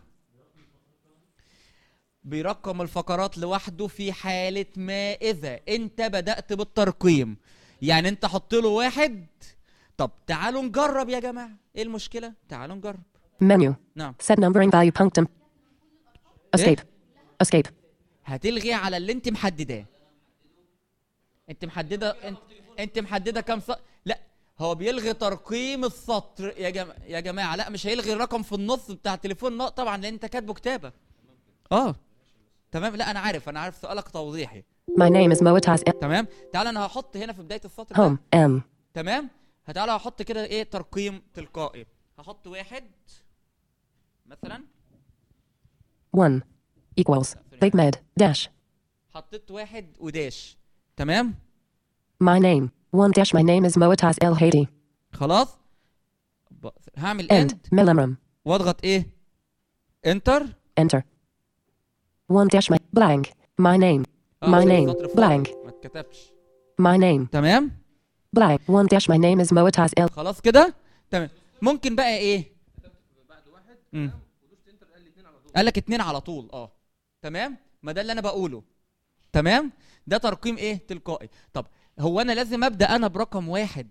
بيرقم الفقرات لوحده في حالة ما إذا أنت بدأت بالترقيم يعني أنت حط له واحد طب تعالوا نجرب يا جماعة إيه المشكلة؟ تعالوا نجرب Menu. نعم Set numbering value punctum. Escape. Escape. هتلغي على اللي أنت محدداه أنت محددة أنت أنت محددة كام سطر؟ لا هو بيلغي ترقيم السطر يا جماعة يا جماعة لا مش هيلغي الرقم في النص بتاع التليفون لا طبعا لأن أنت كاتبه كتابة اه تمام لا أنا عارف أنا عارف سؤالك توضيحي My name is Moataz L. تمام تعال انا هحط هنا في بدايه السطر Home. ده M. تمام هتعالى هحط كده ايه ترقيم تلقائي هحط واحد مثلا 1. Equals. Big Med. Dash. حطيت واحد وداش تمام My name. 1 dash my name is Moataz El Hadi. خلاص ب- هعمل End. اند Millimrum. واضغط ايه انتر Enter. 1 dash my blank. My name. My name. Blank. ما اتكتبش My name. تمام Blank. 1 dash my name is Moataz El. خلاص كده تمام ممكن بقى ايه مم. قال لك اتنين على طول اه تمام ما ده اللي انا بقوله تمام ده ترقيم ايه تلقائي طب هو انا لازم ابدا انا برقم واحد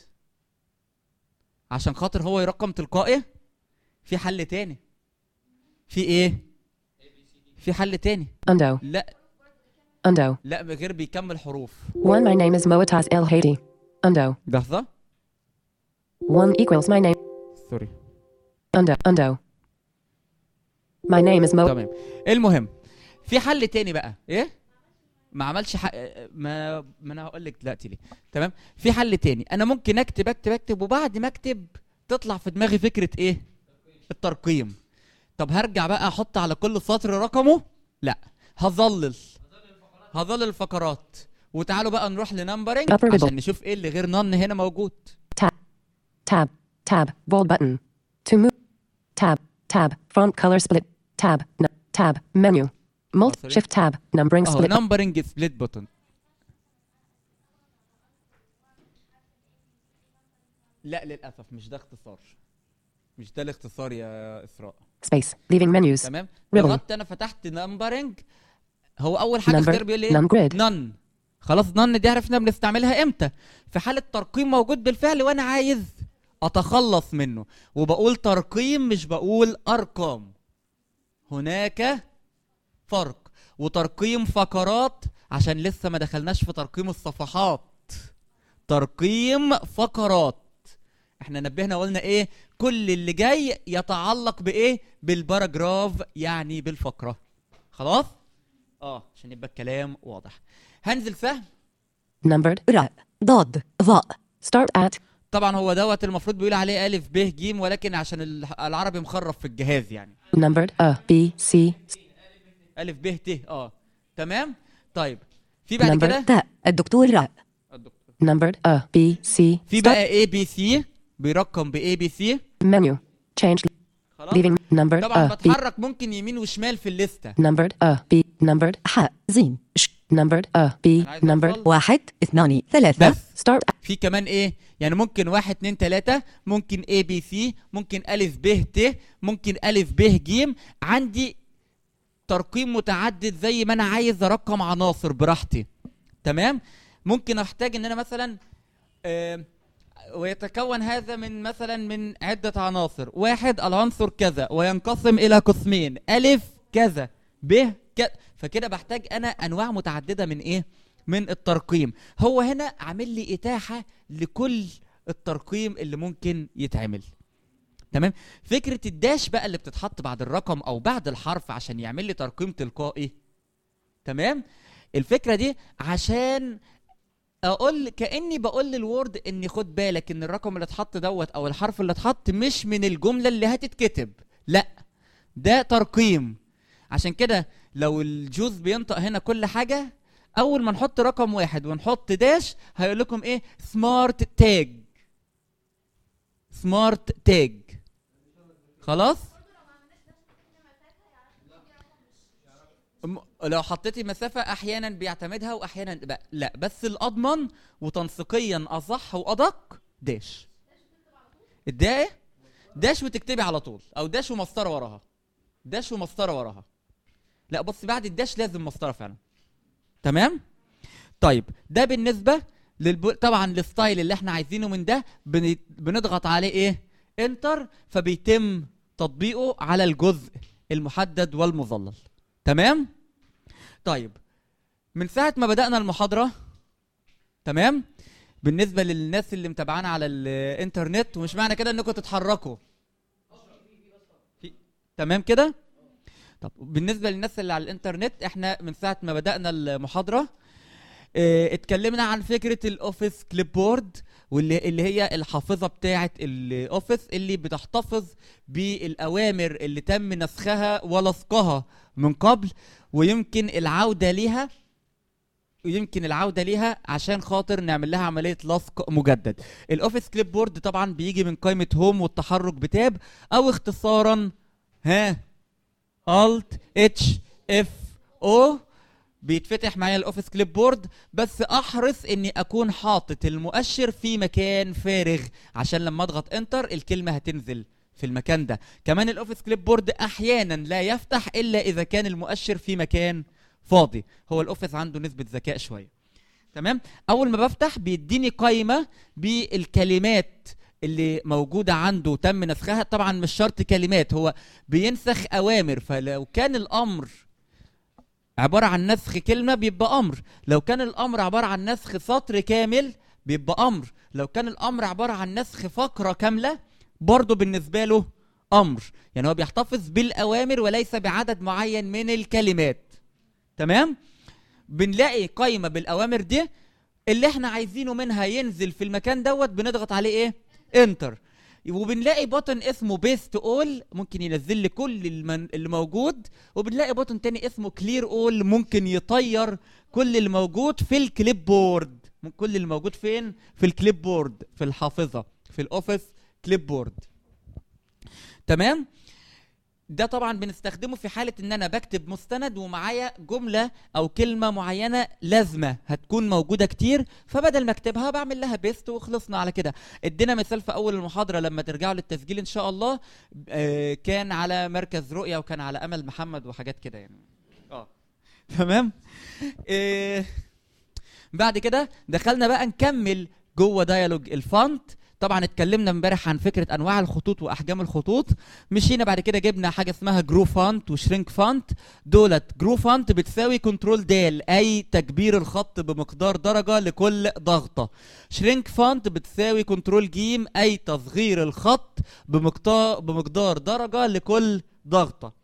عشان خاطر هو يرقم تلقائي في حل تاني في ايه في حل تاني Undo. لا Undo. لا غير بيكمل حروف 1 my name is Moataz El Hadi. Undo. لحظه 1 equals my name. سوري Undo. Undo. My name is Mo. تمام المهم في حل تاني بقى ايه ما عملش حق ما ما انا هقول لك دلوقتي ليه تمام في حل تاني انا ممكن اكتب اكتب اكتب وبعد ما اكتب تطلع في دماغي فكره ايه الترقيم طب هرجع بقى احط على كل سطر رقمه لا هظلل هظلل الفقرات وتعالوا بقى نروح لنمبرنج Upper middle. عشان نشوف ايه اللي غير نن هنا موجود Tab. Tab. Tab. Bold button. To move. Tab. Tab. Font color split. Tab. N- tab. Menu. Mult. sorry. Shift tab. Numbering اهو split. نمبرنج سبليت بوتن لا للاسف مش ده اختصار مش ده الاختصار يا اسراء Space. Leaving menus. تمام Ribbon. ضغطت انا فتحت نمبرنج هو اول حاجه Number. اختيار بيقول لي Num grid. نن خلاص نن دي عرفنا بنستعملها امتى في حاله ترقيم موجود بالفعل وانا عايز اتخلص منه وبقول ترقيم مش بقول ارقام هناك فرق وترقيم فقرات عشان لسه ما دخلناش في ترقيم الصفحات ترقيم فقرات احنا نبهنا وقلنا ايه كل اللي جاي يتعلق بايه بالباراجراف يعني بالفقره خلاص اه عشان يبقى الكلام واضح هنزل سهم Numbered. راء ضاد ظاء Start at. طبعا هو دوت المفروض بيقول عليه الف ب ج ولكن عشان ال- العربي مخرف في الجهاز يعني Numbered. A. B. C. الف ب ت اه تمام طيب في بعد Number كده تاء الدكتور راء الدكتور. Numbered. A. B. C. في Start. بقى A B C بيرقم ب A B C Menu. Change. خلاص Leaving. Numbered. طبعا A. B. بتحرك ممكن يمين وشمال في الليسته Numbered. A. B. Numbered. حاء زين ش Numbered. A. B. أنا عايز Numbered. أوصل. واحد اثنان ثلاثة بس Start. في كمان ايه يعني ممكن واحد اتنين تلاتة ممكن A B C ممكن ألف ب ت ممكن ألف ب ج عندي ترقيم متعدد زي ما أنا عايز أرقم عناصر براحتي تمام ممكن أحتاج إن أنا مثلا آه ويتكون هذا من مثلا من عدة عناصر واحد العنصر كذا وينقسم إلى قسمين ألف كذا ب كذا فكده بحتاج أنا أنواع متعددة من إيه من الترقيم هو هنا عامل لي إتاحة لكل الترقيم اللي ممكن يتعمل تمام فكرة الداش بقى اللي بتتحط بعد الرقم أو بعد الحرف عشان يعمل لي ترقيم تلقائي تمام الفكرة دي عشان اقول كاني بقول للوورد ان خد بالك ان الرقم اللي اتحط دوت او الحرف اللي اتحط مش من الجمله اللي هتتكتب لا ده ترقيم عشان كده لو الجوز بينطق هنا كل حاجه اول ما نحط رقم واحد ونحط داش هيقول لكم ايه سمارت تاج سمارت تاج خلاص م- لو حطيتي مسافة أحيانا بيعتمدها وأحيانا ب- لا بس الأضمن وتنسيقيا أصح وأدق داش الداء داش وتكتبي على طول أو داش ومسطرة وراها داش ومسطرة وراها لا بص بعد الداش لازم مسطرة فعلا تمام طيب ده بالنسبة للب... طبعا الستايل اللي احنا عايزينه من ده بن... بنضغط عليه ايه انتر فبيتم تطبيقه على الجزء المحدد والمظلل تمام طيب من ساعة ما بدأنا المحاضرة تمام بالنسبة للناس اللي متابعانا على الانترنت ومش معنى كده انكم تتحركوا في- تمام كده طب بالنسبة للناس اللي على الانترنت احنا من ساعة ما بدأنا المحاضرة اه اتكلمنا عن فكرة الاوفيس كليب بورد واللي اللي هي الحافظة بتاعة الاوفيس اللي بتحتفظ بالاوامر اللي تم نسخها ولصقها من قبل ويمكن العودة ليها ويمكن العودة ليها عشان خاطر نعمل لها عملية لصق مجدد الاوفيس كليب بورد طبعا بيجي من قائمة هوم والتحرك بتاب او اختصارا ها Alt اتش اف او بيتفتح معايا الاوفيس كليب بورد بس احرص اني اكون حاطط المؤشر في مكان فارغ عشان لما اضغط انتر الكلمه هتنزل في المكان ده كمان الاوفيس كليب بورد احيانا لا يفتح الا اذا كان المؤشر في مكان فاضي هو الاوفيس عنده نسبه ذكاء شويه تمام اول ما بفتح بيديني قائمه بالكلمات اللي موجوده عنده تم نسخها طبعا مش شرط كلمات هو بينسخ اوامر فلو كان الامر عباره عن نسخ كلمه بيبقى امر لو كان الامر عباره عن نسخ سطر كامل بيبقى امر لو كان الامر عباره عن نسخ فقره كامله برضه بالنسبه له امر يعني هو بيحتفظ بالاوامر وليس بعدد معين من الكلمات تمام بنلاقي قائمه بالاوامر دي اللي احنا عايزينه منها ينزل في المكان دوت بنضغط عليه ايه انتر وبنلاقي بوتن اسمه بيست اول ممكن ينزل لي كل المن... اللي موجود وبنلاقي بوتن تاني اسمه كلير اول ممكن يطير كل اللي موجود في الكليب بورد من كل اللي موجود فين في الكليب بورد في الحافظه في الاوفيس كليب بورد تمام ده طبعا بنستخدمه في حالة ان انا بكتب مستند ومعايا جملة او كلمة معينة لازمة هتكون موجودة كتير فبدل ما اكتبها بعمل لها بيست وخلصنا على كده ادينا مثال في اول المحاضرة لما ترجعوا للتسجيل ان شاء الله آه كان على مركز رؤية وكان على امل محمد وحاجات كده يعني اه تمام آه بعد كده دخلنا بقى نكمل جوه ديالوج الفونت طبعا اتكلمنا امبارح عن فكره انواع الخطوط واحجام الخطوط مشينا بعد كده جبنا حاجه اسمها جرو فونت وشرينك فونت دولت جرو فونت بتساوي كنترول دال اي تكبير الخط بمقدار درجه لكل ضغطه شرينك فونت بتساوي كنترول جيم اي تصغير الخط بمقدار بمقدار درجه لكل ضغطه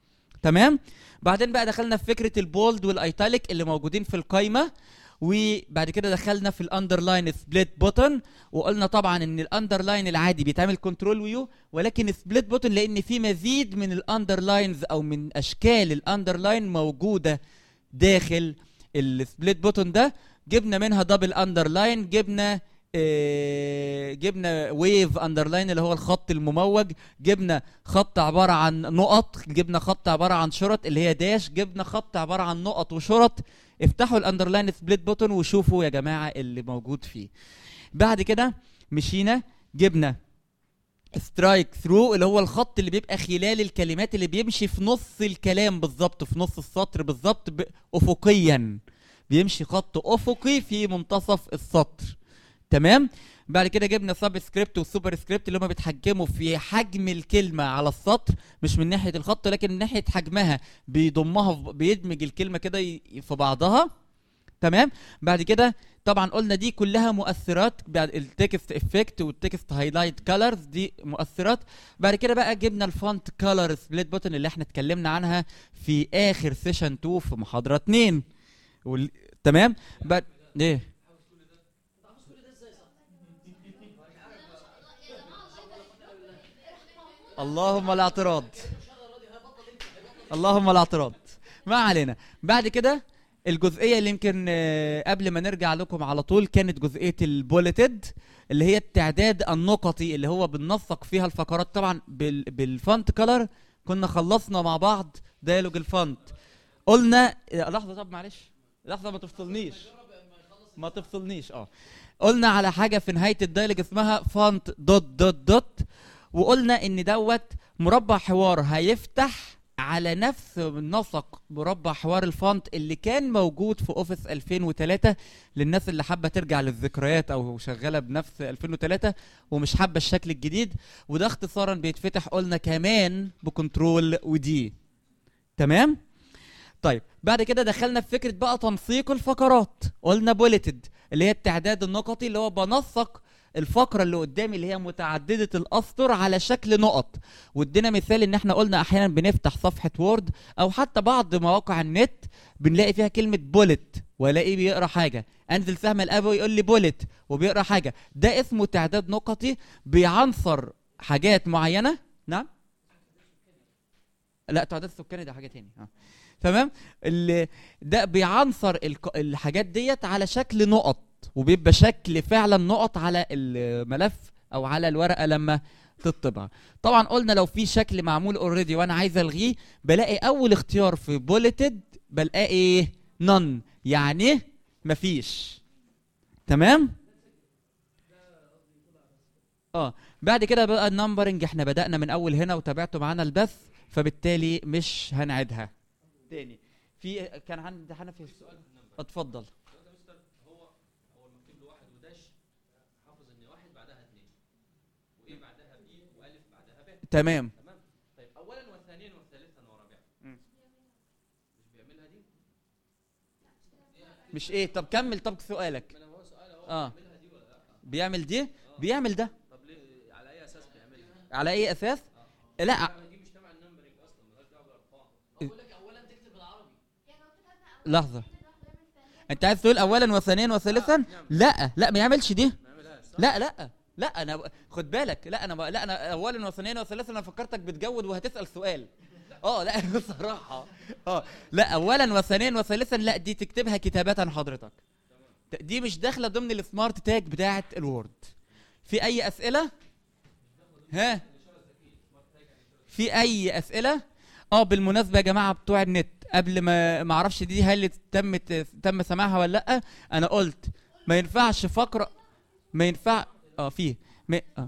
تمام بعدين بقى دخلنا في فكره البولد والايتاليك اللي موجودين في القايمه وبعد كده دخلنا في الاندرلاين سبليت بوتن وقلنا طبعا ان الاندرلاين العادي بيتعمل كنترول ويو ولكن سبليت بوتن لان في مزيد من الاندرلاينز او من اشكال الاندرلاين موجوده داخل السبليت بوتن ده جبنا منها دبل اندرلاين جبنا آه، جبنا ويف اندرلاين اللي هو الخط المموج جبنا خط عباره عن نقط جبنا خط عباره عن شرط اللي هي داش جبنا خط عباره عن نقط وشرط افتحوا الاندرلاين سبليت بوتن وشوفوا يا جماعه اللي موجود فيه بعد كده مشينا جبنا سترايك ثرو اللي هو الخط اللي بيبقى خلال الكلمات اللي بيمشي في نص الكلام بالظبط في نص السطر بالظبط ب- افقيا بيمشي خط افقي في منتصف السطر تمام بعد كده جبنا سب سكريبت وسوبر سكريبت اللي هم بيتحكموا في حجم الكلمه على السطر مش من ناحيه الخط لكن من ناحيه حجمها بيضمها في- بيدمج الكلمه كده ي- في بعضها تمام بعد كده طبعا قلنا دي كلها مؤثرات بعد التكست افكت والتكست هايلايت كالرز دي مؤثرات بعد كده بقى جبنا الفونت كالر سبليت بوتن اللي احنا اتكلمنا عنها في اخر سيشن 2 في محاضره 2 وال... تمام بعد ايه اللهم الاعتراض اللهم الاعتراض ما علينا بعد كده الجزئيه اللي يمكن آه، قبل ما نرجع لكم على طول كانت جزئيه البوليتد اللي هي التعداد النقطي اللي هو بننسق فيها الفقرات طبعا بال بالفونت كلر كنا خلصنا مع بعض ديالوج الفونت قلنا آه، لحظه طب معلش لحظه ما تفصلنيش ما تفصلنيش اه قلنا على حاجه في نهايه الدايلوج اسمها فونت دوت دوت دوت وقلنا ان دوت مربع حوار هيفتح على نفس نسق مربع حوار الفونت اللي كان موجود في اوفيس 2003 للناس اللي حابه ترجع للذكريات او شغاله بنفس 2003 ومش حابه الشكل الجديد وده اختصارا بيتفتح قلنا كمان بكنترول ودي تمام طيب بعد كده دخلنا في فكره بقى تنسيق الفقرات قلنا بوليتد اللي هي التعداد النقطي اللي هو بنسق الفقره اللي قدامي اللي هي متعدده الاسطر على شكل نقط وادينا مثال ان احنا قلنا احيانا بنفتح صفحه وورد او حتى بعض مواقع النت بنلاقي فيها كلمه بولت والاقيه بيقرا حاجه انزل سهم الاب ويقول لي بولت وبيقرا حاجه ده اسمه تعداد نقطي بيعنصر حاجات معينه نعم لا تعداد سكاني ده حاجه تاني اه تمام اللي ده بيعنصر الك- الحاجات ديت على شكل نقط وبيبقى شكل فعلا نقط على الملف او على الورقه لما تطبع طبعا قلنا لو في شكل معمول اوريدي وانا عايز الغيه بلاقي اول اختيار في بوليتد بلاقي ايه نون يعني مفيش تمام اه بعد كده بقى النمبرنج احنا بدأنا من اول هنا وتابعتوا معانا البث فبالتالي مش هنعيدها تاني في كان عندي حنفي سؤال اتفضل هو هو المكتوب له واحد وداش حافظ ان واحد بعدها اثنين وايه بعدها بي والف بعدها ب تمام تمام طيب اولا وثانيا وثالثا ورابعا مم. مش بيعملها دي مش ايه طب كمل طب سؤالك ما انا هو سؤال اهو اه بيعملها دي ولا لا بيعمل دي بيعمل ده طب ليه على اي اساس بيعملها على اي اساس لا دي مش تبع النمبرنج اصلا مالهاش دعوه بالارقام بقول لك اولا تكتب بالعربي لحظه انت عايز تقول اولا وثانيا وثالثا لا لا ما يعملش دي ما يعملهاش صح؟ لا لا لا انا ب- خد بالك لا انا ب- لا انا اولا وثانيا وثالثا انا فكرتك بتجود وهتسال سؤال اه لا بصراحه اه لا اولا وثانيا وثالثا لا دي تكتبها كتابه حضرتك ت- دي مش داخله ضمن السمارت تاج بتاعه الوورد في اي اسئله ها في اي اسئله اه بالمناسبه يا جماعه بتوع النت قبل ما ما اعرفش دي هل تمت تم سماعها ولا لا انا قلت ما ينفعش فقره ما ينفع اه في ما, آه.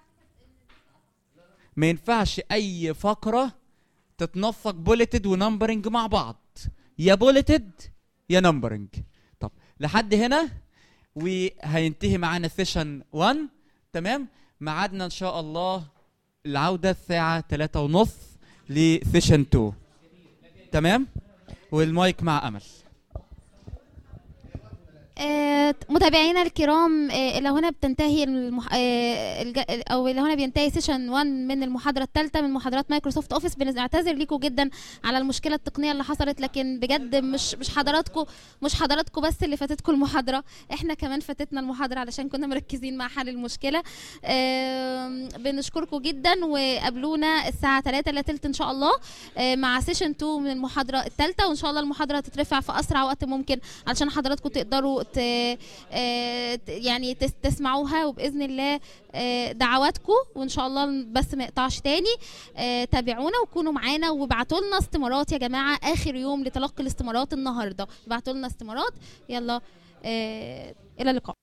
ما ينفعش اي فقره تتنسق بوليتد ونمبرنج مع بعض يا بوليتد يا نمبرنج طب لحد هنا وهينتهي معانا سيشن 1 تمام ميعادنا ان شاء الله العوده الساعه 3 ونص لسيشن 2 تمام والمايك مع امل آه، متابعينا الكرام آه، الى هنا بتنتهي المح... آه، الج... او الى هنا بينتهي سيشن 1 من المحاضره الثالثه من محاضرات مايكروسوفت اوفيس بنعتذر ليكم جدا على المشكله التقنيه اللي حصلت لكن بجد مش مش حضراتكم مش حضراتكم بس اللي فاتتكم المحاضره احنا كمان فاتتنا المحاضره علشان كنا مركزين مع حل المشكله آم، بنشكركم جدا وقابلونا الساعه 3 الا تلت ان شاء الله آه، مع سيشن 2 من المحاضره الثالثه وان شاء الله المحاضره هتترفع في اسرع وقت ممكن علشان حضراتكم تقدروا ت... آه، ت- يعني تس- تسمعوها وباذن الله آه، دعواتكم وان شاء الله بس ما يقطعش تاني آه، تابعونا وكونوا معانا وابعتوا لنا استمارات يا جماعه اخر يوم لتلقي الاستمارات النهارده ابعتوا لنا استمارات يلا آه، الى اللقاء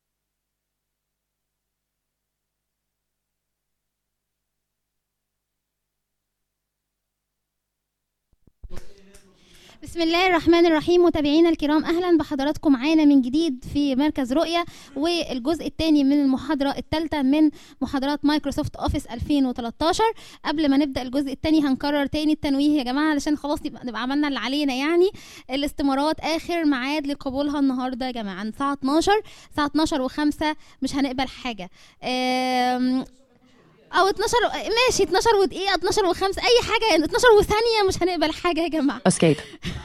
بسم الله الرحمن الرحيم متابعينا الكرام اهلا بحضراتكم معانا من جديد في مركز رؤيه والجزء الثاني من المحاضره الثالثه من محاضرات مايكروسوفت اوفيس 2013 قبل ما نبدا الجزء الثاني هنكرر تاني التنويه يا جماعه علشان خلاص نبقى, نبقى عملنا اللي علينا يعني الاستمارات اخر ميعاد لقبولها النهارده يا جماعه الساعه 12 الساعه 12 و5 مش هنقبل حاجه آم، او 12 ماشي 12 ودقيقه 12 و5 اي حاجه يعني 12 وثانيه مش هنقبل حاجه يا جماعه Escape.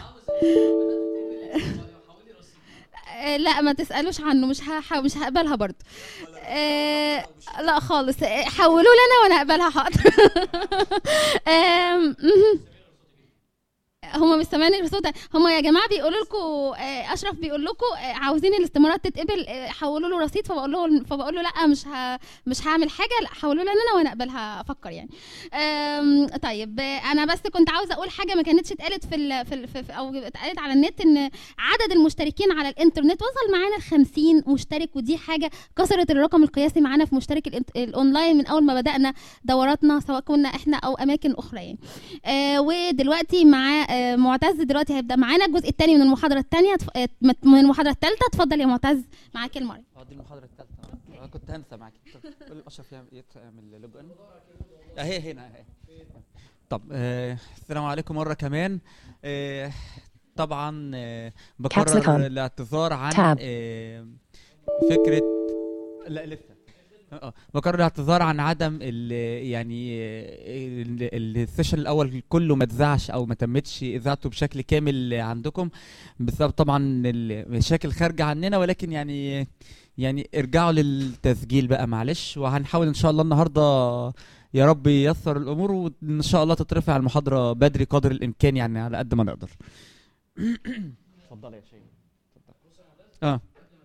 آه، لا ما تسالوش عنه مش هح... مش هقبلها برضه آه لا خالص آه، حولوا لنا وانا اقبلها حاضر آم، مهم. هما مش سامعين الصوت ده هما يا جماعه بيقولوا لكم آه اشرف بيقول لكم آه عاوزين الاستمارات تتقبل آه حولوا له رصيد فبقول له فبقول له لا مش ه... مش هعمل حاجه لا حولوا لي انا وانا اقبلها افكر يعني آم، طيب آه، انا بس كنت عاوزه اقول حاجه ما كانتش اتقالت في, ال... في, ال... في في- او اتقالت على النت ان عدد المشتركين على الانترنت وصل معانا ل 50 مشترك ودي حاجه كسرت الرقم القياسي معانا في مشترك الانت- الاونلاين من اول ما بدانا دوراتنا سواء كنا احنا او اماكن اخرى يعني آه ودلوقتي مع آه معتز دلوقتي هيبدا معانا الجزء الثاني من المحاضره الثانيه من المحاضره الثالثه اتفضل يا معتز معاك المايك اه دي المحاضرة الثالثة انا كنت هنسى معاك طب قول اشرف يعمل يت- يعمل لوج ان اهي هنا اهي طب آه السلام عليكم مرة كمان آه طبعا آه بكرر Capsicum. الاعتذار عن Tab. آه فكرة لا لسه اه بكرر الاعتذار عن عدم ال يعني آه، ال- السيشن الاول كله ما اتذاعش او ما تمتش اذاعته بشكل كامل عندكم بسبب طبعا المشاكل خارجه عننا ولكن يعني يعني ارجعوا للتسجيل بقى معلش وهنحاول ان شاء الله النهارده يا رب ييسر الامور وان شاء الله تترفع المحاضره بدري قدر الامكان يعني على قد ما نقدر اتفضل يا شيخ اه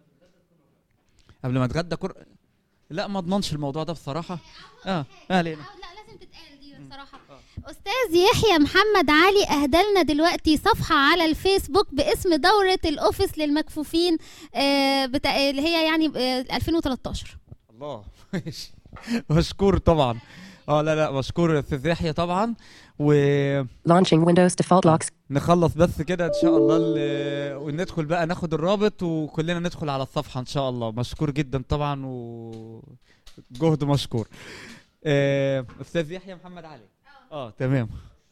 قبل ما اتغدى كر... لا ما اضمنش الموضوع ده بصراحه اه ما علينا لا لازم تتقال دي بصراحه استاذ يحيى محمد علي اهدلنا دلوقتي صفحه على الفيسبوك باسم دوره الاوفيس للمكفوفين آه بتا... اللي هي يعني آه 2013 الله ماشي مشكور طبعا اه لا لا مشكور استاذ يحيى طبعا ونخلص Launching Windows default locks. بس كده ان شاء الله ال- وندخل بقى ناخد الرابط وكلنا ندخل على الصفحه ان شاء الله مشكور جدا طبعا وجهد مشكور آه، استاذ يحيى محمد علي اه تمام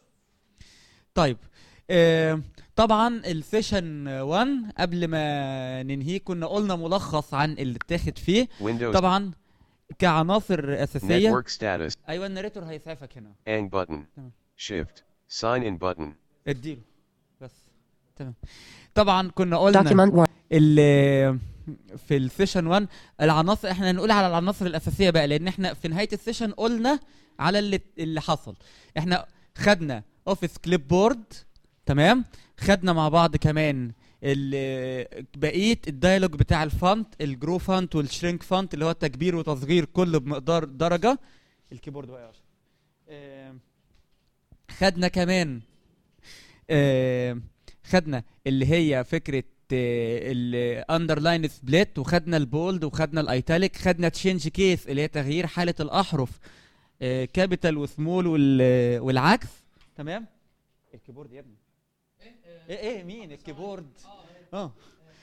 طيب آه، طبعا السيشن 1 قبل ما ننهيه كنا قلنا ملخص عن اللي اتاخد فيه Windows طبعا كعناصر اساسيه Network status. ايوه الناريتور هيسعفك هنا Ang button. تمام. Shift. Sign in button. اديله بس تمام طبعا كنا قلنا Document 1. ال في السيشن 1 العناصر احنا هنقول على العناصر الاساسيه بقى لان احنا في نهايه السيشن قلنا على اللي اللي حصل احنا خدنا اوفيس كليب بورد تمام خدنا مع بعض كمان ال- بقيه الدايلوج بتاع الفونت الجرو فونت والشرينك فونت اللي هو التكبير وتصغير كله بمقدار درجه الكيبورد بقى يا أشرف. آم، خدنا كمان آم، خدنا اللي هي فكره الاندرلاين سبليت وخدنا البولد وخدنا الايتاليك خدنا تشينج كيس اللي هي تغيير حاله الاحرف كابيتال وسمول والعكس تمام الكيبورد يا ابني ايه ايه مين الكيبورد اه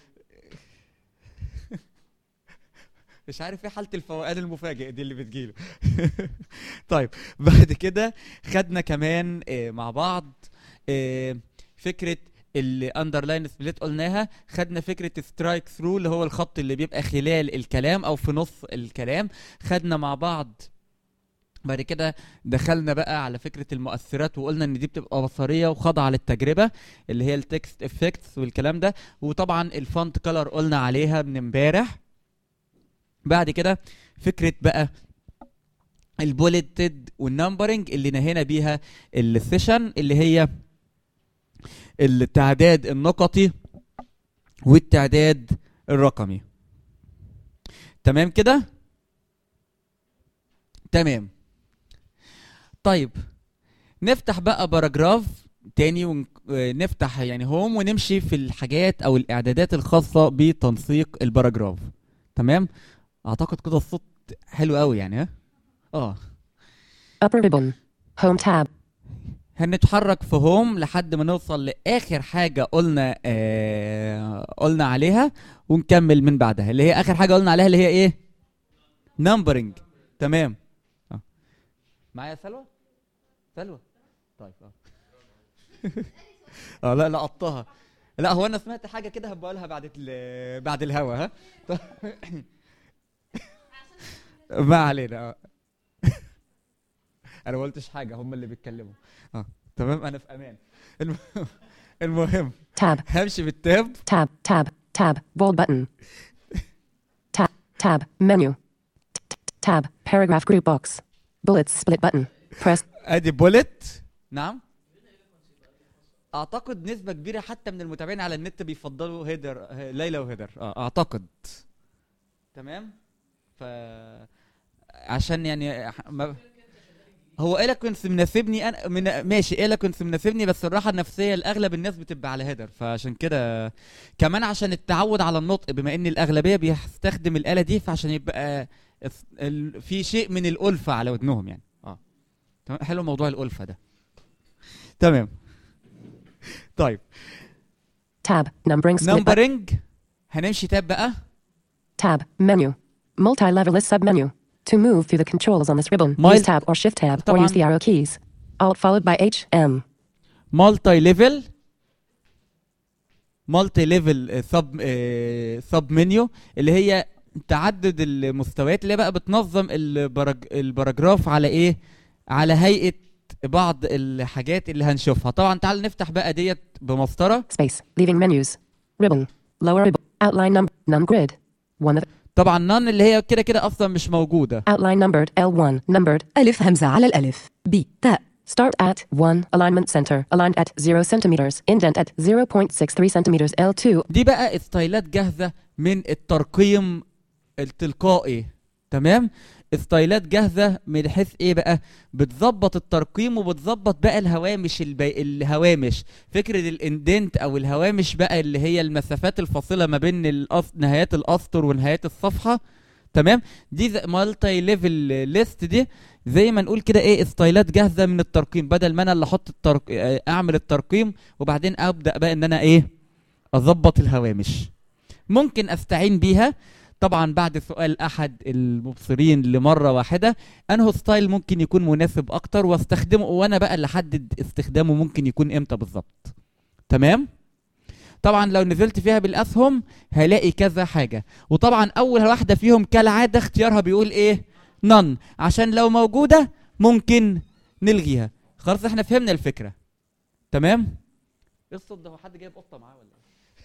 مش عارف ايه حاله الفوقان المفاجئ دي اللي بتجيله طيب بعد كده خدنا كمان آه، مع بعض آه، فكره الاندرلاين سبليت قلناها خدنا فكره سترايك ثرو اللي هو الخط اللي بيبقى خلال الكلام او في نص الكلام خدنا مع بعض بعد كده دخلنا بقى على فكره المؤثرات وقلنا ان دي بتبقى بصريه وخاضعه للتجربه اللي هي التكست افكتس والكلام ده وطبعا الفونت كلر قلنا عليها من امبارح بعد كده فكره بقى البوليتد والنمبرنج اللي نهينا بيها السيشن اللي هي التعداد النقطي والتعداد الرقمي تمام كده تمام طيب نفتح بقى باراجراف تاني ونفتح يعني هوم ونمشي في الحاجات او الاعدادات الخاصه بتنسيق الباراجراف تمام اعتقد كده الصوت حلو قوي يعني ها اه Upper ribbon. Home tab. هنتحرك في هوم لحد ما نوصل لاخر حاجه قلنا آه قلنا عليها ونكمل من بعدها اللي هي اخر حاجه قلنا عليها اللي هي ايه نمبرنج تمام آه. معايا سلوى سلوى طيب اه اه لا لقطتها لا هو انا سمعت حاجه كده هبقى اقولها بعد ال- بعد الهوا ها طيب. ما علينا آه. انا ما قلتش حاجه هم اللي بيتكلموا اه تمام انا في امان الم- المهم Tab. همشي بالتاب Tab. Tab. Tab. Bold button. Tab. Tab. Menu. T- t- Tab. Paragraph group box. Bullets split button. Press. ادي بولت نعم اعتقد نسبه كبيره حتى من المتابعين على النت بيفضلوا هيدر ليلى وهيدر اه اعتقد تمام ف عشان يعني ما هو ايلكونس مناسبني انا من ماشي ايلكونس مناسبني بس الراحه النفسيه لاغلب الناس بتبقى على هيدر فعشان كده كمان عشان التعود على النطق بما ان الاغلبيه بيستخدم الاله دي فعشان يبقى الس- ال- في شيء من الالفه على ودنهم يعني اه تمام حلو موضوع الالفه ده تمام طيب Tab. Numbering split button. نمبرنج هنمشي تاب بقى Tab. Menu. Multi-level list submenu. To move through the controls on this ribbon, Mul- use Tab or Shift Tab or طبعاً. use the arrow keys. Alt followed by H, M. مالتي ليفل مالتي ليفل سب سب منيو اللي هي تعدد المستويات اللي هي بقى بتنظم البرج الباراجراف على ايه على هيئه بعض الحاجات اللي هنشوفها طبعا تعال نفتح بقى ديت بمسطره Space. Leaving menus. Ribbon. Lower ribbon. Outline number. None grid. One of طبعا نان اللي هي كده كده اصلا مش موجوده outline numbered L1 numbered ألف همزة على الألف ب تاء start at 1 alignment center aligned at 0 centimeters indent at 0.63 centimeters L2 دي بقى ستايلات جاهزه من الترقيم التلقائي تمام ستايلات جاهزه من حيث ايه بقى بتظبط الترقيم وبتظبط بقى الهوامش البي... الهوامش فكره الاندنت او الهوامش بقى اللي هي المسافات الفاصله ما بين الأس... نهايات الاسطر ونهايات الصفحه تمام دي مالتي ليفل ليست دي زي ما نقول كده ايه ستايلات جاهزه من الترقيم بدل ما انا اللي احط الترق... آه، اعمل الترقيم وبعدين ابدا بقى ان انا ايه اظبط الهوامش ممكن استعين بيها طبعا بعد سؤال احد المبصرين لمره واحده انه ستايل ممكن يكون مناسب اكتر واستخدمه وانا بقى اللي احدد استخدامه ممكن يكون امتى بالظبط تمام طبعا لو نزلت فيها بالاسهم هلاقي كذا حاجه وطبعا اول واحده فيهم كالعاده اختيارها بيقول ايه نن عشان لو موجوده ممكن نلغيها خلاص احنا فهمنا الفكره تمام ايه الصوت ده هو حد جايب قطه معاه ولا إيه؟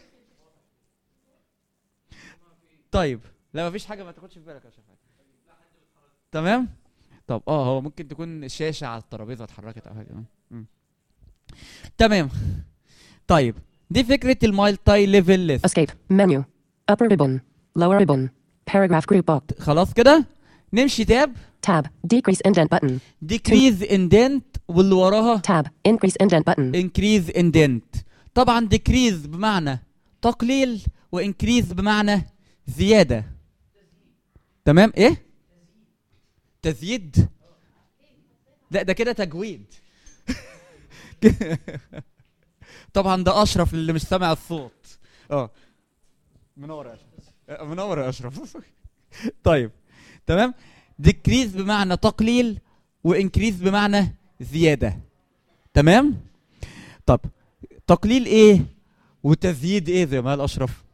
طيب لا مفيش حاجه ما تاخدش في بالك يا شفاعي تمام طب اه هو ممكن تكون الشاشه على الترابيزه اتحركت او حاجه مم. تمام طيب دي فكره المالتي ليفل ليست escape menu upper ribbon lower ribbon paragraph group box خلاص كده نمشي تاب tab decrease indent button ديكريز اندنت واللي وراها tab increase indent button انكريز اندنت طبعا ديكريز بمعنى تقليل وانكريز بمعنى زياده تمام ايه تزييد لا ده كده تجويد طبعا ده اشرف اللي مش سامع الصوت اه منور يا اشرف آه، منور يا اشرف طيب تمام ديكريز بمعنى تقليل وانكريز بمعنى زياده تمام طب تقليل ايه وتزييد ايه زي ما قال اشرف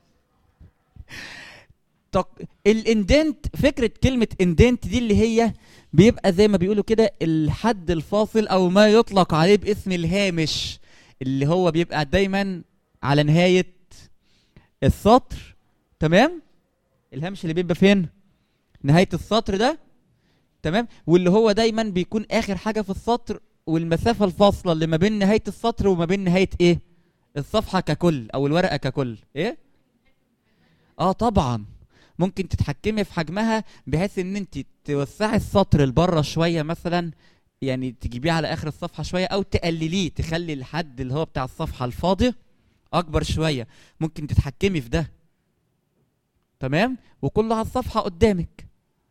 تق... الاندنت فكره كلمه اندنت دي اللي هي بيبقى زي ما بيقولوا كده الحد الفاصل او ما يطلق عليه باسم الهامش اللي هو بيبقى دايما على نهايه السطر تمام الهامش اللي بيبقى فين نهايه السطر ده تمام واللي هو دايما بيكون اخر حاجه في السطر والمسافه الفاصله اللي ما بين نهايه السطر وما بين نهايه ايه الصفحه ككل او الورقه ككل ايه اه طبعا ممكن تتحكمي في حجمها بحيث ان انت توسعي السطر لبره شويه مثلا يعني تجيبيه على اخر الصفحه شويه او تقلليه تخلي الحد اللي هو بتاع الصفحه الفاضي اكبر شويه ممكن تتحكمي في ده تمام وكله على الصفحه قدامك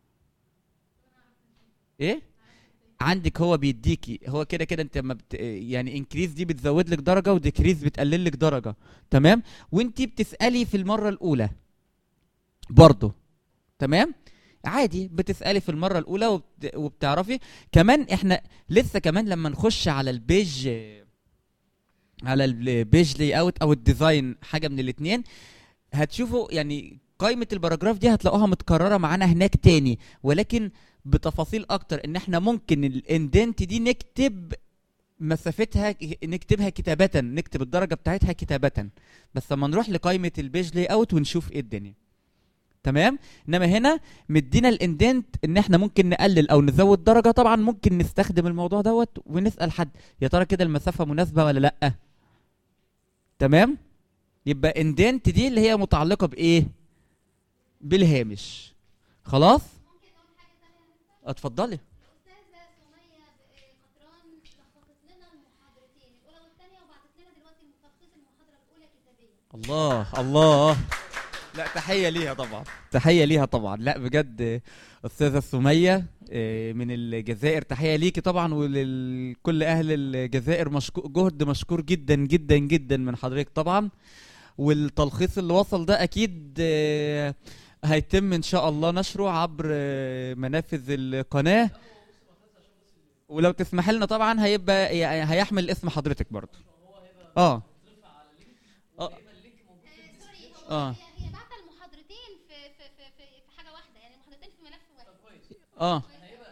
ايه عندك هو بيديكي هو كده كده انت ما بت... يعني انكريز دي بتزود لك درجه وديكريز بتقلل لك درجه تمام وانت بتسالي في المره الاولى برضه تمام عادي بتسالي في المره الاولى وبت... وبتعرفي كمان احنا لسه كمان لما نخش على البيج على البيج لاي اوت او الديزاين حاجه من الاثنين هتشوفوا يعني قائمه الباراجراف دي هتلاقوها متكرره معانا هناك تاني ولكن بتفاصيل اكتر ان احنا ممكن الاندنت دي نكتب مسافتها نكتبها كتابة نكتب الدرجة بتاعتها كتابة بس لما نروح لقائمة البيج لاي اوت ونشوف ايه الدنيا تمام انما هنا مدينا الاندنت ان احنا ممكن نقلل او نزود درجة طبعا ممكن نستخدم الموضوع دوت ونسأل حد يا ترى كده المسافة مناسبة ولا لا تمام يبقى اندنت دي اللي هي متعلقة بايه بالهامش خلاص اتفضلي الله الله لا تحيه ليها طبعا تحيه ليها طبعا لا بجد استاذه سميه آه، من الجزائر تحيه ليكي طبعا ولكل اهل الجزائر مشكور جهد مشكور جدا جدا جدا من حضرتك طبعا والتلخيص اللي وصل ده اكيد آه، هيتم ان شاء الله نشره عبر آه، منافذ القناه ولو تسمح لنا طبعا هيبقى يعني هيحمل اسم حضرتك برضه اه اه اه هي بعت المحاضرتين في في في في, في حاجه واحده يعني المحاضرتين في ملف واحد اه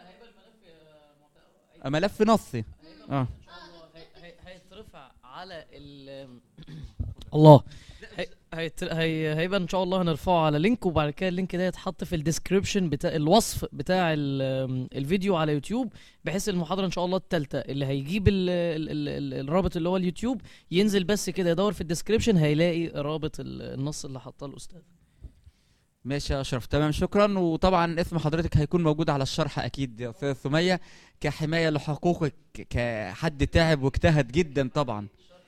ملف نصي اه هي- هيترفع على ال الله هي- هيت- هي- هيبقى ان شاء الله هنرفعه على لينك وبعد كده اللينك ده يتحط في الديسكريبشن بتاع الوصف بتاع ال- الفيديو على يوتيوب بحيث المحاضره ان شاء الله الثالثه اللي هيجيب ال ال ال ال الرابط اللي هو اليوتيوب ينزل بس كده يدور في الديسكريبشن هيلاقي رابط ال- النص اللي حطاه الاستاذ ماشي يا اشرف تمام شكرا وطبعا اسم حضرتك هيكون موجود على الشرح اكيد يا استاذ سميه كحمايه لحقوقك كحد تعب واجتهد جدا طبعا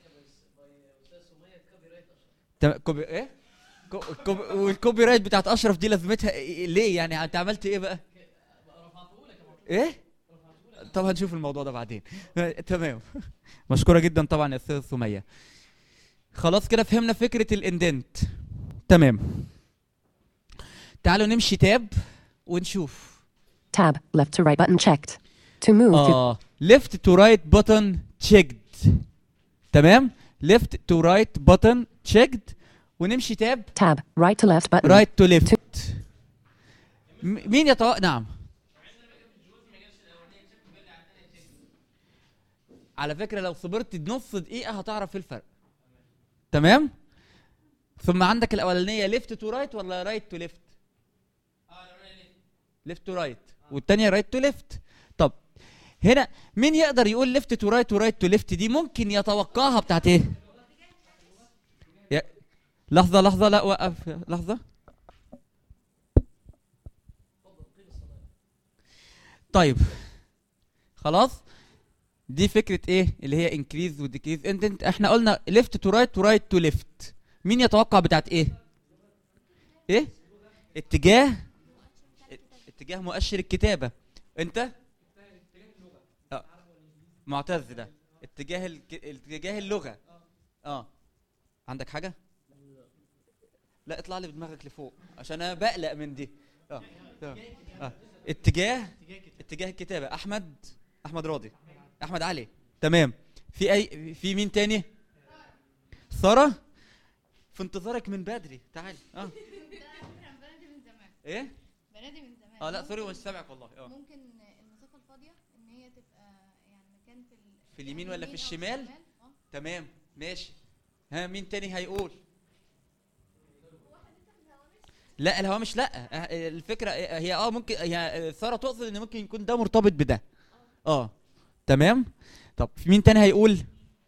تمام كوبي ايه كو- كوبي والكوبي رايت بتاعت اشرف دي لازمتها إيه- ليه يعني انت عملت ايه بقى ايه طب هنشوف الموضوع ده بعدين تمام مشكوره جدا طبعا يا استاذ سميه خلاص كده فهمنا فكره الاندنت تمام تعالوا نمشي تاب ونشوف Tab, left to right button checked. To move to اه left to right button checked تمام left to right button checked ونمشي تاب tab, right to left button. right to left م- مين يتوقع نعم على فكرة لو صبرت نص دقيقة هتعرف ايه الفرق تمام ثم عندك الأولانية left to right ولا right to left left to right والتانية right to left طب هنا مين يقدر يقول left to right و right to left دي ممكن يتوقعها بتاعت ايه يا- لحظة لحظة لا وقف لحظة طيب خلاص دي فكرة ايه اللي هي انكريز وديكريز انت احنا قلنا ليفت تو رايت ورايت تو ليفت مين يتوقع بتاعت ايه ايه اتجاه اتجاه مؤشر الكتابة انت اه معتز ده اتجاه الك... اتجاه اللغة اه عندك حاجة لا اطلع لي بدماغك لفوق عشان انا بقلق من دي اه تمام. اه اتجاه اتجاه الكتابة احمد احمد راضي احمد علي تمام في اي في مين تاني سارة في انتظارك من بدري تعالي اه بنادي من زمان ايه بنادي من زمان اه لا ممكن- سوري مش سامعك والله اه ممكن المسافه الفاضيه ان هي تبقى يعني مكان في ال- في اليمين ولا في أو الشمال اه تمام ماشي ها مين تاني هيقول لا الهوامش لا آه، الفكره آه، هي اه ممكن هي آه، ساره تقصد ان ممكن يكون ده مرتبط بده اه تمام طب في مين تاني هيقول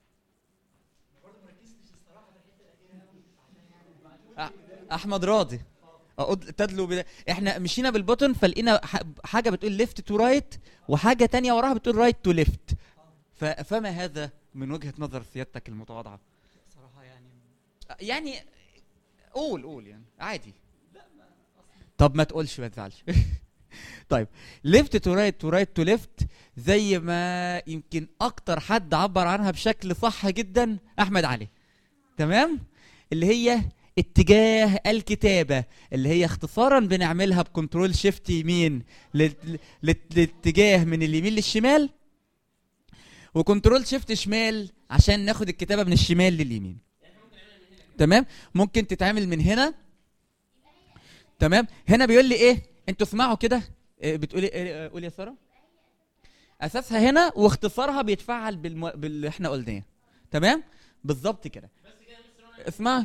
أ- احمد راضي أقول تدلو بدا احنا مشينا بالبوتن فلقينا ح- حاجه بتقول ليفت تو رايت وحاجه تانية وراها بتقول رايت تو ليفت فما هذا من وجهه نظر سيادتك المتواضعه صراحه يعني يعني قول قول يعني عادي طب ما تقولش ما تزعلش طيب ليفت تو رايت تو رايت تو ليفت زي ما يمكن اكتر حد عبر عنها بشكل صح جدا احمد علي تمام اللي هي اتجاه الكتابة اللي هي اختصارا بنعملها بكنترول شيفت يمين لل- لل- للاتجاه من اليمين للشمال وكنترول شيفت شمال عشان ناخد الكتابة من الشمال لليمين تمام ممكن تتعمل من هنا تمام هنا بيقول لي ايه انتوا اسمعوا كده إيه بتقولي إيه قولي يا ساره اساسها هنا واختصارها بيتفعل بالم... باللي احنا قلناه تمام بالظبط كده اسمع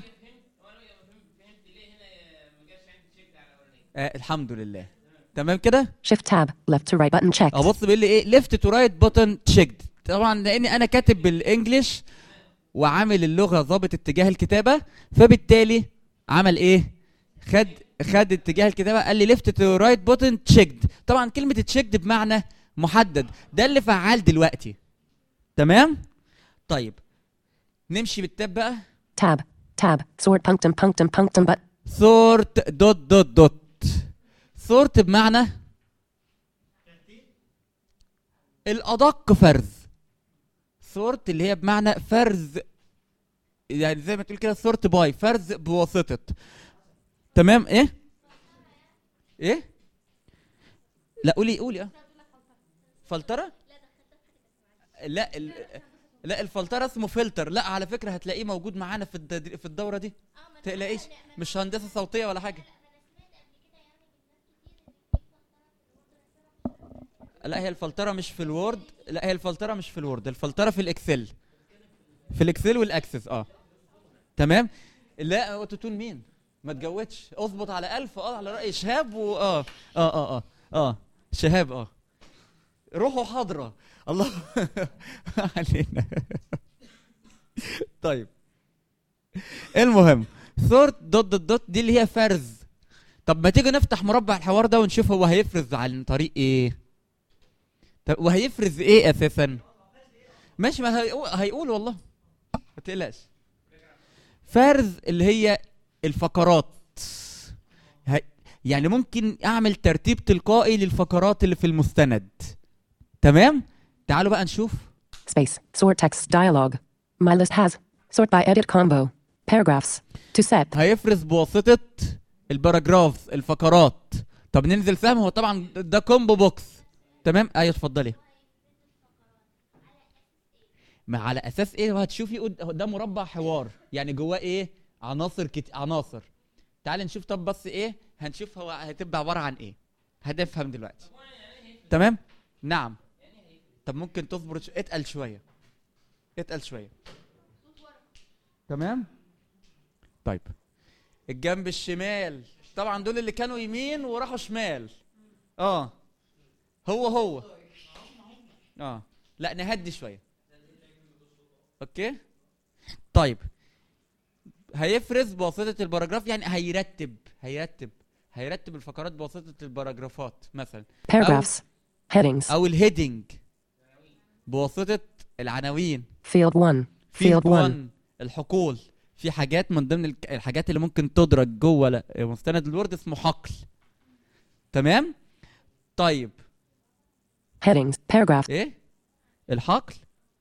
آه الحمد لله تمام كده Shift tab, left to right button checked. اه بص بيقول لي ايه ليفت تو رايت بوتن تشيكد طبعا لاني انا كاتب بالانجلش وعامل اللغه ضابط اتجاه الكتابه فبالتالي عمل ايه خد خد اتجاه الكتابه قال لي ليفت تو رايت بوتن تشيكد طبعا كلمه تشيكد بمعنى محدد ده اللي فعال دلوقتي تمام طيب نمشي بالتاب بقى Tab, tab, sort punctum punctum punctum but سورت دوت دوت دوت سورت بمعنى الأدق فرز سورت اللي هي بمعنى فرز يعني زي ما تقول كده سورت باي فرز بواسطة تمام ايه ايه لا قولي قولي اه فلترة لا ال... لا الفلترة اسمه فلتر لا على فكرة هتلاقيه موجود معانا في التدري... في الدورة دي تقلقيش مش هندسة صوتية ولا حاجة لا هي الفلترة مش في الوورد لا هي الفلترة مش في الوورد الفلترة في الاكسل في الاكسل والاكسس اه تمام لا اوتوتون مين ما تجودش اظبط على ألف اه على رأي شهاب و اه اه اه اه اه شهاب اه روحه حاضرة الله علينا طيب المهم ثورت دوت دوت دوت دي اللي هي فرز طب ما تيجي نفتح مربع الحوار ده ونشوف هو هيفرز عن طريق ايه طب وهيفرز ايه اساسا ماشي ما هيقول, هيقول والله ما تقلقش فرز اللي هي الفقرات هي يعني ممكن اعمل ترتيب تلقائي للفقرات اللي في المستند تمام تعالوا بقى نشوف space, sort text dialog. My list has sort by edit combo. Paragraphs. To set. هيفرز بواسطة الباراجراف الفقرات طب ننزل سهم هو طبعا ده كومبو بوكس تمام ايوه اتفضلي ما على اساس ايه وهتشوفي قد- ده مربع حوار يعني جواه ايه عناصر كت... عناصر تعال نشوف طب بس ايه هنشوف هو هتبقى عباره عن ايه هنفهم دلوقتي تمام نعم طب ممكن تصبر ش... اتقل شويه اتقل شويه تمام طيب الجنب الشمال طبعا دول اللي كانوا يمين وراحوا شمال اه هو هو اه لا نهدي شويه اوكي طيب هيفرز بواسطه الباراجراف يعني هيرتب هيرتب هيرتب الفقرات بواسطه الباراجرافات مثلا Paragraphs. Headings. او الهيدنج بواسطه العناوين Field 1. فيلد Field 1. 1 الحقول في حاجات من ضمن الك- الحاجات اللي ممكن تدرج جوه ل- مستند الوورد اسمه حقل تمام طيب Headings. Paragraph. ايه الحقل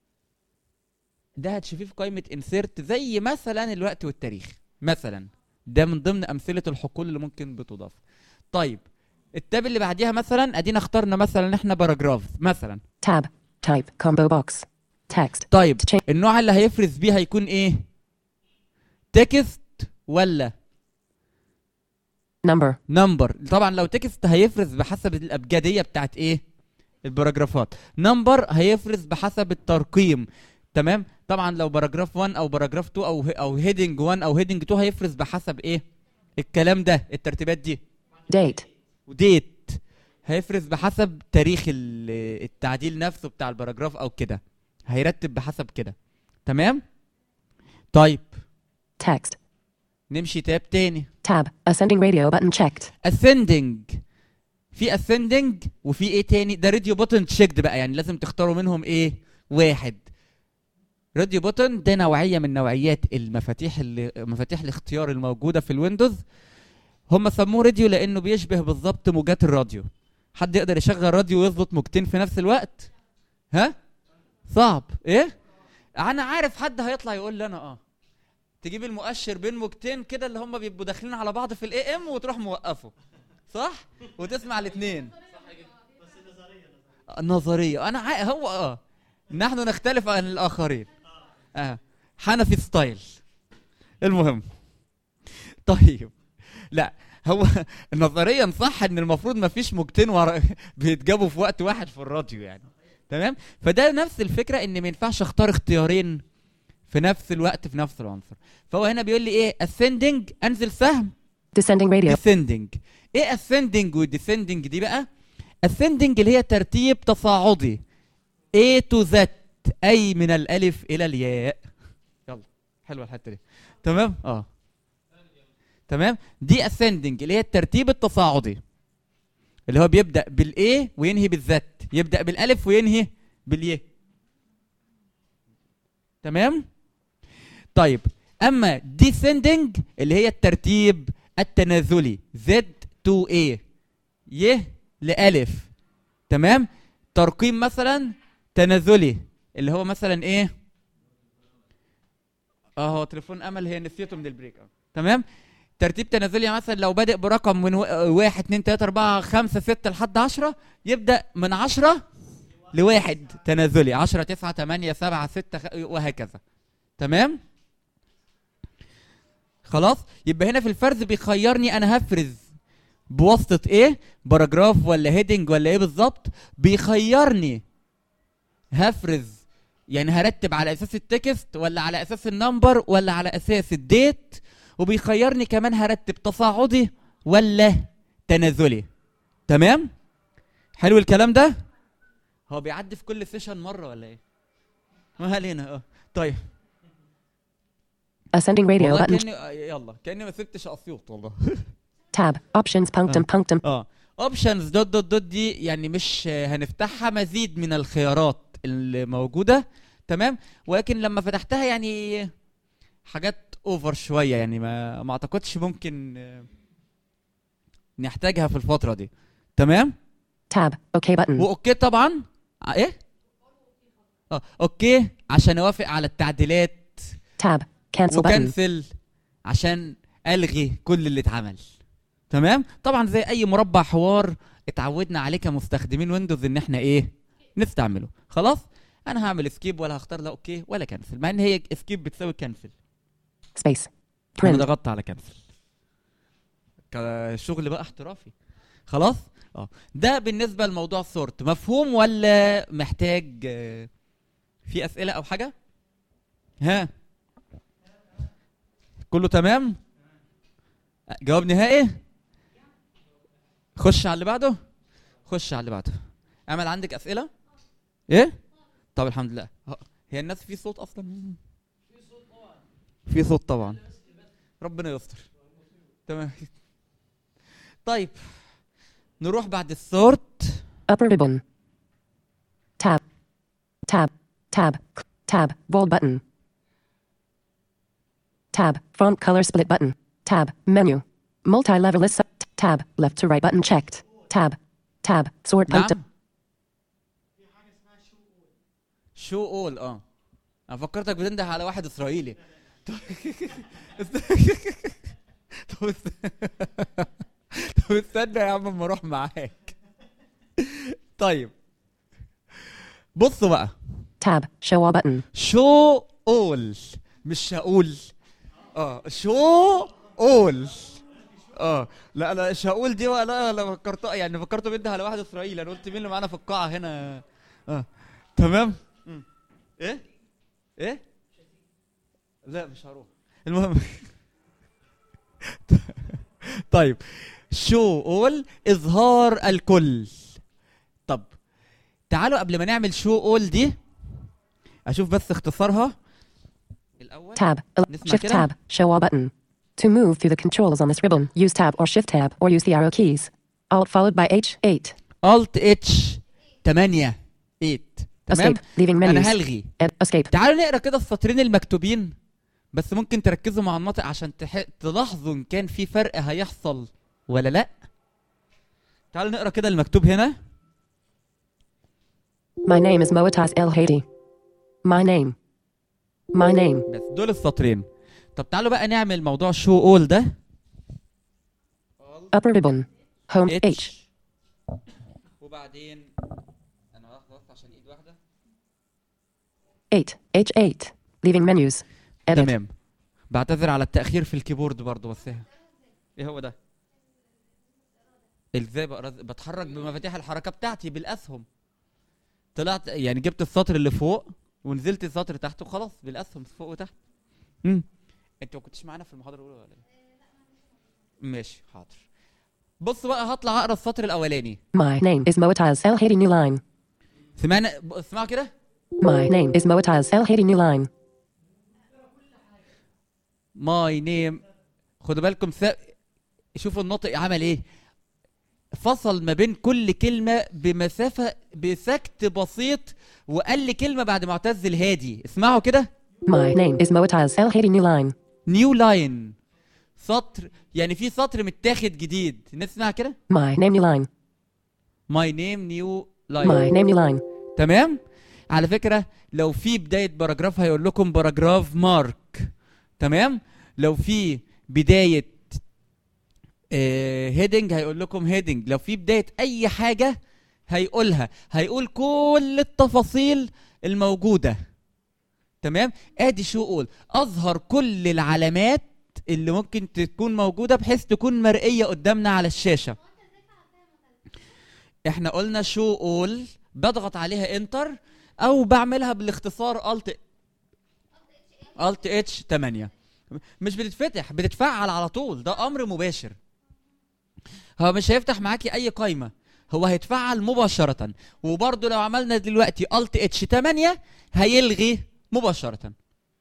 ده هتشوفيه في قائمه انسيرت زي مثلا الوقت والتاريخ مثلا ده من ضمن امثله الحقول اللي ممكن بتضاف طيب التاب اللي بعديها مثلا ادينا اخترنا مثلا احنا باراجراف مثلا Tab. Type. Combo box. Text. طيب النوع اللي هيفرز بيه هيكون ايه تكست ولا Number. نمبر طبعا لو تكست هيفرز بحسب الابجديه بتاعت ايه الباراجرافات نمبر هيفرز بحسب الترقيم تمام طبعا لو باراجراف 1 او باراجراف 2 او او هيدنج 1 او هيدنج 2 هيفرز بحسب ايه الكلام ده الترتيبات دي Date. وديت هيفرز بحسب تاريخ ال- التعديل نفسه بتاع الباراجراف او كده هيرتب بحسب كده تمام طيب Text. نمشي تاب تاني Tab. Ascending radio button checked. ascending في ascending وفي ايه تاني ده راديو بوتن تشيكد بقى يعني لازم تختاروا منهم ايه واحد راديو بوتن ده نوعيه من نوعيات المفاتيح اللي مفاتيح الاختيار الموجوده في الويندوز هم سموه راديو لانه بيشبه بالظبط موجات الراديو حد يقدر يشغل راديو ويظبط موجتين في نفس الوقت ها صعب ايه انا عارف حد هيطلع يقول لي انا اه تجيب المؤشر بين موجتين كده اللي هم بيبقوا داخلين على بعض في الاي ام وتروح موقفه صح وتسمع الاثنين نظريه انا عا... هو اه نحن نختلف عن الاخرين اه حنفي ستايل المهم طيب لا هو نظريا صح ان المفروض ما فيش موجتين ورا بيتجابوا في وقت واحد في الراديو يعني تمام فده نفس الفكره ان ما ينفعش اختار اختيارين في نفس الوقت في نفس العنصر فهو هنا بيقول لي ايه ascending انزل سهم Descending radio. descending ايه ascending و descending دي بقى ascending اللي هي ترتيب تصاعدي A to Z اي من الالف الى الياء يلا حلوه الحته دي تمام اه تمام دي ascending اللي هي الترتيب التصاعدي اللي هو بيبدا بالاي وينهي بالذات يبدا بالالف وينهي بالياء تمام طيب اما descending اللي هي الترتيب التنازلي Z to A ي لألف تمام ترقيم مثلا تنازلي اللي هو مثلا ايه اه هو تليفون امل هي نسيته من البريك اه تمام ترتيب تنازلي مثلا لو بادئ برقم من و- واحد اتنين تلاته اربعه خمسه سته لحد عشره يبدا من عشره لواحد تنازلي عشرة تسعة تمانية سبعة ستة خ... وهكذا تمام خلاص يبقى هنا في الفرز بيخيرني انا هفرز بواسطة ايه باراجراف ولا هيدنج ولا ايه بالظبط بيخيرني هفرز يعني هرتب على اساس التكست ولا على اساس النمبر ولا على اساس الديت وبيخيرني كمان هرتب تصاعدي ولا تنازلي تمام حلو الكلام ده هو بيعدي في كل سيشن مره ولا ايه ما علينا اه طيب Ascending radio والله button. كاني آه، يلا كاني ما سبتش اسيوط والله Tab. Options punctum punctum. اه اوبشنز دوت دوت دوت دي يعني مش آه، هنفتحها مزيد من الخيارات الموجوده تمام ولكن لما فتحتها يعني حاجات اوفر شويه يعني ما ما اعتقدش ممكن آه، نحتاجها في الفتره دي تمام Tab. OK button. واوكي طبعا ع- ايه اه اوكي عشان اوافق على التعديلات Tab. Cancel button. وكنسل عشان الغي كل اللي اتعمل تمام طبعا زي اي مربع حوار اتعودنا عليه كمستخدمين ويندوز ان احنا ايه نستعمله خلاص انا هعمل سكيب ولا هختار لا اوكي ولا كنسل مع ان هي سكيب بتساوي كنسل Space. انا Print. ضغطت على كنسل كشغل بقى احترافي خلاص اه ده بالنسبه لموضوع السورت مفهوم ولا محتاج آه، في اسئله او حاجه ها كله تمام جواب نهائي خش على اللي بعده خش على اللي بعده امل عندك اسئله ايه طب الحمد لله ه- هي الناس في صوت اصلا في صوت طبعا ربنا يستر تمام طيب نروح بعد السورت Upper ribbon. Tab. Tab. Tab. Tab. Bold button. Tab. Font color split button. Tab. Menu. Multi-level list. sub- Tab. Left to right button checked. Tab. Tab. Sort punctum. نعم شو اول اه انا فكرتك بتنده على واحد اسرائيلي طب طب است- طب استنى يا عم اما اروح معاك طيب بصوا بقى Tab. Show all button. شو اول مش هقول اه شو اول اه لا انا مش هقول دي ولا انا فكرت يعني فكرت بدها على واحد اسرائيلي انا قلت مين اللي معانا في القاعه هنا اه تمام مم. ايه ايه لا مش هروح المهم طيب شو اول اظهار الكل طب تعالوا قبل ما نعمل شو اول دي اشوف بس اختصارها الاول Tab. Ele- نسمع Shift كده tab. Show all button. To move through the controls on this ribbon, use tab or shift tab or use the arrow keys. Alt followed by H8. Alt H 8 8 تمام Escape. Leaving menus. انا هلغي Ed- escape. تعالوا نقرا كده السطرين المكتوبين بس ممكن تركزوا مع الناطق عشان تح... تلاحظوا ان كان في فرق هيحصل ولا لا تعالوا نقرا كده المكتوب هنا My name is Moataz El Hadi. My name. My name. بس دول السطرين طب تعالوا بقى نعمل موضوع شو اول ده Upper ribbon. Home H. وبعدين انا هخلص عشان ايد واحده 8. H8. Leaving menus. Edit. تمام بعتذر على التاخير في الكيبورد برضو بس ايه إيه هو ده ازاي بقرا بتحرك بمفاتيح الحركه بتاعتي بالاسهم طلعت يعني جبت السطر اللي فوق ونزلت السطر تحت وخلاص بالاسهم فوق وتحت امم انت ما كنتش معانا في المحاضره الاولى ولا ايه ماشي حاضر بص بقى هطلع اقرا السطر الاولاني My name is Moataz El Hadi New line. سمعنا ب- اسمعوا كده My name is Moataz El Hadi New line. ماي نيم خدوا بالكم س... شوفوا الناطق عمل ايه فصل ما بين كل كلمة بمسافة بسكت بسيط وقال لي كلمة بعد معتز الهادي اسمعوا كده My name is Moataz El Hadi New line. نيو لاين سطر يعني في سطر متاخد جديد الناس اسمها كده My name new line. ماي نيم نيو My لاين name new line. تمام على فكرة لو في بداية باراجراف هيقول لكم باراجراف مارك تمام لو في بداية هيدنج هيقول لكم هيدنج لو في بداية أي حاجة هيقولها هيقول كل التفاصيل الموجودة تمام ادي شو اقول اظهر كل العلامات اللي ممكن تكون موجودة بحيث تكون مرئية قدامنا على الشاشة احنا قلنا شو اول بضغط عليها انتر او بعملها بالاختصار الت الت اتش 8 مش بتتفتح بتتفعل على طول ده امر مباشر هو مش هيفتح معاكي اي قايمه هو هيتفعل مباشره وبرده لو عملنا دلوقتي الت اتش 8 هيلغي مباشره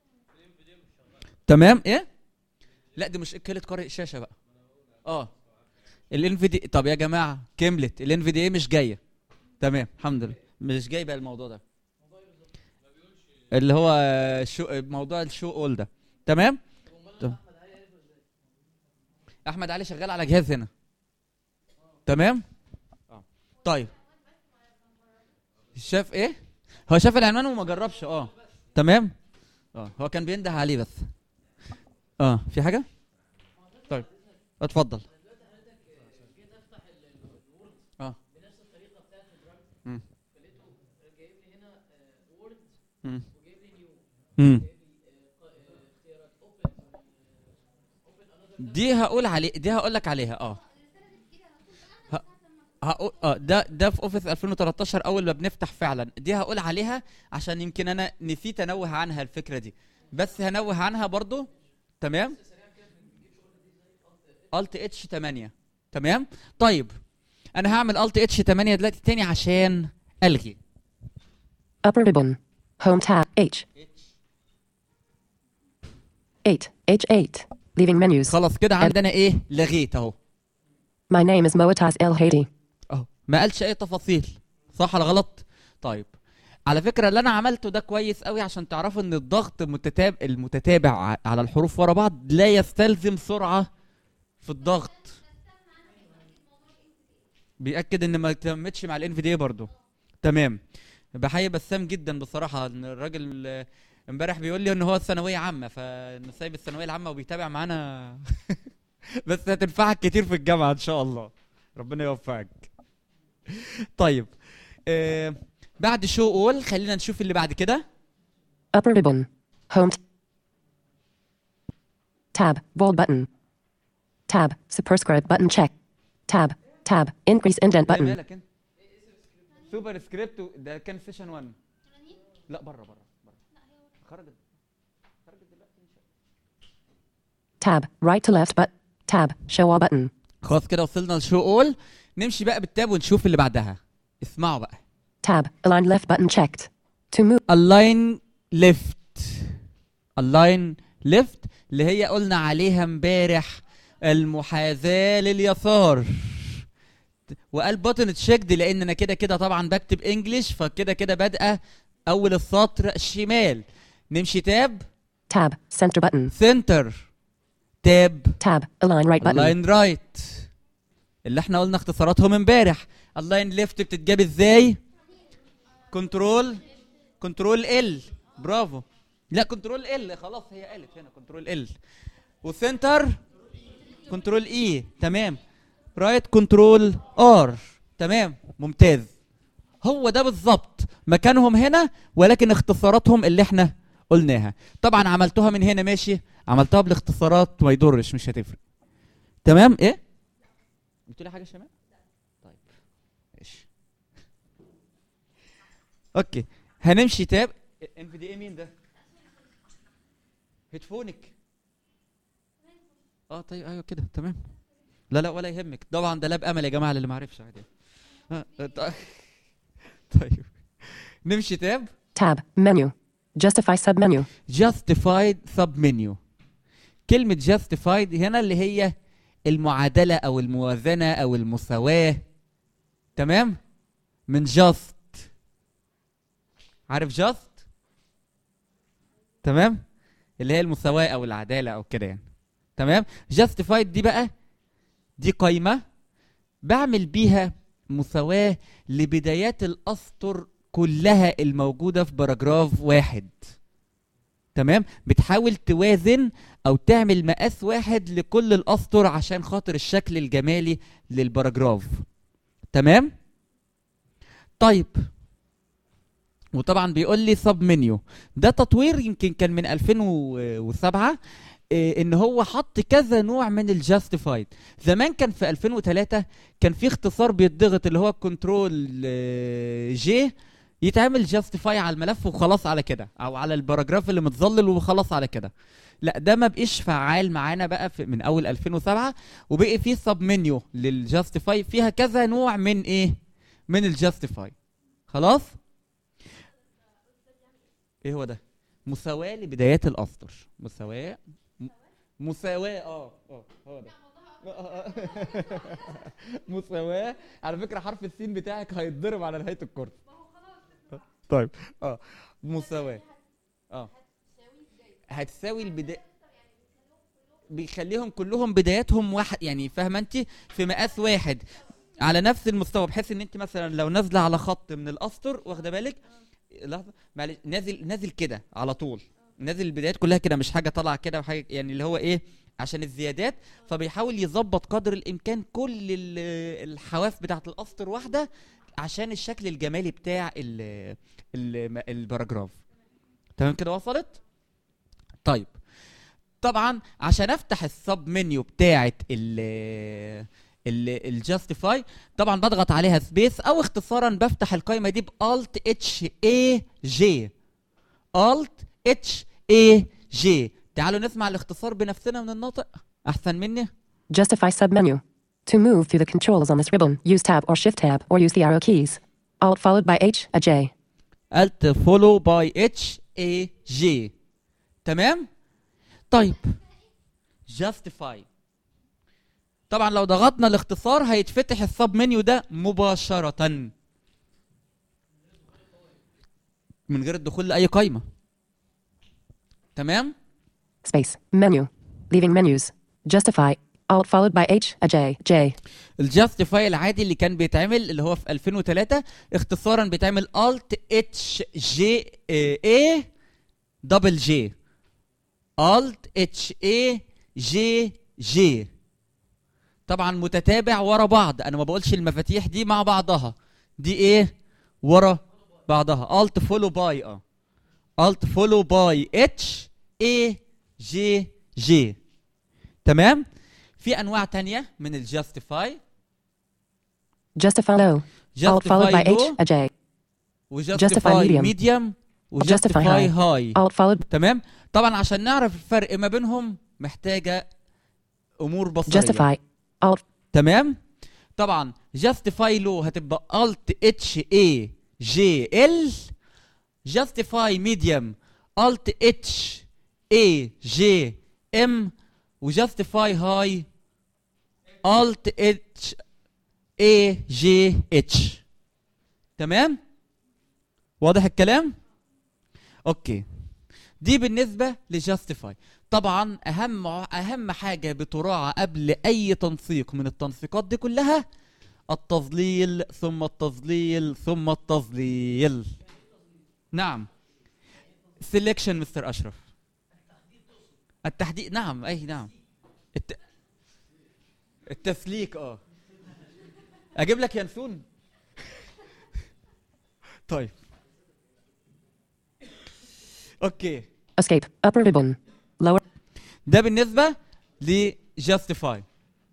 تمام ايه لا دي مش كلمه قارئ شاشه بقى اه الان في دي طب يا جماعه كملت الان في دي ايه مش جايه تمام الحمد لله مش جاي بقى الموضوع ده اللي هو شو موضوع الشو اول ده تمام طب. احمد علي شغال على جهاز هنا تمام آه. طيب شاف ايه هو شاف العنوان وما جربش اه تمام اه هو كان بينده عليه بس اه في حاجه طيب اتفضل اه مم. مم. مم. دي هقول عليه دي هقول لك عليها اه ه- هقول اه ده ده في اوفيس 2013 اول ما بنفتح فعلا دي هقول عليها عشان يمكن انا نسيت انوه عنها الفكره دي بس هنوه عنها برضو تمام الت اتش 8 تمام طيب انا هعمل الت اتش 8 دلوقتي تاني عشان الغي Upper ribbon. Home tab H. 8. H8. Leaving menus. خلاص كده عندنا ايه لغيت اهو My name is Moataz El Hadi. اهو ما قالش اي تفاصيل صح ولا غلط طيب على فكره اللي انا عملته ده كويس قوي عشان تعرفوا ان الضغط المتتابع المتتابع ع- على الحروف ورا بعض لا يستلزم سرعه في الضغط بيأكد ان ما تمتش مع الان في دي برضه تمام بحيي بسام جدا بصراحه ان الراجل آه، امبارح بيقول لي ان هو ثانويه عامه فانه سايب الثانويه العامه وبيتابع معانا بس هتنفعك كتير في الجامعه ان شاء الله ربنا يوفقك طيب آه بعد شو اول خلينا نشوف اللي بعد كده Upper ribbon. Home. t- Tab. Bold button. Tab. Superscript button check. Tab. Tab. Increase indent لا button. مالك انت سوبر سكريبت و- ده كان سيشن 1 لا بره بره بره خرجت خرجت دلوقتي مش Tab. Right to left but. Tab. Show all button. خلاص كده وصلنا لشو اول نمشي بقى بالتاب ونشوف اللي بعدها اسمعوا بقى Tab. Align left button checked. To move. align left align left اللي هي قلنا عليها امبارح المحاذاة لليسار وقال بutton checked لان انا كده كده طبعا بكتب انجلش فكده كده بادئه اول السطر شمال نمشي تاب Tab. Center button. سنتر تاب Tab. Align right button. align right اللي احنا قلنا اختصاراتهم امبارح align left بتتجاب ازاي كنترول كنترول ال برافو لا كنترول ال خلاص هي قالت هنا كنترول ال وسنتر كنترول اي تمام رايت كنترول ار تمام ممتاز هو ده بالظبط مكانهم هنا ولكن اختصاراتهم اللي احنا قلناها طبعا عملتوها من هنا ماشي عملتها بالاختصارات ما يضرش مش هتفرق تمام ايه قلت لي حاجه يا شمال طيب ماشي اوكي هنمشي تاب ان في دي ايه مين ده هيدفونك اه طيب ايوه كده تمام لا لا ولا يهمك طبعا ده لاب امل يا جماعه اللي ما عرفش عادي آه، آه، طيب نمشي تاب Tab. Menu. Justify submenu. justified submenu كلمة justified هنا اللي هي المعادلة أو الموازنة أو المساواة تمام من just عارف just تمام اللي هي المساواة أو العدالة أو كده يعني تمام justified دي بقى دي قايمة بعمل بيها مساواة لبدايات الأسطر كلها الموجودة في باراجراف واحد تمام بتحاول توازن او تعمل مقاس واحد لكل الاسطر عشان خاطر الشكل الجمالي للباراجراف تمام طيب وطبعا بيقول لي سب منيو ده تطوير يمكن كان من 2007 إيه، ان هو حط كذا نوع من الجاستيفايد زمان كان في 2003 كان في اختصار بيتضغط اللي هو كنترول جي يتعمل جاستيفاي على الملف وخلاص على كده او على الباراجراف اللي متظلل وخلاص على كده لا ده ما بقيش فعال معانا بقى في من اول 2007 وبقي في سب منيو للجاستيفاي فيها كذا نوع من ايه من الجاستيفاي خلاص ايه هو ده مساواة لبدايات الاسطر مساواة م- مساواة اه اه هو ده مساواة على فكرة حرف السين بتاعك هيتضرب على نهاية الكورس طيب اه مساواة اه هتساوي البداية بيخليهم كلهم بداياتهم واحد يعني فاهمه انت في مقاس واحد على نفس المستوى بحيث ان انت مثلا لو نازله على خط من الاسطر واخده بالك لحظه معلش نازل نازل كده على طول نازل البدايات كلها كده مش حاجه طالعه كده وحاجه يعني اللي هو ايه عشان الزيادات فبيحاول يظبط قدر الامكان كل ال- الحواف بتاعه الاسطر واحده عشان الشكل الجمالي بتاع ال ال الباراجراف تمام كده وصلت طيب طبعا عشان افتح السب منيو بتاعه ال الجاستيفاي طبعا بضغط عليها سبيس او اختصارا بفتح القائمه دي بالت اتش اي جي الت اتش اي جي تعالوا نسمع الاختصار بنفسنا من الناطق احسن مني Justify submenu. To move through the controls on this ribbon, use Tab or Shift Tab or use the arrow keys. Alt followed by H, a J. الت فولو باي اتش اي جي تمام طيب جاستيفاي طبعا لو ضغطنا الاختصار هيتفتح السب منيو ده مباشرة من غير الدخول لأي قائمة تمام Space. Menu. Leaving menus. Justify. Alt followed by H, a J, J. الجاستيفاي العادي اللي كان بيتعمل اللي هو في 2003 اختصارا بيتعمل الت اتش جي اي دبل جي الت اتش اي جي جي طبعا متتابع ورا بعض انا ما بقولش المفاتيح دي مع بعضها دي ايه ورا بعضها الت فولو باي اه الت فولو باي اتش اي جي جي تمام في انواع تانية من الجاستيفاي Justify low. Alt followed by H, a J. Justify وجاستيفاي medium. ميديوم Justify وجاستيفاي high. هاي Alt followed تمام طبعا عشان نعرف الفرق ما بينهم محتاجه امور بصريه justify. Alt تمام طبعا جاستيفاي لو هتبقى الت اتش اي جي ال جاستيفاي ميديوم الت اتش اي جي ام وجاستيفاي هاي الت اتش اي جي اتش تمام واضح الكلام اوكي دي بالنسبه لجاستيفاي طبعا اهم اهم حاجه بتراعى قبل اي تنسيق من التنسيقات دي كلها التظليل ثم التظليل ثم التظليل نعم سيلكشن مستر اشرف التحديد نعم اي نعم الت... التسليك اه اجيب لك ينسون طيب اوكي escape. Upper ribbon. Lower ده بالنسبة لجاستيفاي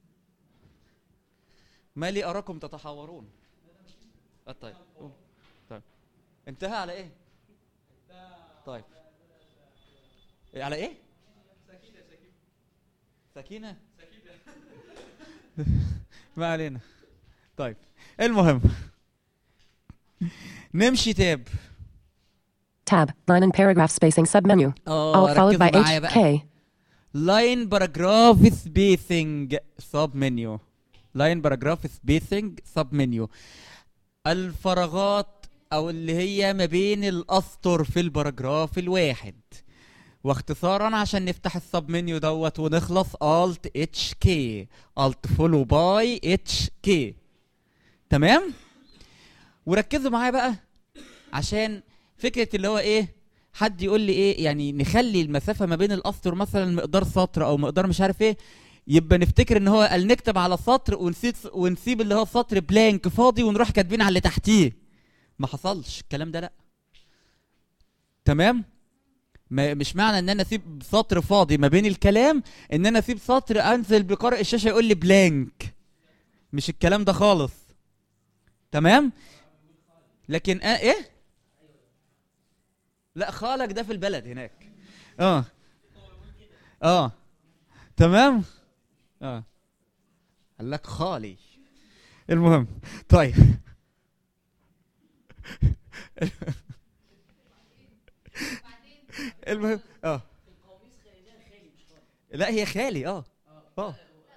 ما لي أراكم تتحاورون آه، طيب قوم. طيب انتهى على ايه طيب إيه، على ايه سكينة ما علينا طيب المهم نمشي تاب tab. Line and paragraph spacing submenu. اه Alt followed by ركزوا معايا H, بقى K. لاين باراجراف سبيسنج سب منيو لاين باراجراف سبيسنج سب منيو الفراغات او اللي هي ما بين الاسطر في الباراجراف الواحد واختصارا عشان نفتح السب منيو دوت ونخلص الت اتش كي الت فولو باي اتش كي تمام وركزوا معايا بقى عشان فكره اللي هو ايه حد يقول لي ايه يعني نخلي المسافه ما بين الاسطر مثلا مقدار سطر او مقدار مش عارف ايه يبقى نفتكر ان هو قال نكتب على سطر ونسيب ونسيب اللي هو سطر بلانك فاضي ونروح كاتبين على اللي تحتيه ما حصلش الكلام ده لا تمام ما مش معنى ان انا اسيب سطر فاضي ما بين الكلام ان انا اسيب سطر انزل بقارئ الشاشه يقول لي بلانك مش الكلام ده خالص تمام لكن آه ايه لا خالك ده في البلد هناك اه اه تمام اه قال لك خالي المهم طيب المهم اه لا هي خالي اه اه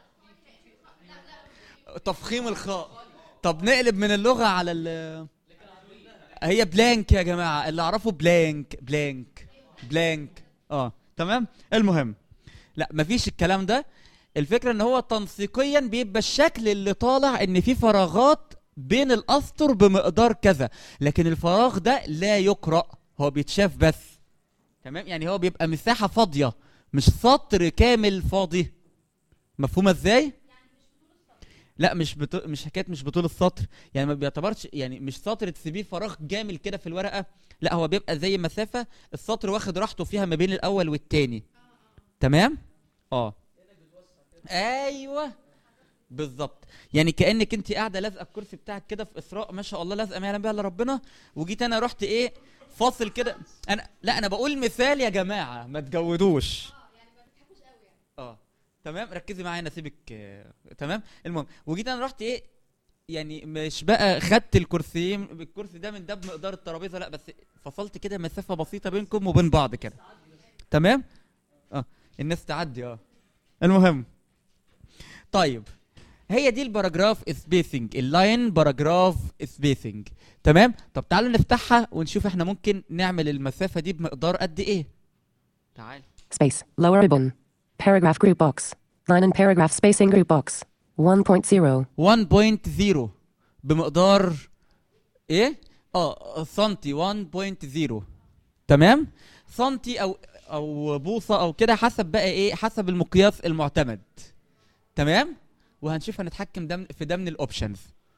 تفخيم الخاء طب نقلب من اللغه على ال هي بلانك يا جماعه اللي اعرفه بلانك بلانك بلانك اه تمام المهم لا مفيش الكلام ده الفكره ان هو تنسيقيا بيبقى الشكل اللي طالع ان في فراغات بين الاسطر بمقدار كذا لكن الفراغ ده لا يقرا هو بيتشاف بس تمام يعني هو بيبقى مساحه فاضيه مش سطر كامل فاضي مفهومه ازاي لا مش بطو... مش حكايه مش بطول السطر يعني ما بيعتبرش يعني مش سطر تسيبيه فراغ جامل كده في الورقه لا هو بيبقى زي مسافه السطر واخد راحته فيها ما بين الاول والتاني تمام اه ايوه بالظبط يعني كانك انت قاعده لازقه الكرسي بتاعك كده في اسراء ما شاء الله لازقه ما يعلم بها الا ربنا وجيت انا رحت ايه فاصل كده انا لا انا بقول مثال يا جماعه ما تجودوش اه تمام ركزي معايا انا سيبك آه، تمام المهم وجيت انا رحت ايه يعني مش بقى خدت الكرسيين الكرسي ده من ده بمقدار الترابيزه لا بس فصلت كده مسافه بسيطه بينكم وبين بعض كده تمام اه الناس تعدي اه المهم طيب هي دي الباراجراف سبيسنج اللاين باراجراف سبيسنج تمام طب تعالوا نفتحها ونشوف احنا ممكن نعمل المسافه دي بمقدار قد ايه تعال Space. Lower ribbon. Paragraph group box. Line and paragraph spacing group box. 1.0. 1.0 بمقدار ايه اه سنتي 1.0 تمام سنتي او او بوصه او كده حسب بقى ايه حسب المقياس المعتمد تمام وهنشوف هنتحكم ده من- في ده من الاوبشنز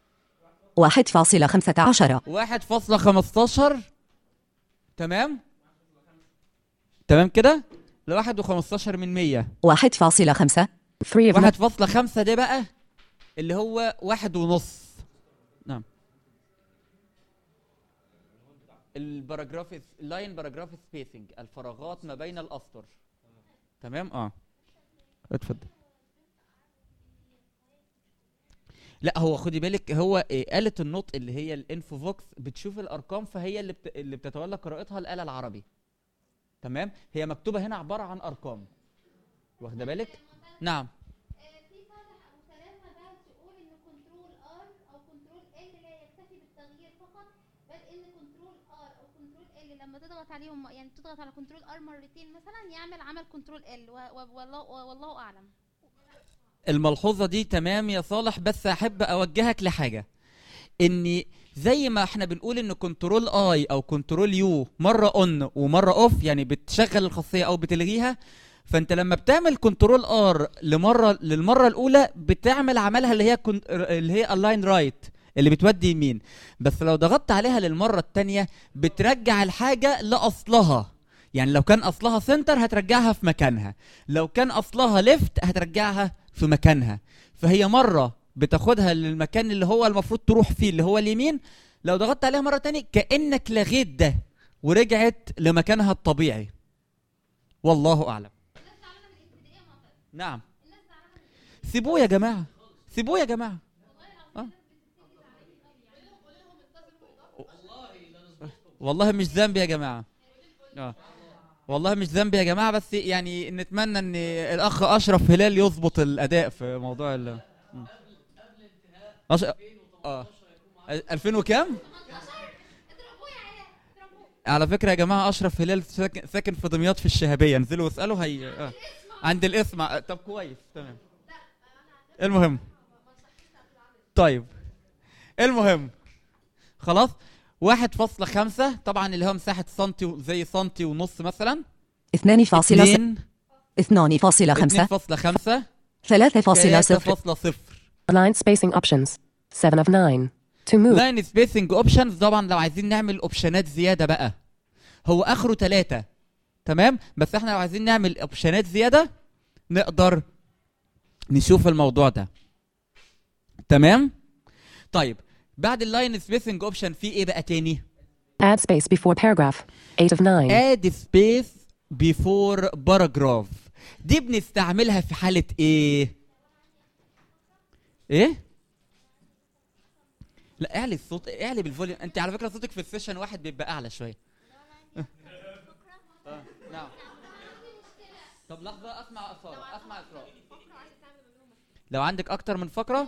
1.15 1.15 تمام تمام كده لواحد وخمستاشر من مية 1.5 3 of واحد num- فاصلة خمسة ده بقى اللي هو واحد ونص نعم الباراجراف اللاين باراجراف سبيسنج الفراغات ما بين الاسطر تمام اه اتفضل لا هو خدي بالك هو إيه آلة النطق اللي هي الانفو فوكس بتشوف الارقام فهي اللي بت... اللي بتتولى قراءتها الآلة العربي تمام هي مكتوبة هنا عبارة عن ارقام واخده بالك نعم في فرح او كلام ما بعد تقول ان كنترول ار او كنترول ال لا يكتفي بالتغيير فقط بل ان كنترول ار او كنترول ال لما تضغط عليهم يعني تضغط على كنترول ار مرتين مثلا يعمل عمل كنترول ال والله والله اعلم الملحوظة دي تمام يا صالح بس أحب أوجهك لحاجة إن زي ما احنا بنقول إن كنترول اي أو كنترول يو مرة اون ومرة اوف يعني بتشغل الخاصية أو بتلغيها فأنت لما بتعمل كنترول ار لمرة للمرة الأولى بتعمل عملها اللي هي كن... اللي هي الاين رايت اللي بتودي يمين بس لو ضغطت عليها للمرة التانية بترجع الحاجة لأصلها يعني لو كان أصلها سنتر هترجعها في مكانها لو كان أصلها ليفت هترجعها في مكانها فهي مرة بتاخدها للمكان اللي هو المفروض تروح فيه اللي هو اليمين لو ضغطت عليها مرة تانية كأنك لغيت ده ورجعت لمكانها الطبيعي والله أعلم نعم سيبوه يا جماعة سيبوه يا جماعة آه. والله مش ذنبي يا جماعة اه والله مش ذنبي يا جماعة بس يعني نتمنى ان الاخ اشرف هلال يظبط الاداء في موضوع ال م. أش... اه 2000 وكام؟ على فكرة يا جماعة أشرف هلال ساكن, ساكن في دمياط في الشهبية انزلوا واسألوا هي آه. عند الاسم آه، طب كويس تمام المهم طيب المهم خلاص واحد فاصلة خمسة طبعا اللي هو مساحة سنتي و- زي سنتي ونص مثلا 2.5 اتنين 2.5 2.5 3.0 3.0 Align spacing options. 7 of 9. To move. لاين سبيسنج اوبشنز طبعا لو عايزين نعمل اوبشنات زياده بقى هو اخره ثلاثة تمام بس احنا لو عايزين نعمل اوبشنات زياده نقدر نشوف الموضوع ده تمام طيب بعد اللاين سبيسنج اوبشن في ايه بقى تاني Add space before paragraph. 8 of 9. اد سبيس بيفور باراجراف دي بنستعملها في حاله ايه ايه لا اعلي الصوت اعلي بالفوليوم انت على فكره صوتك في السيشن واحد بيبقى اعلى شويه آه، نعم طب لحظه اسمع اثار اسمع اسراء لو عندك اكتر من فقره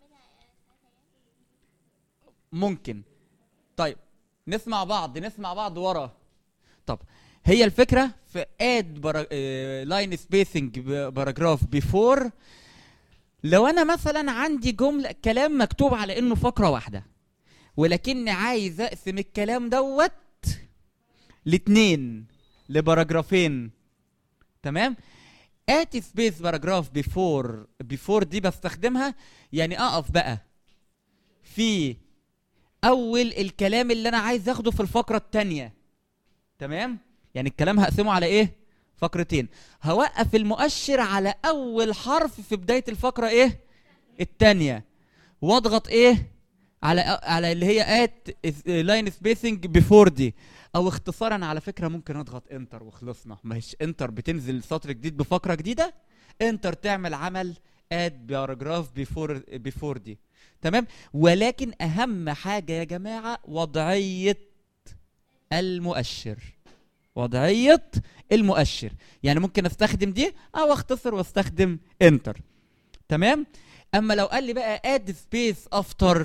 ممكن طيب نسمع بعض نسمع بعض ورا طب هي الفكره في اد لاين سبيسنج باراجراف بيفور لو انا مثلا عندي جمله كلام مكتوب على انه فقره واحده ولكني عايز اقسم الكلام دوت لاتنين لباراجرافين تمام اتي سبيس باراجراف بيفور بيفور دي بستخدمها يعني اقف بقى في اول الكلام اللي انا عايز اخده في الفقره الثانيه تمام يعني الكلام هقسمه على ايه فقرتين هوقف المؤشر على اول حرف في بدايه الفقره ايه الثانيه واضغط ايه على على اللي هي ات لاين سبيسنج بيفور دي او اختصارا على فكره ممكن اضغط انتر وخلصنا مش انتر بتنزل سطر جديد بفقره جديده انتر تعمل عمل اد باراجراف بيفور بيفور دي تمام ولكن اهم حاجه يا جماعه وضعيه المؤشر وضعيه المؤشر يعني ممكن استخدم دي او اختصر واستخدم انتر تمام اما لو قال لي بقى اد سبيس افتر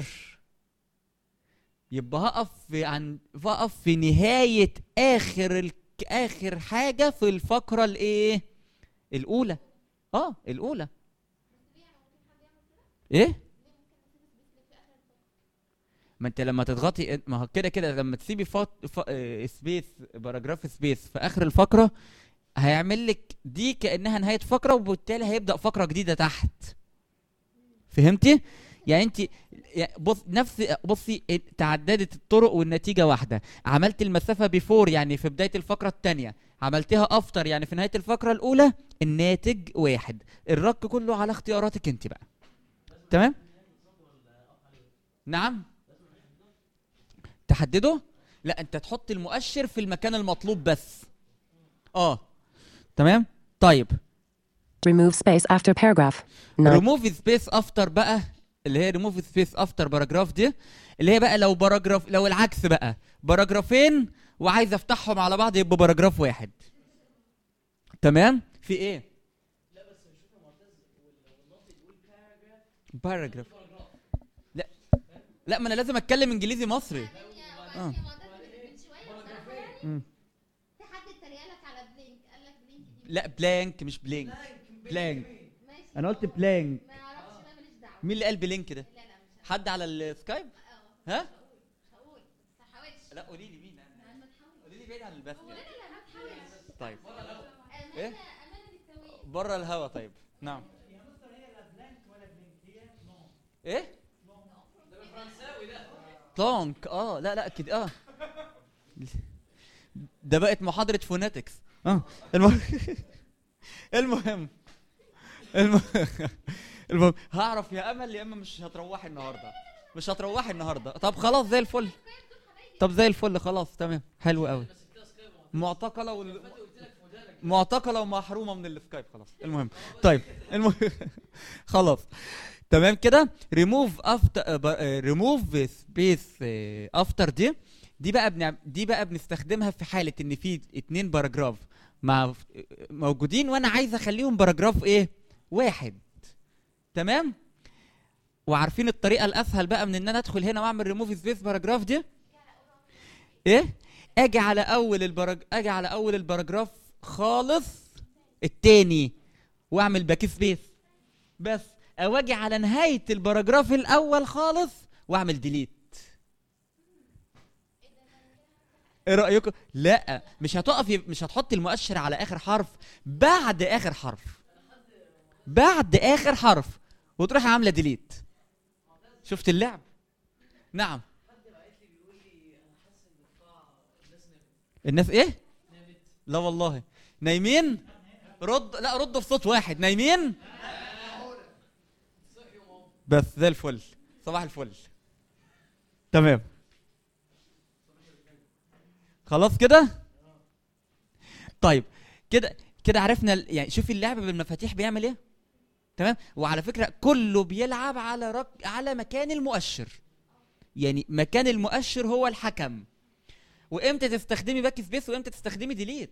يبقى هقف في عن هقف في نهايه اخر ال... اخر حاجه في الفقره الايه الاولى اه الاولى ايه ما انت لما تضغطي ما هو كده كده لما تسيبي فط... ف... آه، سبيس باراجراف سبيس في اخر الفقره هيعمل لك دي كانها نهايه فقره وبالتالي هيبدا فقره جديده تحت فهمتي يعني انت يعني بص نفس بصي تعددت الطرق والنتيجه واحده عملت المسافه بيفور يعني في بدايه الفقره الثانيه عملتها افتر يعني في نهايه الفقره الاولى الناتج واحد الرك كله على اختياراتك انت بقى تمام نعم تحدده لا انت تحط المؤشر في المكان المطلوب بس اه تمام طيب Remove space after paragraph. No. ريموف سبيس افتر بقى اللي هي ريموف سبيس افتر باراجراف دي اللي هي بقى لو باراجراف لو العكس بقى باراجرافين وعايز افتحهم على بعض يبقوا باراجراف واحد تمام في ايه باراجراف لا لا ما انا لازم اتكلم انجليزي مصري اه مم. في حد اتريق لك على بلينك قال لك بلينك دي لا بلانك مش بلينك بلانك ماشي انا قلت بلانك ما اعرفش بقى ماليش دعوه مين اللي قال بلينك ده لا لا مش حد على السكايب ها هقول ما تحاولش لا قولي لي مين ما تحاولش قولي لي بعيد عن البث لا يعني لا ما تحاولش طيب امانه إيه؟ امانه للتوقيت بره الهوا طيب نعم ايه بلانك اه لا لا كده اه ده بقت محاضرة فوناتكس اه المهم المهم المهم المهم هعرف يا امل يا اما مش هتروحي النهارده مش هتروحي النهارده طب خلاص زي الفل طب زي الفل خلاص تمام حلو قوي معتقله وال... معتقله ومحرومه من السكايب خلاص المهم طيب المهم خلاص تمام كده ريموف افتر ريموف سبيس افتر دي دي بقى بنعم دي بقى بنستخدمها في حاله ان في اتنين باراجراف مع موجودين وانا عايز اخليهم باراجراف ايه واحد تمام وعارفين الطريقه الاسهل بقى من ان انا ادخل هنا واعمل ريموف سبيس باراجراف دي ايه اجي على اول البرج... اجي على اول الباراجراف خالص التاني واعمل باك سبيس بس او اجي على نهايه الباراجراف الاول خالص واعمل ديليت ايه رايكم لا مش هتقفي مش هتحطي المؤشر على اخر حرف بعد اخر حرف بعد اخر حرف وتروحي عامله ديليت شفت اللعب نعم الناس ايه لا والله نايمين رد لا رد بصوت واحد نايمين بس زي الفل صباح الفل تمام خلاص كده طيب كده كده عرفنا ال- يعني شوفي اللعب بالمفاتيح بيعمل ايه تمام وعلى فكره كله بيلعب على رك... على مكان المؤشر يعني مكان المؤشر هو الحكم وامتى تستخدمي باك سبيس وامتى تستخدمي ديليت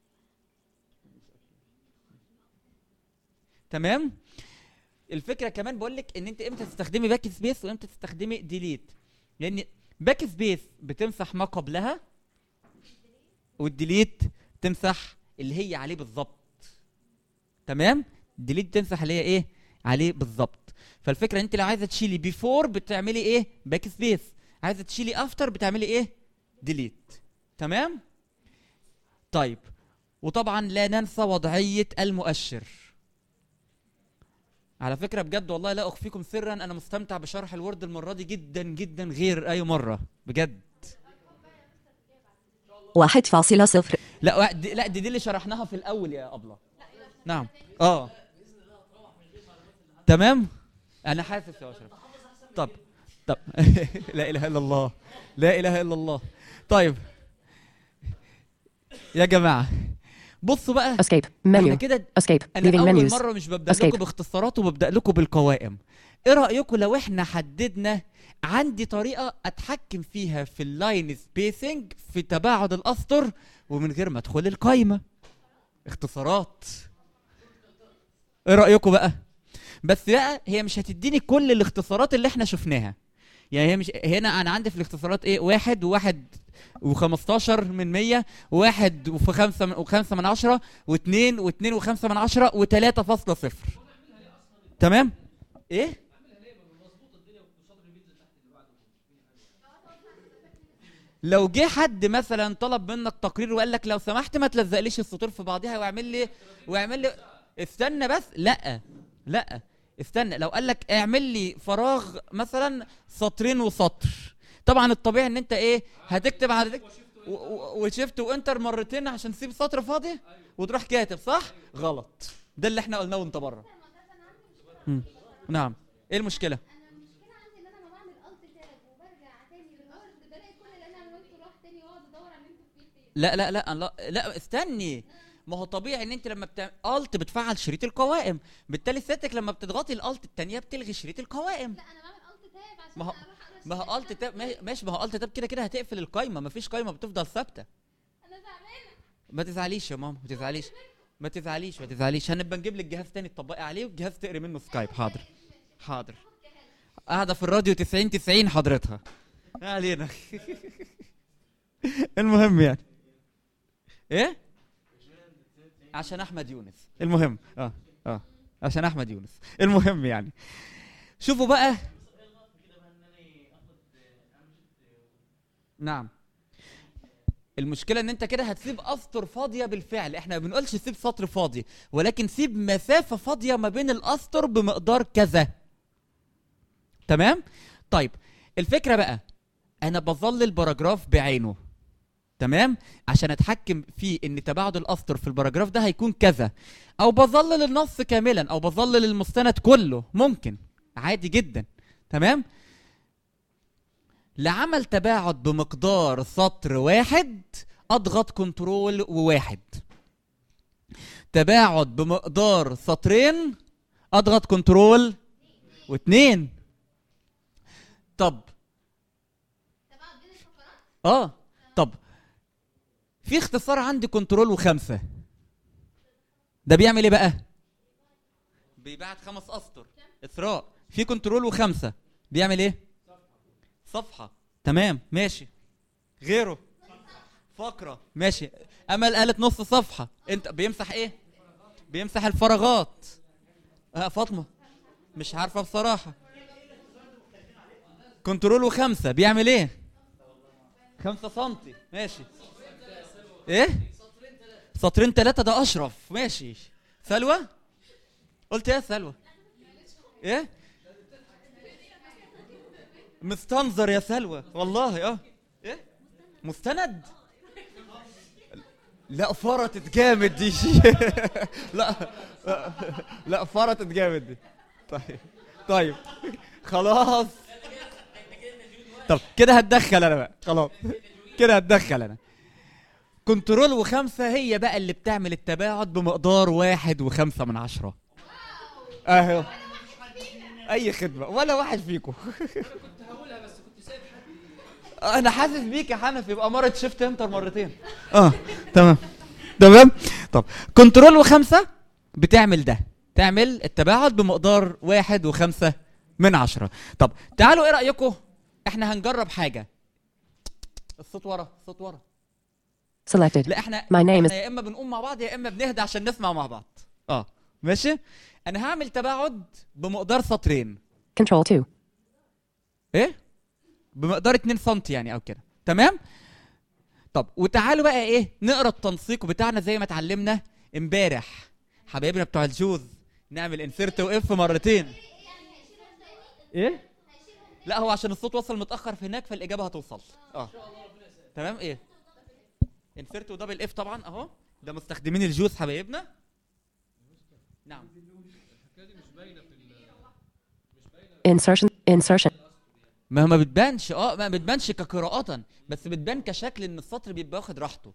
تمام الفكره كمان بقول لك ان انت امتى تستخدمي باك سبيس وامتى تستخدمي ديليت لان باك سبيس بتمسح ما قبلها والديليت تمسح اللي هي عليه بالظبط تمام ديليت تمسح اللي هي ايه عليه بالظبط فالفكره انت لو عايزه تشيلي بيفور بتعملي ايه باك سبيس عايزه تشيلي افتر بتعملي ايه ديليت تمام طيب وطبعا لا ننسى وضعيه المؤشر على فكره بجد والله لا اخفيكم سرا انا مستمتع بشرح الورد المره دي جدا جدا غير اي مره بجد واحد فاصلة صفر لا وا- دي لا دي, دي اللي شرحناها في الاول يا ابله نعم اه تمام انا حاسس يا اشرف طب طب لا اله الا الله لا اله الا الله طيب يا جماعه بصوا بقى Escape. احنا Menu. كده Escape. انا Leaving اول menus. مره مش ببدا لكم Escape. باختصارات وببدا لكم بالقوائم ايه رايكم لو احنا حددنا عندي طريقه اتحكم فيها في اللاين سبيسنج في تباعد الاسطر ومن غير ما ادخل القايمه اختصارات ايه رايكم بقى بس بقى هي مش هتديني كل الاختصارات اللي احنا شفناها يعني هي مش هنا انا عندي في الاختصارات ايه واحد وواحد وخمستاشر من مية واحد وفي خمسة من وخمسة من عشرة واثنين واثنين وخمسة من عشرة وتلاتة فاصلة صفر تمام ايه لو جه حد مثلا طلب منك تقرير وقال لك لو سمحت ما تلزقليش السطور في بعضها واعمل لي واعمل لي استنى بس لا لا استنى لو قال لك اعمل لي فراغ مثلا سطرين وسطر طبعا الطبيعي ان انت ايه هتكتب على و- و- وشيفت وانتر مرتين عشان تسيب سطر فاضي وتروح كاتب صح غلط ده اللي احنا قلناه وانت بره مم. نعم ايه المشكله انا المشكله عندي ان انا لما بعمل الت تاب وبرجع تاني للورد بلاقي كل اللي انا عملته راح تاني واقعد ادور على اللي انتوا فيه فين لا لا لا لا لا استني ما هو طبيعي ان انت لما بتعمل الت بتفعل شريط القوائم بالتالي سيادتك لما بتضغطي الالت الثانيه بتلغي شريط القوائم لا انا بعمل الت تاب عشان ما هو اروح اقرا ما هو الت تاب ما- ماشي ما هو الت تاب كده كده هتقفل القايمه ما فيش قايمه بتفضل ثابته انا زعلانه ما تزعليش يا ماما ما تزعليش ما تزعليش ما تزعليش هنبقى نجيب لك جهاز تاني تطبقي عليه وجهاز تقري منه سكايب حاضر حاضر قاعده في الراديو 90 90 حضرتها ما علينا المهم يعني ايه عشان احمد يونس المهم اه اه عشان احمد يونس المهم يعني شوفوا بقى نعم المشكله ان انت كده هتسيب اسطر فاضيه بالفعل احنا ما بنقولش سيب سطر فاضي ولكن سيب مسافه فاضيه ما بين الاسطر بمقدار كذا تمام طيب الفكره بقى انا بظلل باراجراف بعينه تمام عشان اتحكم في ان تباعد الاسطر في الباراجراف ده هيكون كذا او بظلل النص كاملا او بظلل المستند كله ممكن عادي جدا تمام لعمل تباعد بمقدار سطر واحد اضغط كنترول وواحد تباعد بمقدار سطرين اضغط كنترول واتنين طب تباعد بين الفقرات اه طب في اختصار عندي كنترول وخمسة ده بيعمل ايه بقى بيبعت خمس اسطر اسراء في كنترول وخمسة بيعمل ايه صفحة تمام ماشي غيره فقرة ماشي امل قالت نص صفحة انت بيمسح ايه بيمسح الفراغات اه فاطمة مش عارفة بصراحة كنترول وخمسة بيعمل ايه خمسة سنتي ماشي ايه سطرين ثلاثة ده اشرف ماشي سلوى قلت ايه يا سلوى ايه مستنظر يا سلوى والله اه ايه مستند لا فرطت جامد دي لا لا فرطت جامد دي طيب طيب خلاص طب كده هتدخل انا بقى خلاص كده هتدخل انا كنترول وخمسة هي بقى اللي بتعمل التباعد بمقدار واحد وخمسة من عشرة اهو اي خدمة ولا واحد فيكم كنت هقولها بس كنت سايب حد انا حاسس بيك يا حنفي يبقى مرة شيفت انتر مرتين اه تمام تمام طب كنترول وخمسة بتعمل ده تعمل التباعد بمقدار واحد وخمسة من عشرة طب تعالوا ايه رأيكم احنا هنجرب حاجة الصوت ورا الصوت ورا Selected. لا احنا My name احنا is يا اما بنقوم مع بعض يا اما بنهدى عشان نسمع مع بعض اه ماشي انا هعمل تباعد بمقدار سطرين Control 2. ايه بمقدار 2 سم يعني او كده تمام طب وتعالوا بقى ايه نقرا التنسيق بتاعنا زي ما اتعلمنا امبارح حبايبنا بتوع الجوز نعمل انسيرت واف مرتين ايه لا هو عشان الصوت وصل متاخر في هناك فالاجابه هتوصل اه تمام ايه انسيرت ودبل اف طبعا اهو ده مستخدمين الجوز حبايبنا نعم Insertion. Insertion. ما هو ما بتبانش اه ما بتبانش كقراءة بس بتبان كشكل ان السطر بيبقى واخد راحته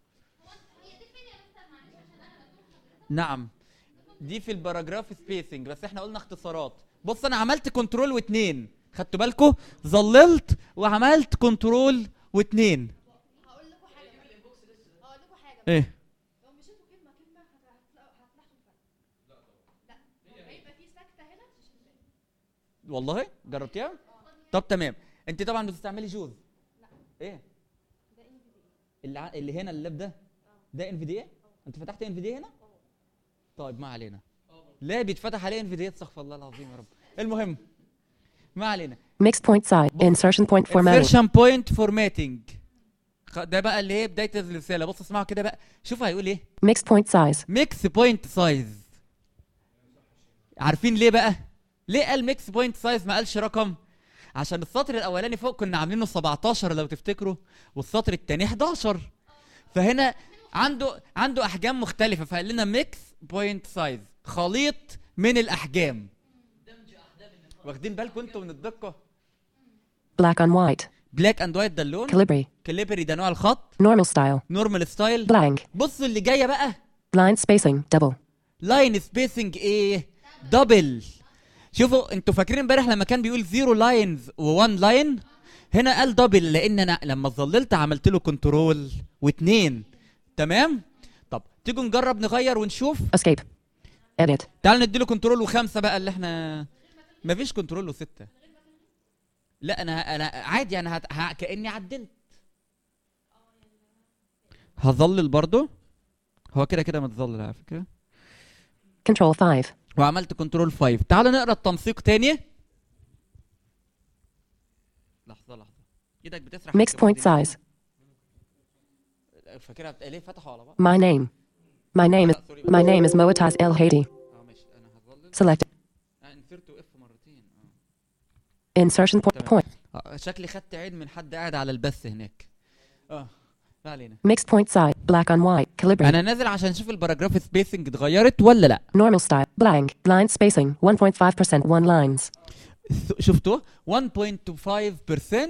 نعم دي في الباراجراف سبيسنج بس احنا قلنا اختصارات بص انا عملت كنترول واتنين خدتوا بالكم ظللت وعملت كنترول واتنين هقول لكم حاجه هقول لكم حاجه ايه لو مشيتوا كلمه كلمه هتلاقوا هتلاحظوا الفرق لا هيبقى في سكته هنا مش هتلاقي. والله جربتيها طب تمام انت طبعا بتستعملي جوز ايه اللي ع... اللي هنا اللاب ده ده ان في دي انت فتحت ان في دي هنا طيب ما علينا لا بيتفتح عليه ان في دي استغفر الله العظيم يا رب المهم ما علينا Mixed point size. Insertion point formatting. insertion point formatting خ- ده بقى اللي هي بدايه الرساله بص اسمعوا كده بقى شوف هيقول ايه Mixed point size. ميكس بوينت سايز عارفين ليه بقى ليه قال ميكس بوينت سايز ما قالش رقم عشان السطر الاولاني فوق كنا عاملينه 17 لو تفتكروا والسطر الثاني 11 فهنا عنده عنده احجام مختلفه فقال لنا ميكس بوينت سايز خليط من الاحجام واخدين بالكم انتوا من الدقه Black on white. بلاك اند وايت ده اللون Calibri. كاليبري ده نوع الخط Normal style. نورمال ستايل Blank. بصوا اللي جايه بقى Line spacing. Double. لاين سبيسنج ايه دبل شوفوا انتوا فاكرين امبارح لما كان بيقول زيرو لاينز و1 لاين هنا قال دبل لان انا لما ظللت عملت له كنترول واتنين تمام طب تيجوا نجرب نغير ونشوف Escape. Edit. تعال نديله كنترول وخمسه بقى اللي احنا مفيش كنترول وسته لا انا انا عادي انا هت... ه... كاني عدلت هظلل برضو هو كده كده متظلل على فكره Control 5. وعملت كنترول 5 تعال نقرا التنسيق تاني لحظه لحظه ايدك بتسرح Mixed point size. فاكرها بت... ليه فتحوا على بعض My name. My name is my name is Moataz El Hadi. اه ماشي انا هظلل Select. آه، انسرت اف مرتين Insertion point. point. اه شكلي خدت عين من حد قاعد على البث هناك اه ما علينا Mixed point size. Black on white. Calibri. انا نازل عشان اشوف الباراجراف سبيسنج اتغيرت ولا لا Normal style. Blank. Line spacing. 1.5% one lines. ث- شفتوا 1.25%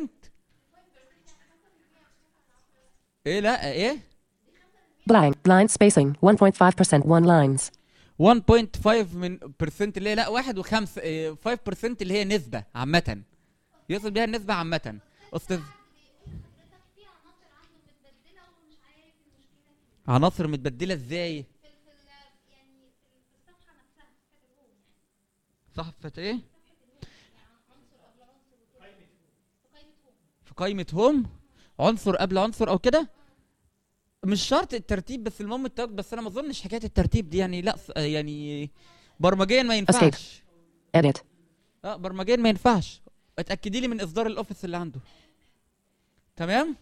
ايه لا ايه Blank. Line spacing. 1.5% one lines. 1.5 من برسنت اللي هي لا واحد وخمس إيه، 5% اللي هي نسبة عامة يقصد بيها النسبة عامة أستاذ عناصر متبدلة ازاي؟ صفحة ايه؟ في قائمة هوم عنصر قبل عنصر او كده مش شرط الترتيب بس المهم التوجه بس انا ما اظنش حكايه الترتيب دي يعني لا ص- يعني برمجيا ما ينفعش Edit. اه برمجيا ما ينفعش اتاكدي لي من اصدار الاوفيس اللي عنده تمام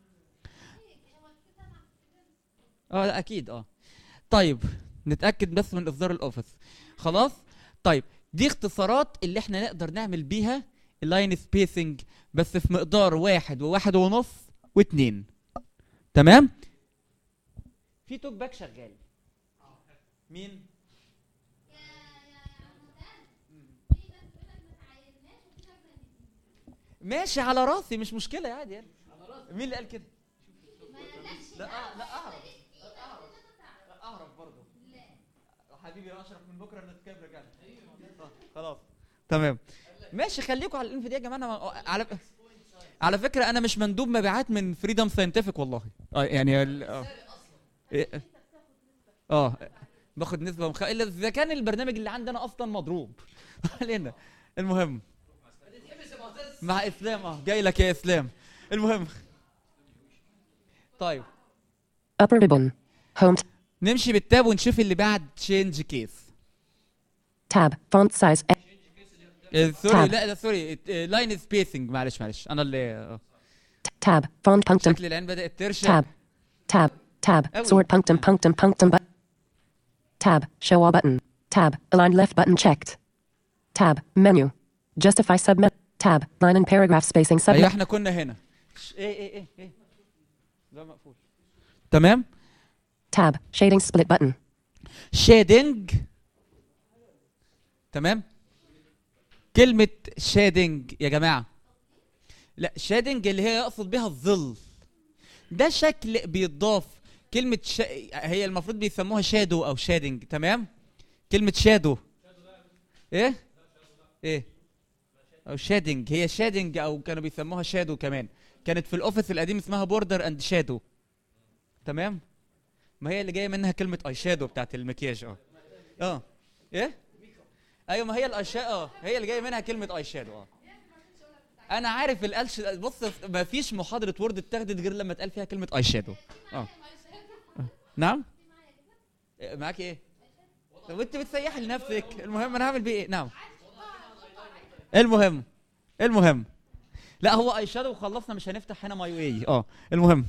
اه لا اكيد اه طيب نتاكد بس من اصدار الاوفيس خلاص طيب دي اختصارات اللي احنا نقدر نعمل بيها اللاين سبيسنج بس في مقدار واحد وواحد ونص واتنين تمام في توك باك شغال مين ماشي على راسي مش مشكله عادي يعني مين اللي قال كده لا أع- لا اعرف لا اعرف برضه حبيبي يا اشرف من بكره نتكلم رجعنا آه، خلاص تمام ماشي خليكم على الانف دي يا جماعه أنا ما- على على فكره انا مش مندوب مبيعات من فريدم ساينتفك والله اه يعني ال- اه إيه- اه باخد نسبه مخ... الا اذا كان البرنامج اللي عندنا اصلا مضروب علينا المهم مع اسلام اه جاي لك يا اسلام المهم طيب Upper ribbon. Home. t- نمشي بالتاب ونشوف اللي بعد تشينج كيس tab. Font size. E- سوري Tab. لا لا سوري لاين سبيسنج معلش معلش انا اللي آه. tab. Font punctum. شكل العين بدات ترشق Tab. Tab. Tab. أوي. Sort punctum punctum punctum but. Tab. Show all button. Tab. Align left button checked. Tab. Menu. Justify submit. Tab. Line and paragraph spacing ايوه submit. احنا كنا هنا ش- ايه ايه ايه ايه ده مقفول تمام Tab. Shading split button. شيدنج تمام كلمة شيدنج يا جماعة لا شيدنج اللي هي يقصد بها الظل ده شكل بيضاف كلمة ش... هي المفروض بيسموها شادو أو شادنج تمام كلمة شادو إيه إيه أو شادنج هي شادنج أو كانوا بيسموها شادو كمان كانت في الأوفيس القديم اسمها بوردر أند شادو تمام ما هي اللي جايه منها كلمه اي شادو بتاعت المكياج اه اه ايه ايوه ما هي الاي شادو اه هي اللي جايه منها كلمه اي شادو اه انا عارف القلش بص ما فيش محاضره وورد اتاخدت غير لما اتقال فيها كلمه اي شادو اه آه. نعم إيه، معاك ايه طب انت بتسيحي لنفسك المهم انا هعمل بيه ايه نعم المهم المهم لا هو اي شادو وخلصنا مش هنفتح هنا ماي واي اه المهم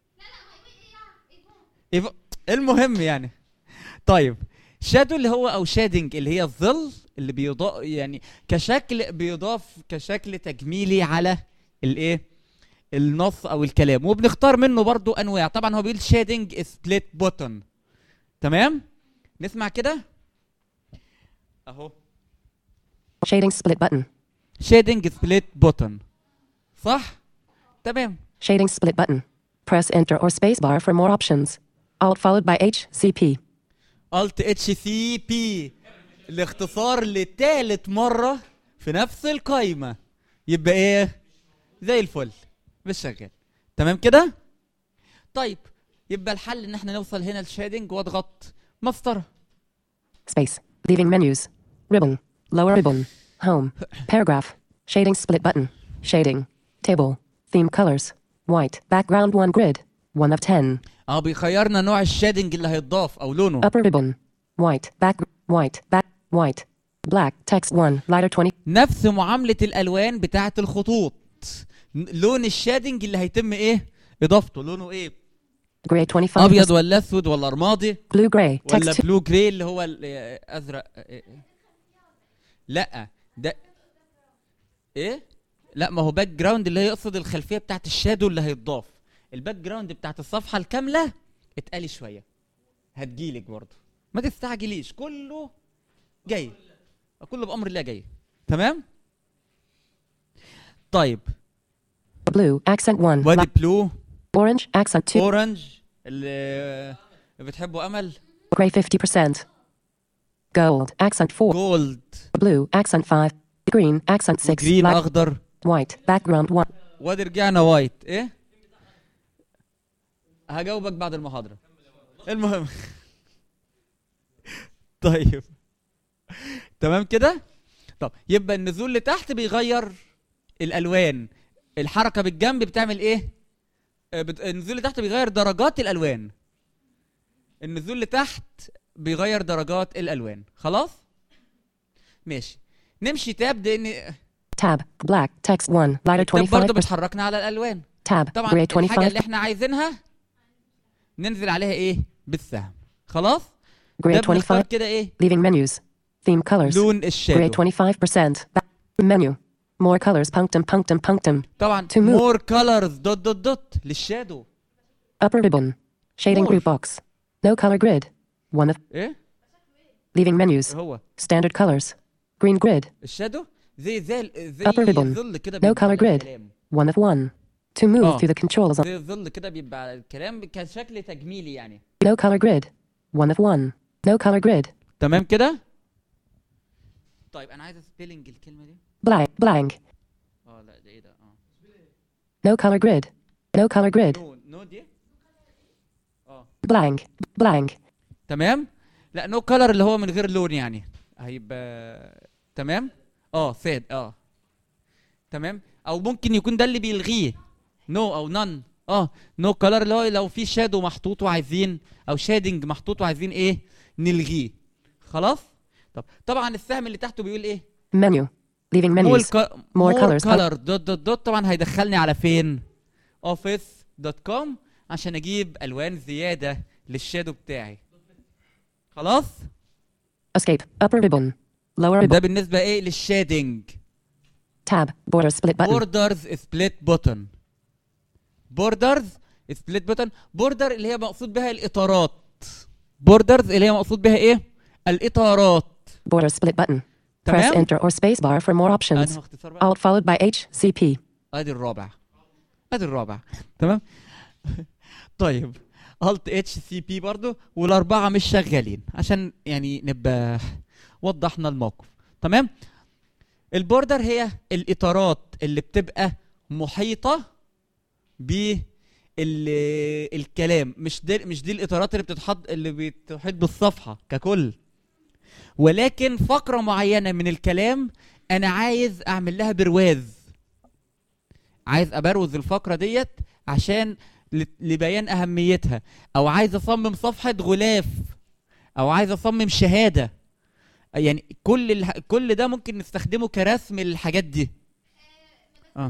إيه المهم يعني طيب شادو اللي هو او شادنج اللي هي الظل اللي بيضاف يعني كشكل بيضاف كشكل تجميلي على الايه النص او الكلام وبنختار منه برضو انواع طبعا هو بيقول شيدنج سبليت بوتن تمام نسمع كده اهو Shading split button. شيدنج سبليت بوتن صح تمام Shading split button. Press enter or spacebar for more options. Alt followed by H, C, P. الت اتش سي بي الاختصار لتالت مره في نفس القايمه يبقى ايه زي الفل مش شغال تمام كده طيب يبقى الحل ان احنا نوصل هنا للشادنج واضغط مسطره Space. Leaving menus. Ribbon. Lower ribbon. Home. Paragraph. Shading split button. Shading. Table. Theme colors. White. Background 1 grid. 1 of 10. اه بيخيرنا نوع الشادنج اللي هيتضاف او لونه Upper ribbon. White. Back. White. Back. White. Black. Text 1. Lighter 20. نفس معامله الالوان بتاعه الخطوط ن- لون الشادنج اللي هيتم ايه اضافته لونه ايه Gray 25. ابيض ولا اسود ولا رمادي Blue gray. ولا Text 2. بلو جراي اللي هو الازرق لا ده ايه لا ما هو باك جراوند اللي هي يقصد الخلفيه بتاعت الشادو اللي هيتضاف الباك جراوند بتاعت الصفحه الكامله اتقلي شويه هتجيلك برضه ما تستعجليش كله جاي كله بامر الله جاي تمام طيب Blue. Accent 1. وادي بلو Orange. Accent 2. اورنج اللي بتحبوا امل Gray 50%. Gold. Accent 4. جولد Blue. Accent 5. Green. Accent 6. جرين Black. اخضر White. Background 1. وادي رجعنا وايت ايه هجاوبك بعد المحاضرة المهم طيب تمام كده طب يبقى النزول لتحت بيغير الالوان الحركة بالجنب بتعمل ايه آه، بت- النزول لتحت بيغير درجات الالوان النزول لتحت بيغير درجات الالوان خلاص ماشي نمشي تاب لان Tab. Black. Text 1. Lighter التاب برضه 25%. بتحركنا على الالوان Tab. طبعا Gray الحاجه 25. اللي احنا عايزينها ننزل عليها ايه بالسهم خلاص Gray ده بنختار 25. كده ايه Leaving menus. Theme colors. لون Gray الشادو 25%. Back. Menu. More colors. Punctum. Punctum. Punctum. طبعا To move. مور كولرز دوت دوت دوت للشادو Upper ribbon. Shading More. group box. No color grid. One of. ايه Leaving menus. هو Standard colors. Green grid. الشادو زي زي زي Upper ribbon. الظل كده No بيبقى color على grid. الكلام. One of one. To move آه. through the controls on. زي الظل كده بيبقى على الكلام كشكل تجميلي يعني No color grid. One of one. No color grid. تمام كده طيب انا عايز سبيلنج الكلمه دي Blank. Blank. اه لا ده ايه ده اه No color grid. No color grid. نو نو دي اه Blank. Blank. تمام لا نو كلر اللي هو من غير لون يعني هيبقى تمام اه فاد اه تمام او ممكن يكون ده اللي بيلغيه نو او نون اه نو كلر اللي هو لو في شادو محطوط وعايزين او شادنج محطوط وعايزين ايه نلغيه خلاص طب طبعا السهم اللي تحته بيقول ايه Menu. Leaving مور menus. ك... More مور colors. كلر دوت دوت دوت طبعا هيدخلني على فين اوفيس دوت كوم عشان اجيب الوان زياده للشادو بتاعي خلاص Escape. Upper ribbon. Lower ده ribbon. بالنسبه ايه للشادنج Tab. Border split button. بوردرز سبليت بوتن بوردرز سبليت بوتن بوردر اللي هي مقصود بها الاطارات بوردرز اللي هي مقصود بها ايه الاطارات Border split button. Press تمام enter or spacebar for more options. انه اختصار بقى Alt followed by H, C, P. ادي الرابع ادي الرابع تمام طيب الت اتش سي بي برضو والاربعه مش شغالين عشان يعني نبقى وضحنا الموقف تمام البوردر هي الاطارات اللي بتبقى محيطه ب الكلام مش دي مش دي الاطارات اللي بتتحط اللي بتحيط بالصفحه ككل ولكن فقره معينه من الكلام انا عايز اعمل لها برواز عايز ابروز الفقره ديت عشان ل- لبيان اهميتها او عايز اصمم صفحه غلاف او عايز اصمم شهاده يعني كل الح... كل ده ممكن نستخدمه كرسم للحاجات دي اه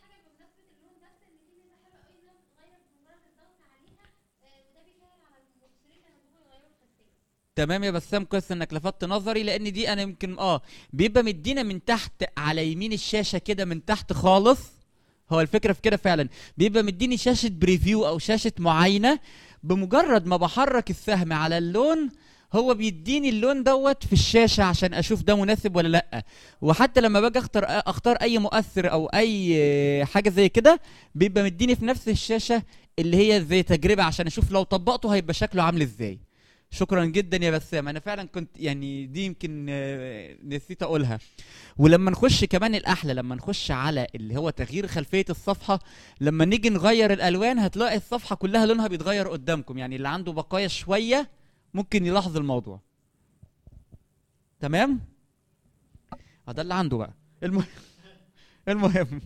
تمام يا بسام كويس انك لفتت نظري لان دي انا يمكن اه بيبقى مدينا من تحت على يمين الشاشه كده من تحت خالص هو الفكره في كده فعلا بيبقى مديني شاشه بريفيو او شاشه معاينه بمجرد ما بحرك السهم على اللون هو بيديني اللون دوت في الشاشه عشان اشوف ده مناسب ولا لا وحتى لما باجي اختار اختار اي مؤثر او اي حاجه زي كده بيبقى مديني في نفس الشاشه اللي هي زي تجربه عشان اشوف لو طبقته هيبقى شكله عامل ازاي شكرا جدا يا بسام انا فعلا كنت يعني دي يمكن آه، نسيت اقولها ولما نخش كمان الاحلى لما نخش على اللي هو تغيير خلفيه الصفحه لما نيجي نغير الالوان هتلاقي الصفحه كلها لونها بيتغير قدامكم يعني اللي عنده بقايا شويه ممكن يلاحظ الموضوع تمام اه ده اللي عنده بقى المهم المهم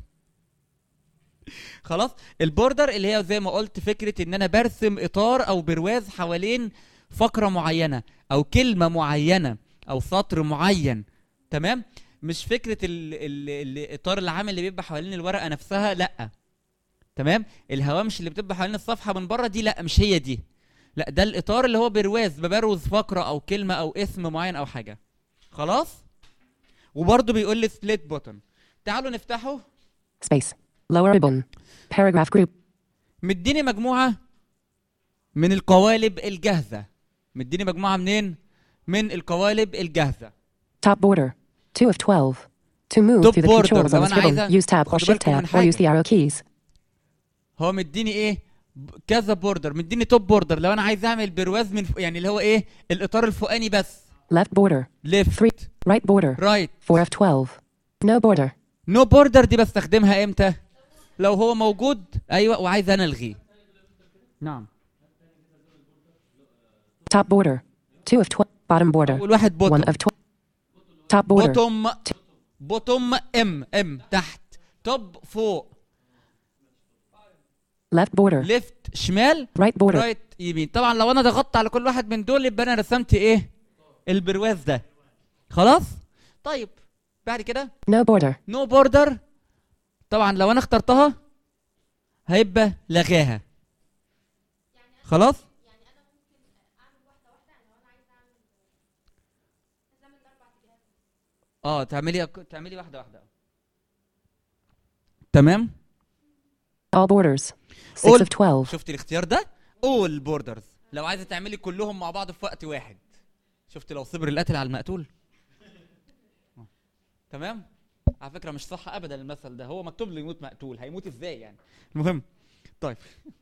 خلاص البوردر اللي هي زي ما قلت فكره ان انا برسم اطار او برواز حوالين فقره معينه او كلمه معينه او سطر معين تمام مش فكره ال ال الاطار العام اللي بيبقى حوالين الورقه نفسها لا تمام الهوامش اللي بتبقى حوالين الصفحه من بره دي لا مش هي دي لا ده الاطار اللي هو برواز ببروز فقره او كلمه او اسم معين او حاجه خلاص وبرضه بيقول لي سبليت بوتن تعالوا نفتحه Space. Lower ribbon. Paragraph group. مديني مجموعه من القوالب الجاهزه مديني مجموعه منين من القوالب الجاهزه Top border. 2 of 12. To move Top through the border. controls on لو this أنا ribbon, عايزة- use tab or خدوا shift بالكم من tab or use the حاجة. arrow keys. هو مديني ايه ب- كذا بوردر مديني توب بوردر لو انا عايز اعمل برواز من ف... يعني اللي هو ايه الاطار الفوقاني بس Left border. ليفت 3. Right border. رايت 4 of 12. No border. نو بوردر دي بستخدمها امتى لو هو موجود ايوه وعايز انا الغيه نعم Top border. 2 of 12. Bottom border. اول واحد 1 بوتوم of 12. Top border. بوتوم بوتوم ام ام تحت توب فوق Left border. ليفت شمال Right border. رايت يمين طبعا لو انا ضغطت على كل واحد من دول يبقى انا رسمت ايه البرواز ده خلاص طيب بعد كده No border. نو بوردر طبعا لو انا اخترتها هيبقى لغاها خلاص اه تعملي تعملي واحده واحده تمام All borders. 6 All- of 12. شفتي الاختيار ده اول بوردرز لو عايزه تعملي كلهم مع بعض في وقت واحد شفت لو صبر القاتل على المقتول آه. تمام على فكره مش صح ابدا المثل ده هو مكتوب له يموت مقتول هيموت ازاي يعني المهم طيب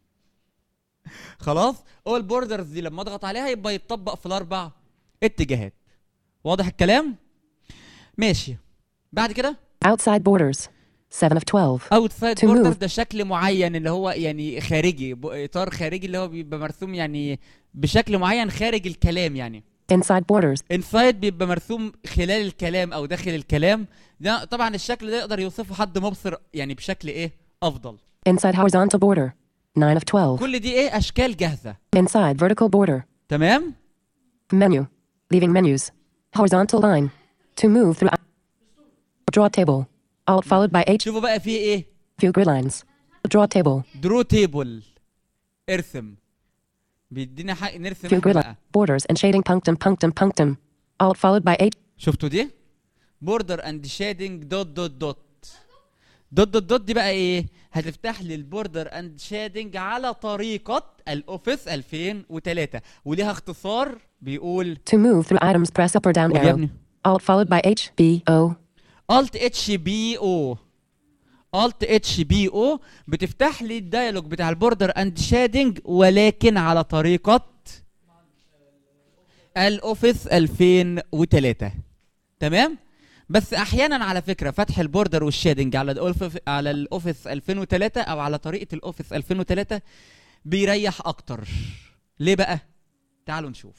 خلاص اول بوردرز دي لما اضغط عليها يبقى يتطبق في الاربع اتجاهات واضح الكلام ماشي بعد كده Outside borders. 7 of 12. اوتسايد To بوردر move. ده شكل معين اللي هو يعني خارجي ب- اطار خارجي اللي هو بيبقى مرسوم يعني بشكل معين خارج الكلام يعني Inside borders. انسايد بيبقى مرسوم خلال الكلام او داخل الكلام ده طبعا الشكل ده يقدر يوصفه حد مبصر يعني بشكل ايه افضل Inside horizontal border. 9 of 12. كل دي ايه اشكال جاهزه Inside vertical border. تمام Menu. Leaving menus. Horizontal line. To move through. Draw table. Alt followed by H. شوفوا بقى في ايه View grid lines. Draw table. درو تيبل ارسم بيدينا حق نرسم View احنا grid line. بقى Borders and shading punctum punctum punctum. Alt followed by H. شفتوا دي بوردر اند شادنج دوت دوت دوت دوت دوت دوت دي بقى ايه هتفتح لي البوردر اند شادنج على طريقه الاوفيس 2003 وليها اختصار بيقول To move through items, press up or down قول يا arrow. ابني Alt followed by H. B. O. الت اتش بي او الت اتش بي او بتفتح لي الديالوج بتاع البوردر اند شادنج ولكن على طريقه الاوفيس 2003 تمام بس احيانا على فكره فتح البوردر والشادنج على الأوف- على الاوفيس 2003 او على طريقه الاوفيس 2003 بيريح اكتر ليه بقى تعالوا نشوف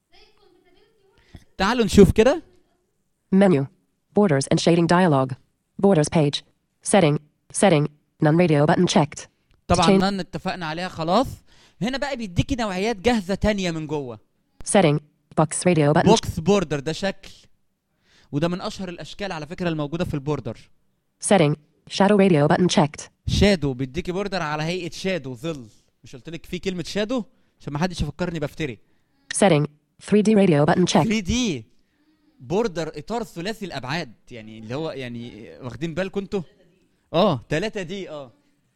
تعالوا نشوف كده Menu. Borders and shading dialog. Borders page. Setting. Setting. None radio button checked. طبعا Change- نان اتفقنا عليها خلاص هنا بقى بيديكي نوعيات جاهزه تانية من جوه Setting. Box radio button. بوكس بوردر ده شكل وده من اشهر الاشكال على فكره الموجوده في البوردر Setting. Shadow radio button checked. شادو بيديكي بوردر على هيئه شادو ظل مش قلت لك في كلمه شادو عشان ما حدش يفكرني بفتري Setting. 3D radio button checked. 3 دي بوردر اطار ثلاثي الابعاد يعني اللي هو يعني واخدين بالكم انتوا اه 3 دي اه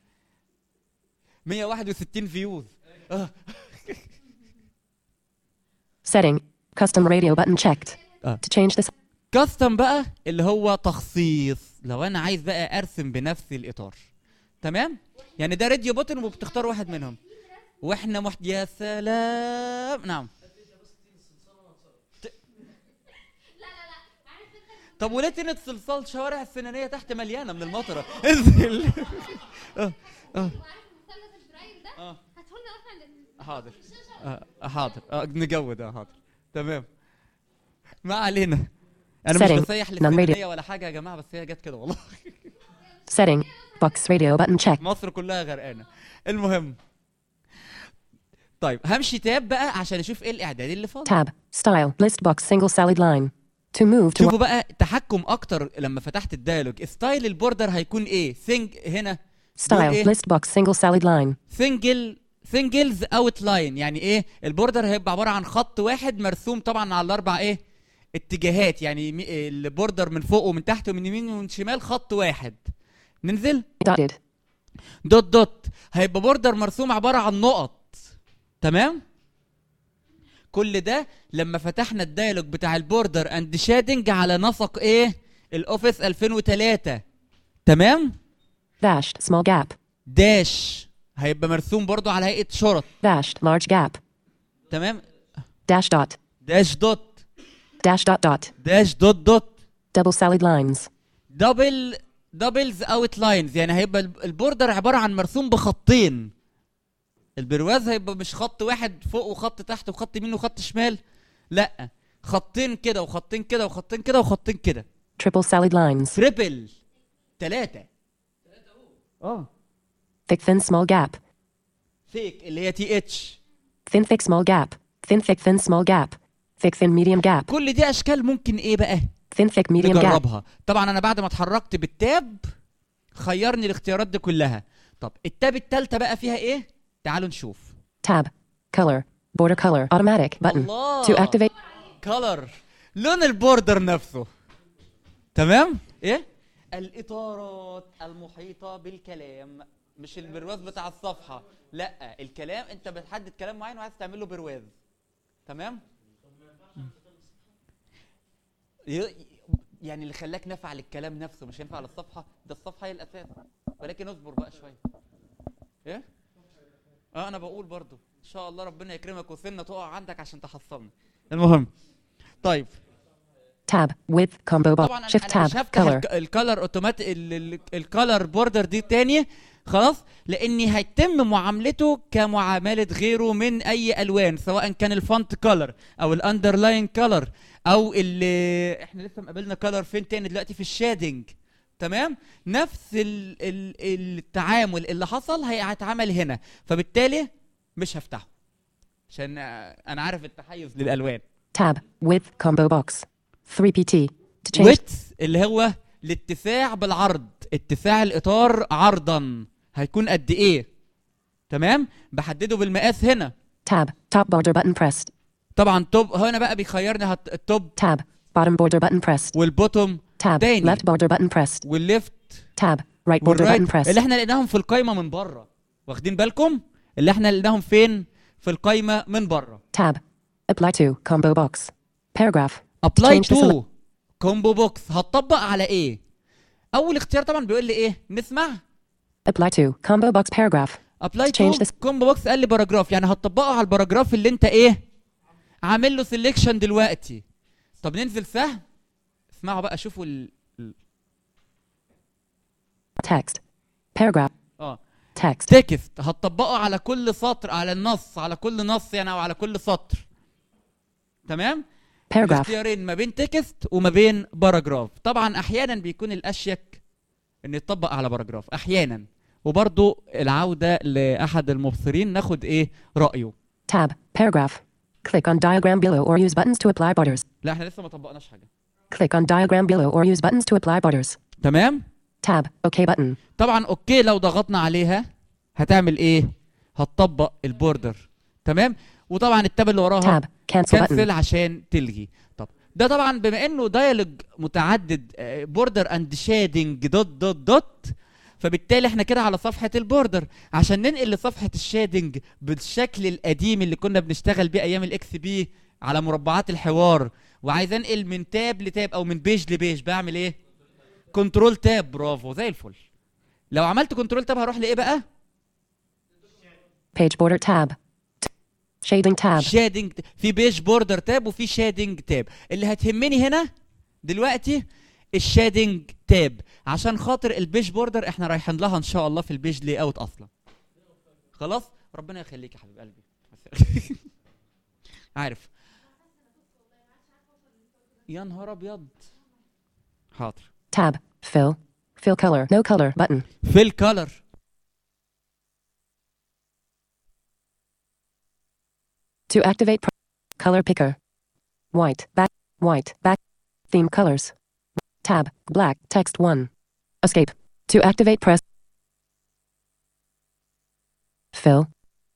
161 فيوز اه Setting. Custom radio button checked. آه. To change this. كاستم بقى اللي هو تخصيص لو انا عايز بقى ارسم بنفسي الاطار تمام يعني ده راديو بوتن وبتختار واحد منهم واحنا محت... يا سلام نعم ت- طب وليه تنت صلصال شوارع السنانيه تحت مليانه من المطره انزل اه اه مثلث البرايل ده اه هاتهولنا واحنا ن- حاضر آه حاضر آه نجود اه حاضر تمام ما علينا انا مش Setting. بسيح Non-radio. للسنانيه ولا حاجه يا جماعه بس هي جت كده والله Setting. Box radio button checked. مصر كلها غرقانه المهم طيب همشي تاب بقى عشان اشوف ايه الاعداد اللي فاضل Tab. Style. List box single solid line. To move to شوفوا بقى تحكم اكتر لما فتحت الديالوج ستايل البوردر هيكون ايه ثينج هنا style. List box single solid line. سنجل سنجلز اوت لاين يعني ايه البوردر هيبقى عباره عن خط واحد مرسوم طبعا على الاربع ايه اتجاهات يعني مي- البوردر من فوق ومن تحت ومن يمين ومن شمال خط واحد ننزل Dotted. دوت دوت هيبقى بوردر مرسوم عباره عن نقط تمام كل ده لما فتحنا الديالوج بتاع البوردر اند شادنج على نسق ايه الاوفيس 2003 تمام Dashed. Small gap. داش هيبقى مرسوم برضو على هيئه شرط Dashed. Large gap. تمام Dash dot. داش دوت Dash dot dot. داش دوت دوت Double solid lines. دبل دبلز اوت لاينز يعني هيبقى الب- البوردر عباره عن مرسوم بخطين البرواز هيبقى مش خط واحد فوق وخط تحت وخط يمين وخط شمال لا خطين كده وخطين كده وخطين كده وخطين كده Triple solid lines. تريبل ثلاثة اه Thick thin small gap. فيك اللي هي تي اتش Thin thick small gap. Thin thick thin small gap. Thick thin medium gap. كل دي اشكال ممكن ايه بقى Thin thick medium gap. نجربها طبعا انا بعد ما اتحركت بالتاب خيرني الاختيارات دي كلها طب التاب التالتة بقى فيها ايه تعالوا نشوف Tab. Color. Border color. Automatic button. الله. To activate. كولر لون البوردر نفسه تمام ايه الاطارات المحيطه بالكلام مش البرواز بتاع الصفحه لا الكلام انت بتحدد كلام معين وعايز تعمل له برواز تمام ي- يعني اللي خلاك نافع للكلام نفسه مش ينفع للصفحه ده الصفحه هي الاساس ولكن اصبر بقى شويه ايه اه انا بقول برضو ان شاء الله ربنا يكرمك وسنه تقع عندك عشان تحصلني المهم طيب Tab. Width. Combo box. طبعا انا, Shift أنا tab. مش هفتح Color. الك- الكالر اوتوماتيك الكالر بوردر دي تاني خلاص لاني هيتم معاملته كمعامله غيره من اي الوان سواء كان الفونت كالر او الاندرلاين كالر او اللي احنا لسه مقابلنا كالر فين تاني دلوقتي في الشادنج تمام نفس ال ال التعامل اللي حصل هي- هيتعمل هنا فبالتالي مش هفتحه عشان آه، انا عارف التحيز للالوان Tab. Width. Combo box. 3pt. To change. ويدث اللي هو الاتساع بالعرض اتساع الاطار عرضا هيكون قد ايه تمام بحدده بالمقاس هنا Tab. Top border button pressed. طبعا توب هنا بقى بيخيرني هت... التوب Tab. Bottom border button pressed. والبوتوم Tab. تاني Left border button pressed. والليفت Tab. Right border button والرايت pressed. اللي احنا لقيناهم في القايمه من بره واخدين بالكم اللي احنا لقيناهم فين في القايمه من بره Tab. Apply to. Combo box. Paragraph. ابلاي Change the تو كومبو بوكس هتطبق على ايه اول اختيار طبعا بيقول لي ايه نسمع Apply to. Combo box paragraph. ابلاي To change تو this- كومبو بوكس قال لي باراجراف يعني هتطبقه على الباراجراف اللي انت ايه عامل له سيلكشن دلوقتي طب ننزل سهم اسمعوا بقى شوفوا ال... ال- Text. Paragraph. اه Text. تكست هتطبقه على كل سطر على النص على كل نص يعني او على كل سطر تمام Paragraph. الاختيارين ما بين تكست وما بين باراجراف طبعا احيانا بيكون الاشيك ان يتطبق على باراجراف احيانا وبرضو العوده لاحد المبصرين ناخد ايه رايه Tab. Paragraph. Click on diagram below or use buttons to apply borders. لا احنا لسه ما طبقناش حاجه Click on diagram below or use buttons to apply borders. تمام Tab. OK button. طبعا اوكي لو ضغطنا عليها هتعمل ايه هتطبق البوردر تمام وطبعا التاب اللي وراها Tab. Cancel كنسل button. عشان تلغي طب ده طبعا بما انه دايلوج متعدد بوردر اند شادنج دوت دوت دوت فبالتالي احنا كده على صفحه البوردر عشان ننقل لصفحه الشادنج بالشكل القديم اللي كنا بنشتغل بيه ايام الاكس بي على مربعات الحوار وعايز انقل من تاب لتاب او من بيج لبيج بعمل ايه كنترول تاب برافو زي الفل لو عملت كنترول تاب هروح لايه بقى Page border tab. T- Shading tab. شادنج في بيج بوردر تاب وفي شادنج تاب اللي هتهمني هنا دلوقتي الشادنج تاب عشان خاطر البيج بوردر احنا رايحين لها ان شاء الله في البيج لي اوت اصلا خلاص ربنا يخليك يا حبيب قلبي عارف يا نهار ابيض حاضر Tab. Fill. Fill color. No color button. في الكالر To activate pro- color picker. White. Back. White. Back. Theme colors. Tab. Black. Text 1. Escape. To activate press. Fill.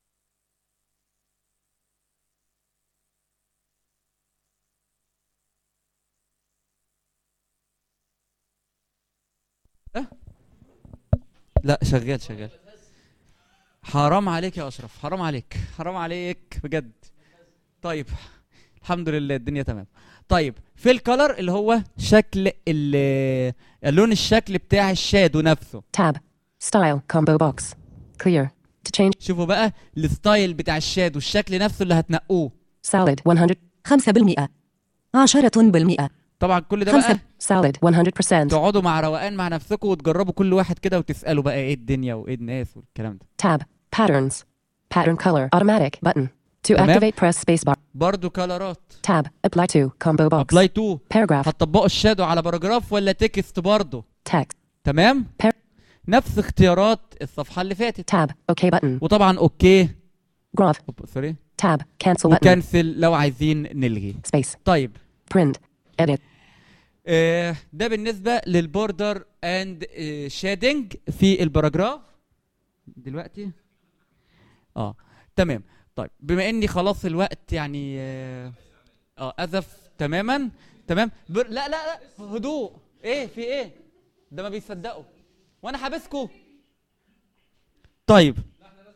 لا شغال شغال حرام عليك يا اشرف حرام عليك حرام عليك بجد طيب الحمد لله الدنيا تمام طيب في الكلر اللي هو شكل ال- اللون الشكل بتاع الشادو نفسه Tab. Style. Combo box. Clear. To change. شوفوا بقى الستايل بتاع الشادو الشكل نفسه اللي هتنقوه Solid 100. 5% 10% طبعا كل ده خمسة. بقى Solid 100%. تقعدوا مع روقان مع نفسكم وتجربوا كل واحد كده وتسالوا بقى ايه الدنيا وايه الناس والكلام ده Tab. Patterns. Pattern color. Automatic button. To تمام. activate press spacebar. برضو كلرات Tab. Apply to. Combo box. ابلاي تو Paragraph. هتطبقوا الشادو على باراجراف ولا تكست برضو Text. تمام Par- نفس اختيارات الصفحه اللي فاتت Tab. OK button. وطبعا اوكي Graph. أوب، سوري Tab. Cancel button. وكنسل لو عايزين نلغي Space. طيب Print. Edit. آه ده بالنسبه للبوردر اند شادنج في الباراجراف دلوقتي اه تمام طيب بما اني خلاص الوقت يعني اه آه، اذف تماما تمام بر... لا لا لا هدوء ايه في ايه ده ما بيصدقوا وانا حابسكوا طيب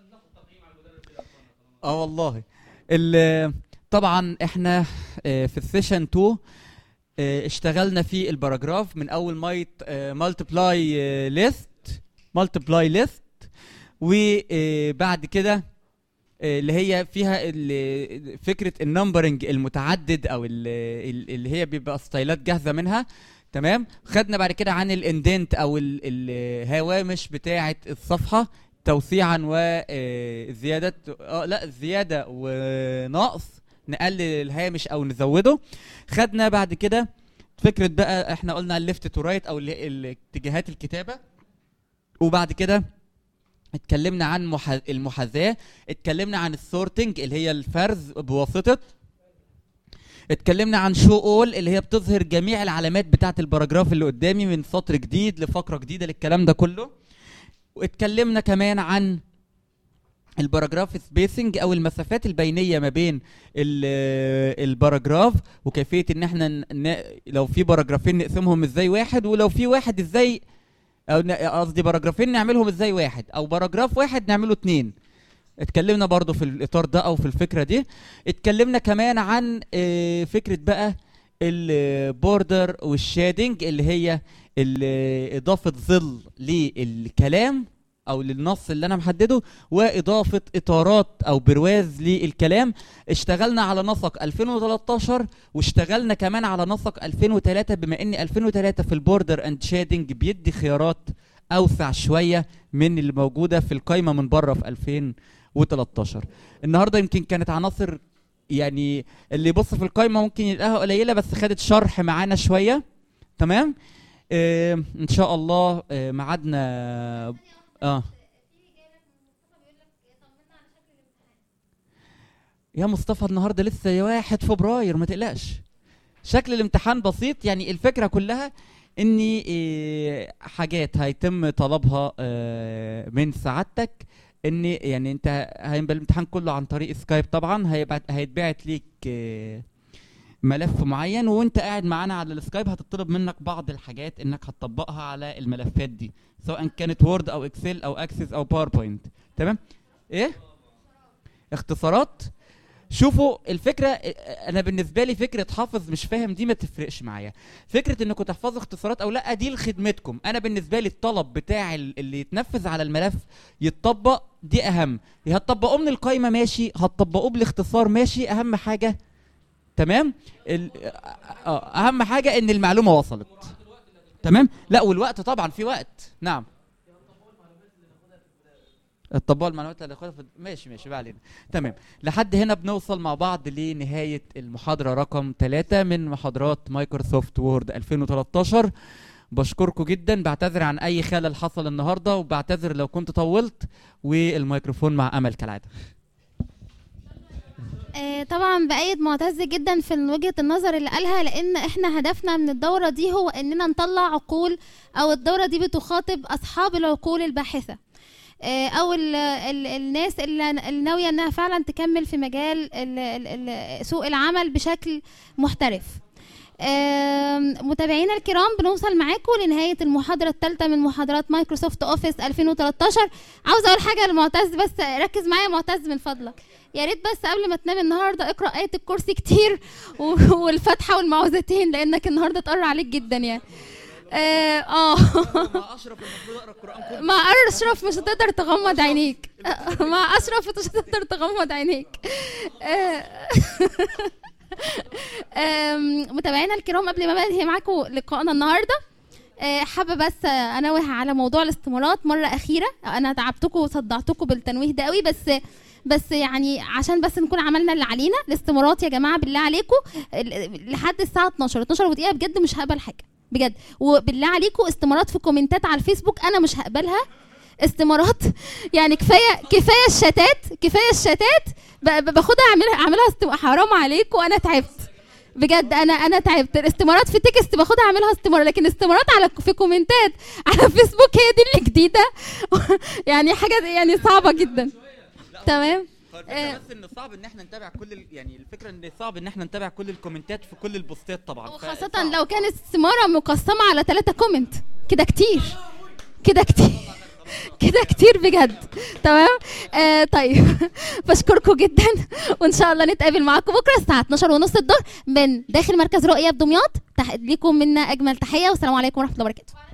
اه والله ال- طبعا احنا آه، في السيشن 2 آه، اشتغلنا في الباراجراف من اول مايت مالتبلاي ليست مالتبلاي ليست وبعد كده آه، اللي هي فيها ال- فكره النمبرنج المتعدد او ال- ال- اللي هي بيبقى ستايلات جاهزه منها تمام خدنا بعد كده عن الاندنت او ال- الهوامش بتاعه الصفحه توسيعا وزياده اه لا زياده ونقص نقلل الهامش او نزوده خدنا بعد كده فكره بقى احنا قلنا الليفت تو رايت او ال- الاتجاهات الكتابه وبعد كده اتكلمنا عن محا... المحاذاه اتكلمنا عن السورتنج اللي هي الفرز بواسطه اتكلمنا عن شو اول اللي هي بتظهر جميع العلامات بتاعه الباراجراف اللي قدامي من سطر جديد لفقره جديده للكلام ده كله واتكلمنا كمان عن الباراجراف سبيسنج او المسافات البينيه ما بين ال- الباراجراف وكيفيه ان احنا ن... ن- لو في باراجرافين نقسمهم ازاي واحد ولو في واحد ازاي او ن- قصدي باراجرافين نعملهم ازاي واحد او باراجراف واحد نعمله اتنين اتكلمنا برضو في الاطار ده او في الفكره دي اتكلمنا كمان عن آه، فكره بقى البوردر والشادنج اللي هي ال- اضافه ظل للكلام او للنص اللي انا محدده واضافه اطارات او برواز للكلام اشتغلنا على نسق 2013 واشتغلنا كمان على نسق 2003 بما ان 2003 في البوردر اند شادنج بيدي خيارات اوسع شويه من اللي موجوده في القايمه من بره في 2013 النهارده يمكن كانت عناصر يعني اللي يبص في القايمه ممكن يلاقيها قليله بس خدت شرح معانا شويه تمام اه ان شاء الله اه ميعادنا اه يا مصطفى النهارده لسه يا واحد فبراير ما تقلقش شكل الامتحان بسيط يعني الفكره كلها ان إيه، حاجات هيتم طلبها آه، من سعادتك ان يعني انت هيبقى الامتحان كله عن طريق سكايب طبعا هيبعت هيتبعت ليك آه، ملف معين وانت قاعد معانا على السكايب هتطلب منك بعض الحاجات انك هتطبقها على الملفات دي سواء كانت وورد او اكسل او اكسس او باوربوينت تمام ايه اختصارات شوفوا الفكره انا بالنسبه لي فكره حافظ مش فاهم دي ما تفرقش معايا فكره انكم تحفظوا اختصارات او لا دي لخدمتكم انا بالنسبه لي الطلب بتاع ال- اللي يتنفذ على الملف يتطبق دي اهم يا هتطبقوه من القايمه ماشي هتطبقوه بالاختصار ماشي اهم حاجه تمام ال- اه اهم حاجه ان المعلومه وصلت تمام لا والوقت طبعا في وقت نعم الطباء المعلومات اللي هناخدها في ماشي ماشي ما علينا تمام لحد هنا بنوصل مع بعض لنهايه المحاضره رقم 3 من محاضرات مايكروسوفت وورد 2013 بشكركم جدا بعتذر عن اي خلل حصل النهارده وبعتذر لو كنت طولت والميكروفون مع امل كالعاده آه، طبعا بأيد معتز جدا في وجهة النظر اللي قالها لأن احنا هدفنا من الدورة دي هو إننا نطلع عقول أو الدورة دي بتخاطب أصحاب العقول الباحثة آه، أو ال ال الناس اللي اللي ناوية إنها فعلا تكمل في مجال ال ال ال سوق العمل بشكل محترف آم، متابعينا الكرام بنوصل معاكم لنهاية المحاضرة الثالثة من محاضرات مايكروسوفت اوفيس 2013 عاوز اقول حاجة لمعتز بس ركز معايا يا معتز من فضلك يا ريت بس قبل ما تنام النهارده اقرا آية الكرسي كتير و- والفاتحة والمعوذتين لانك النهارده اتقرا عليك جدا يعني اه آه. مع اشرف المفروض اقرا القران كله مع اشرف مش هتقدر تغمض عينيك مع اشرف مش هتقدر تغمض عينيك آه. آم، متابعينا الكرام قبل ما انهي معاكم لقائنا النهارده آه، حابه بس آه، انوه على موضوع الاستمارات مره اخيره انا تعبتكم وصدعتكم بالتنويه ده قوي بس بس يعني عشان بس نكون عملنا اللي علينا الاستمارات يا جماعه بالله عليكم ال- لحد الساعه 12 12 ودقيقه بجد مش هقبل حاجه بجد وبالله عليكم استمارات في كومنتات على الفيسبوك انا مش هقبلها استمارات يعني كفايه كفايه الشتات كفايه الشتات ب- ب- باخدها اعملها اعملها استم... حرام عليكم انا تعبت بجد انا انا تعبت الاستمارات في تكست باخدها اعملها استمارة لكن استمارات على في كومنتات على فيسبوك هي دي اللي جديده يعني حاجه يعني صعبه جدا تمام هو الفكره آه. بس ان صعب ان احنا نتابع كل ال... يعني الفكره ان صعب ان احنا نتابع كل الكومنتات في كل البوستات طبعا ف- خاصة لو كانت استمارة مقسمة على ثلاثة كومنت كده كتير كده كتير كده كتير بجد تمام آه طيب بشكركم جدا وان شاء الله نتقابل معاكم بكره الساعه 12 ونص الظهر من داخل مركز رؤيه بدمياط تح... ليكم منا اجمل تحيه والسلام عليكم ورحمه الله وبركاته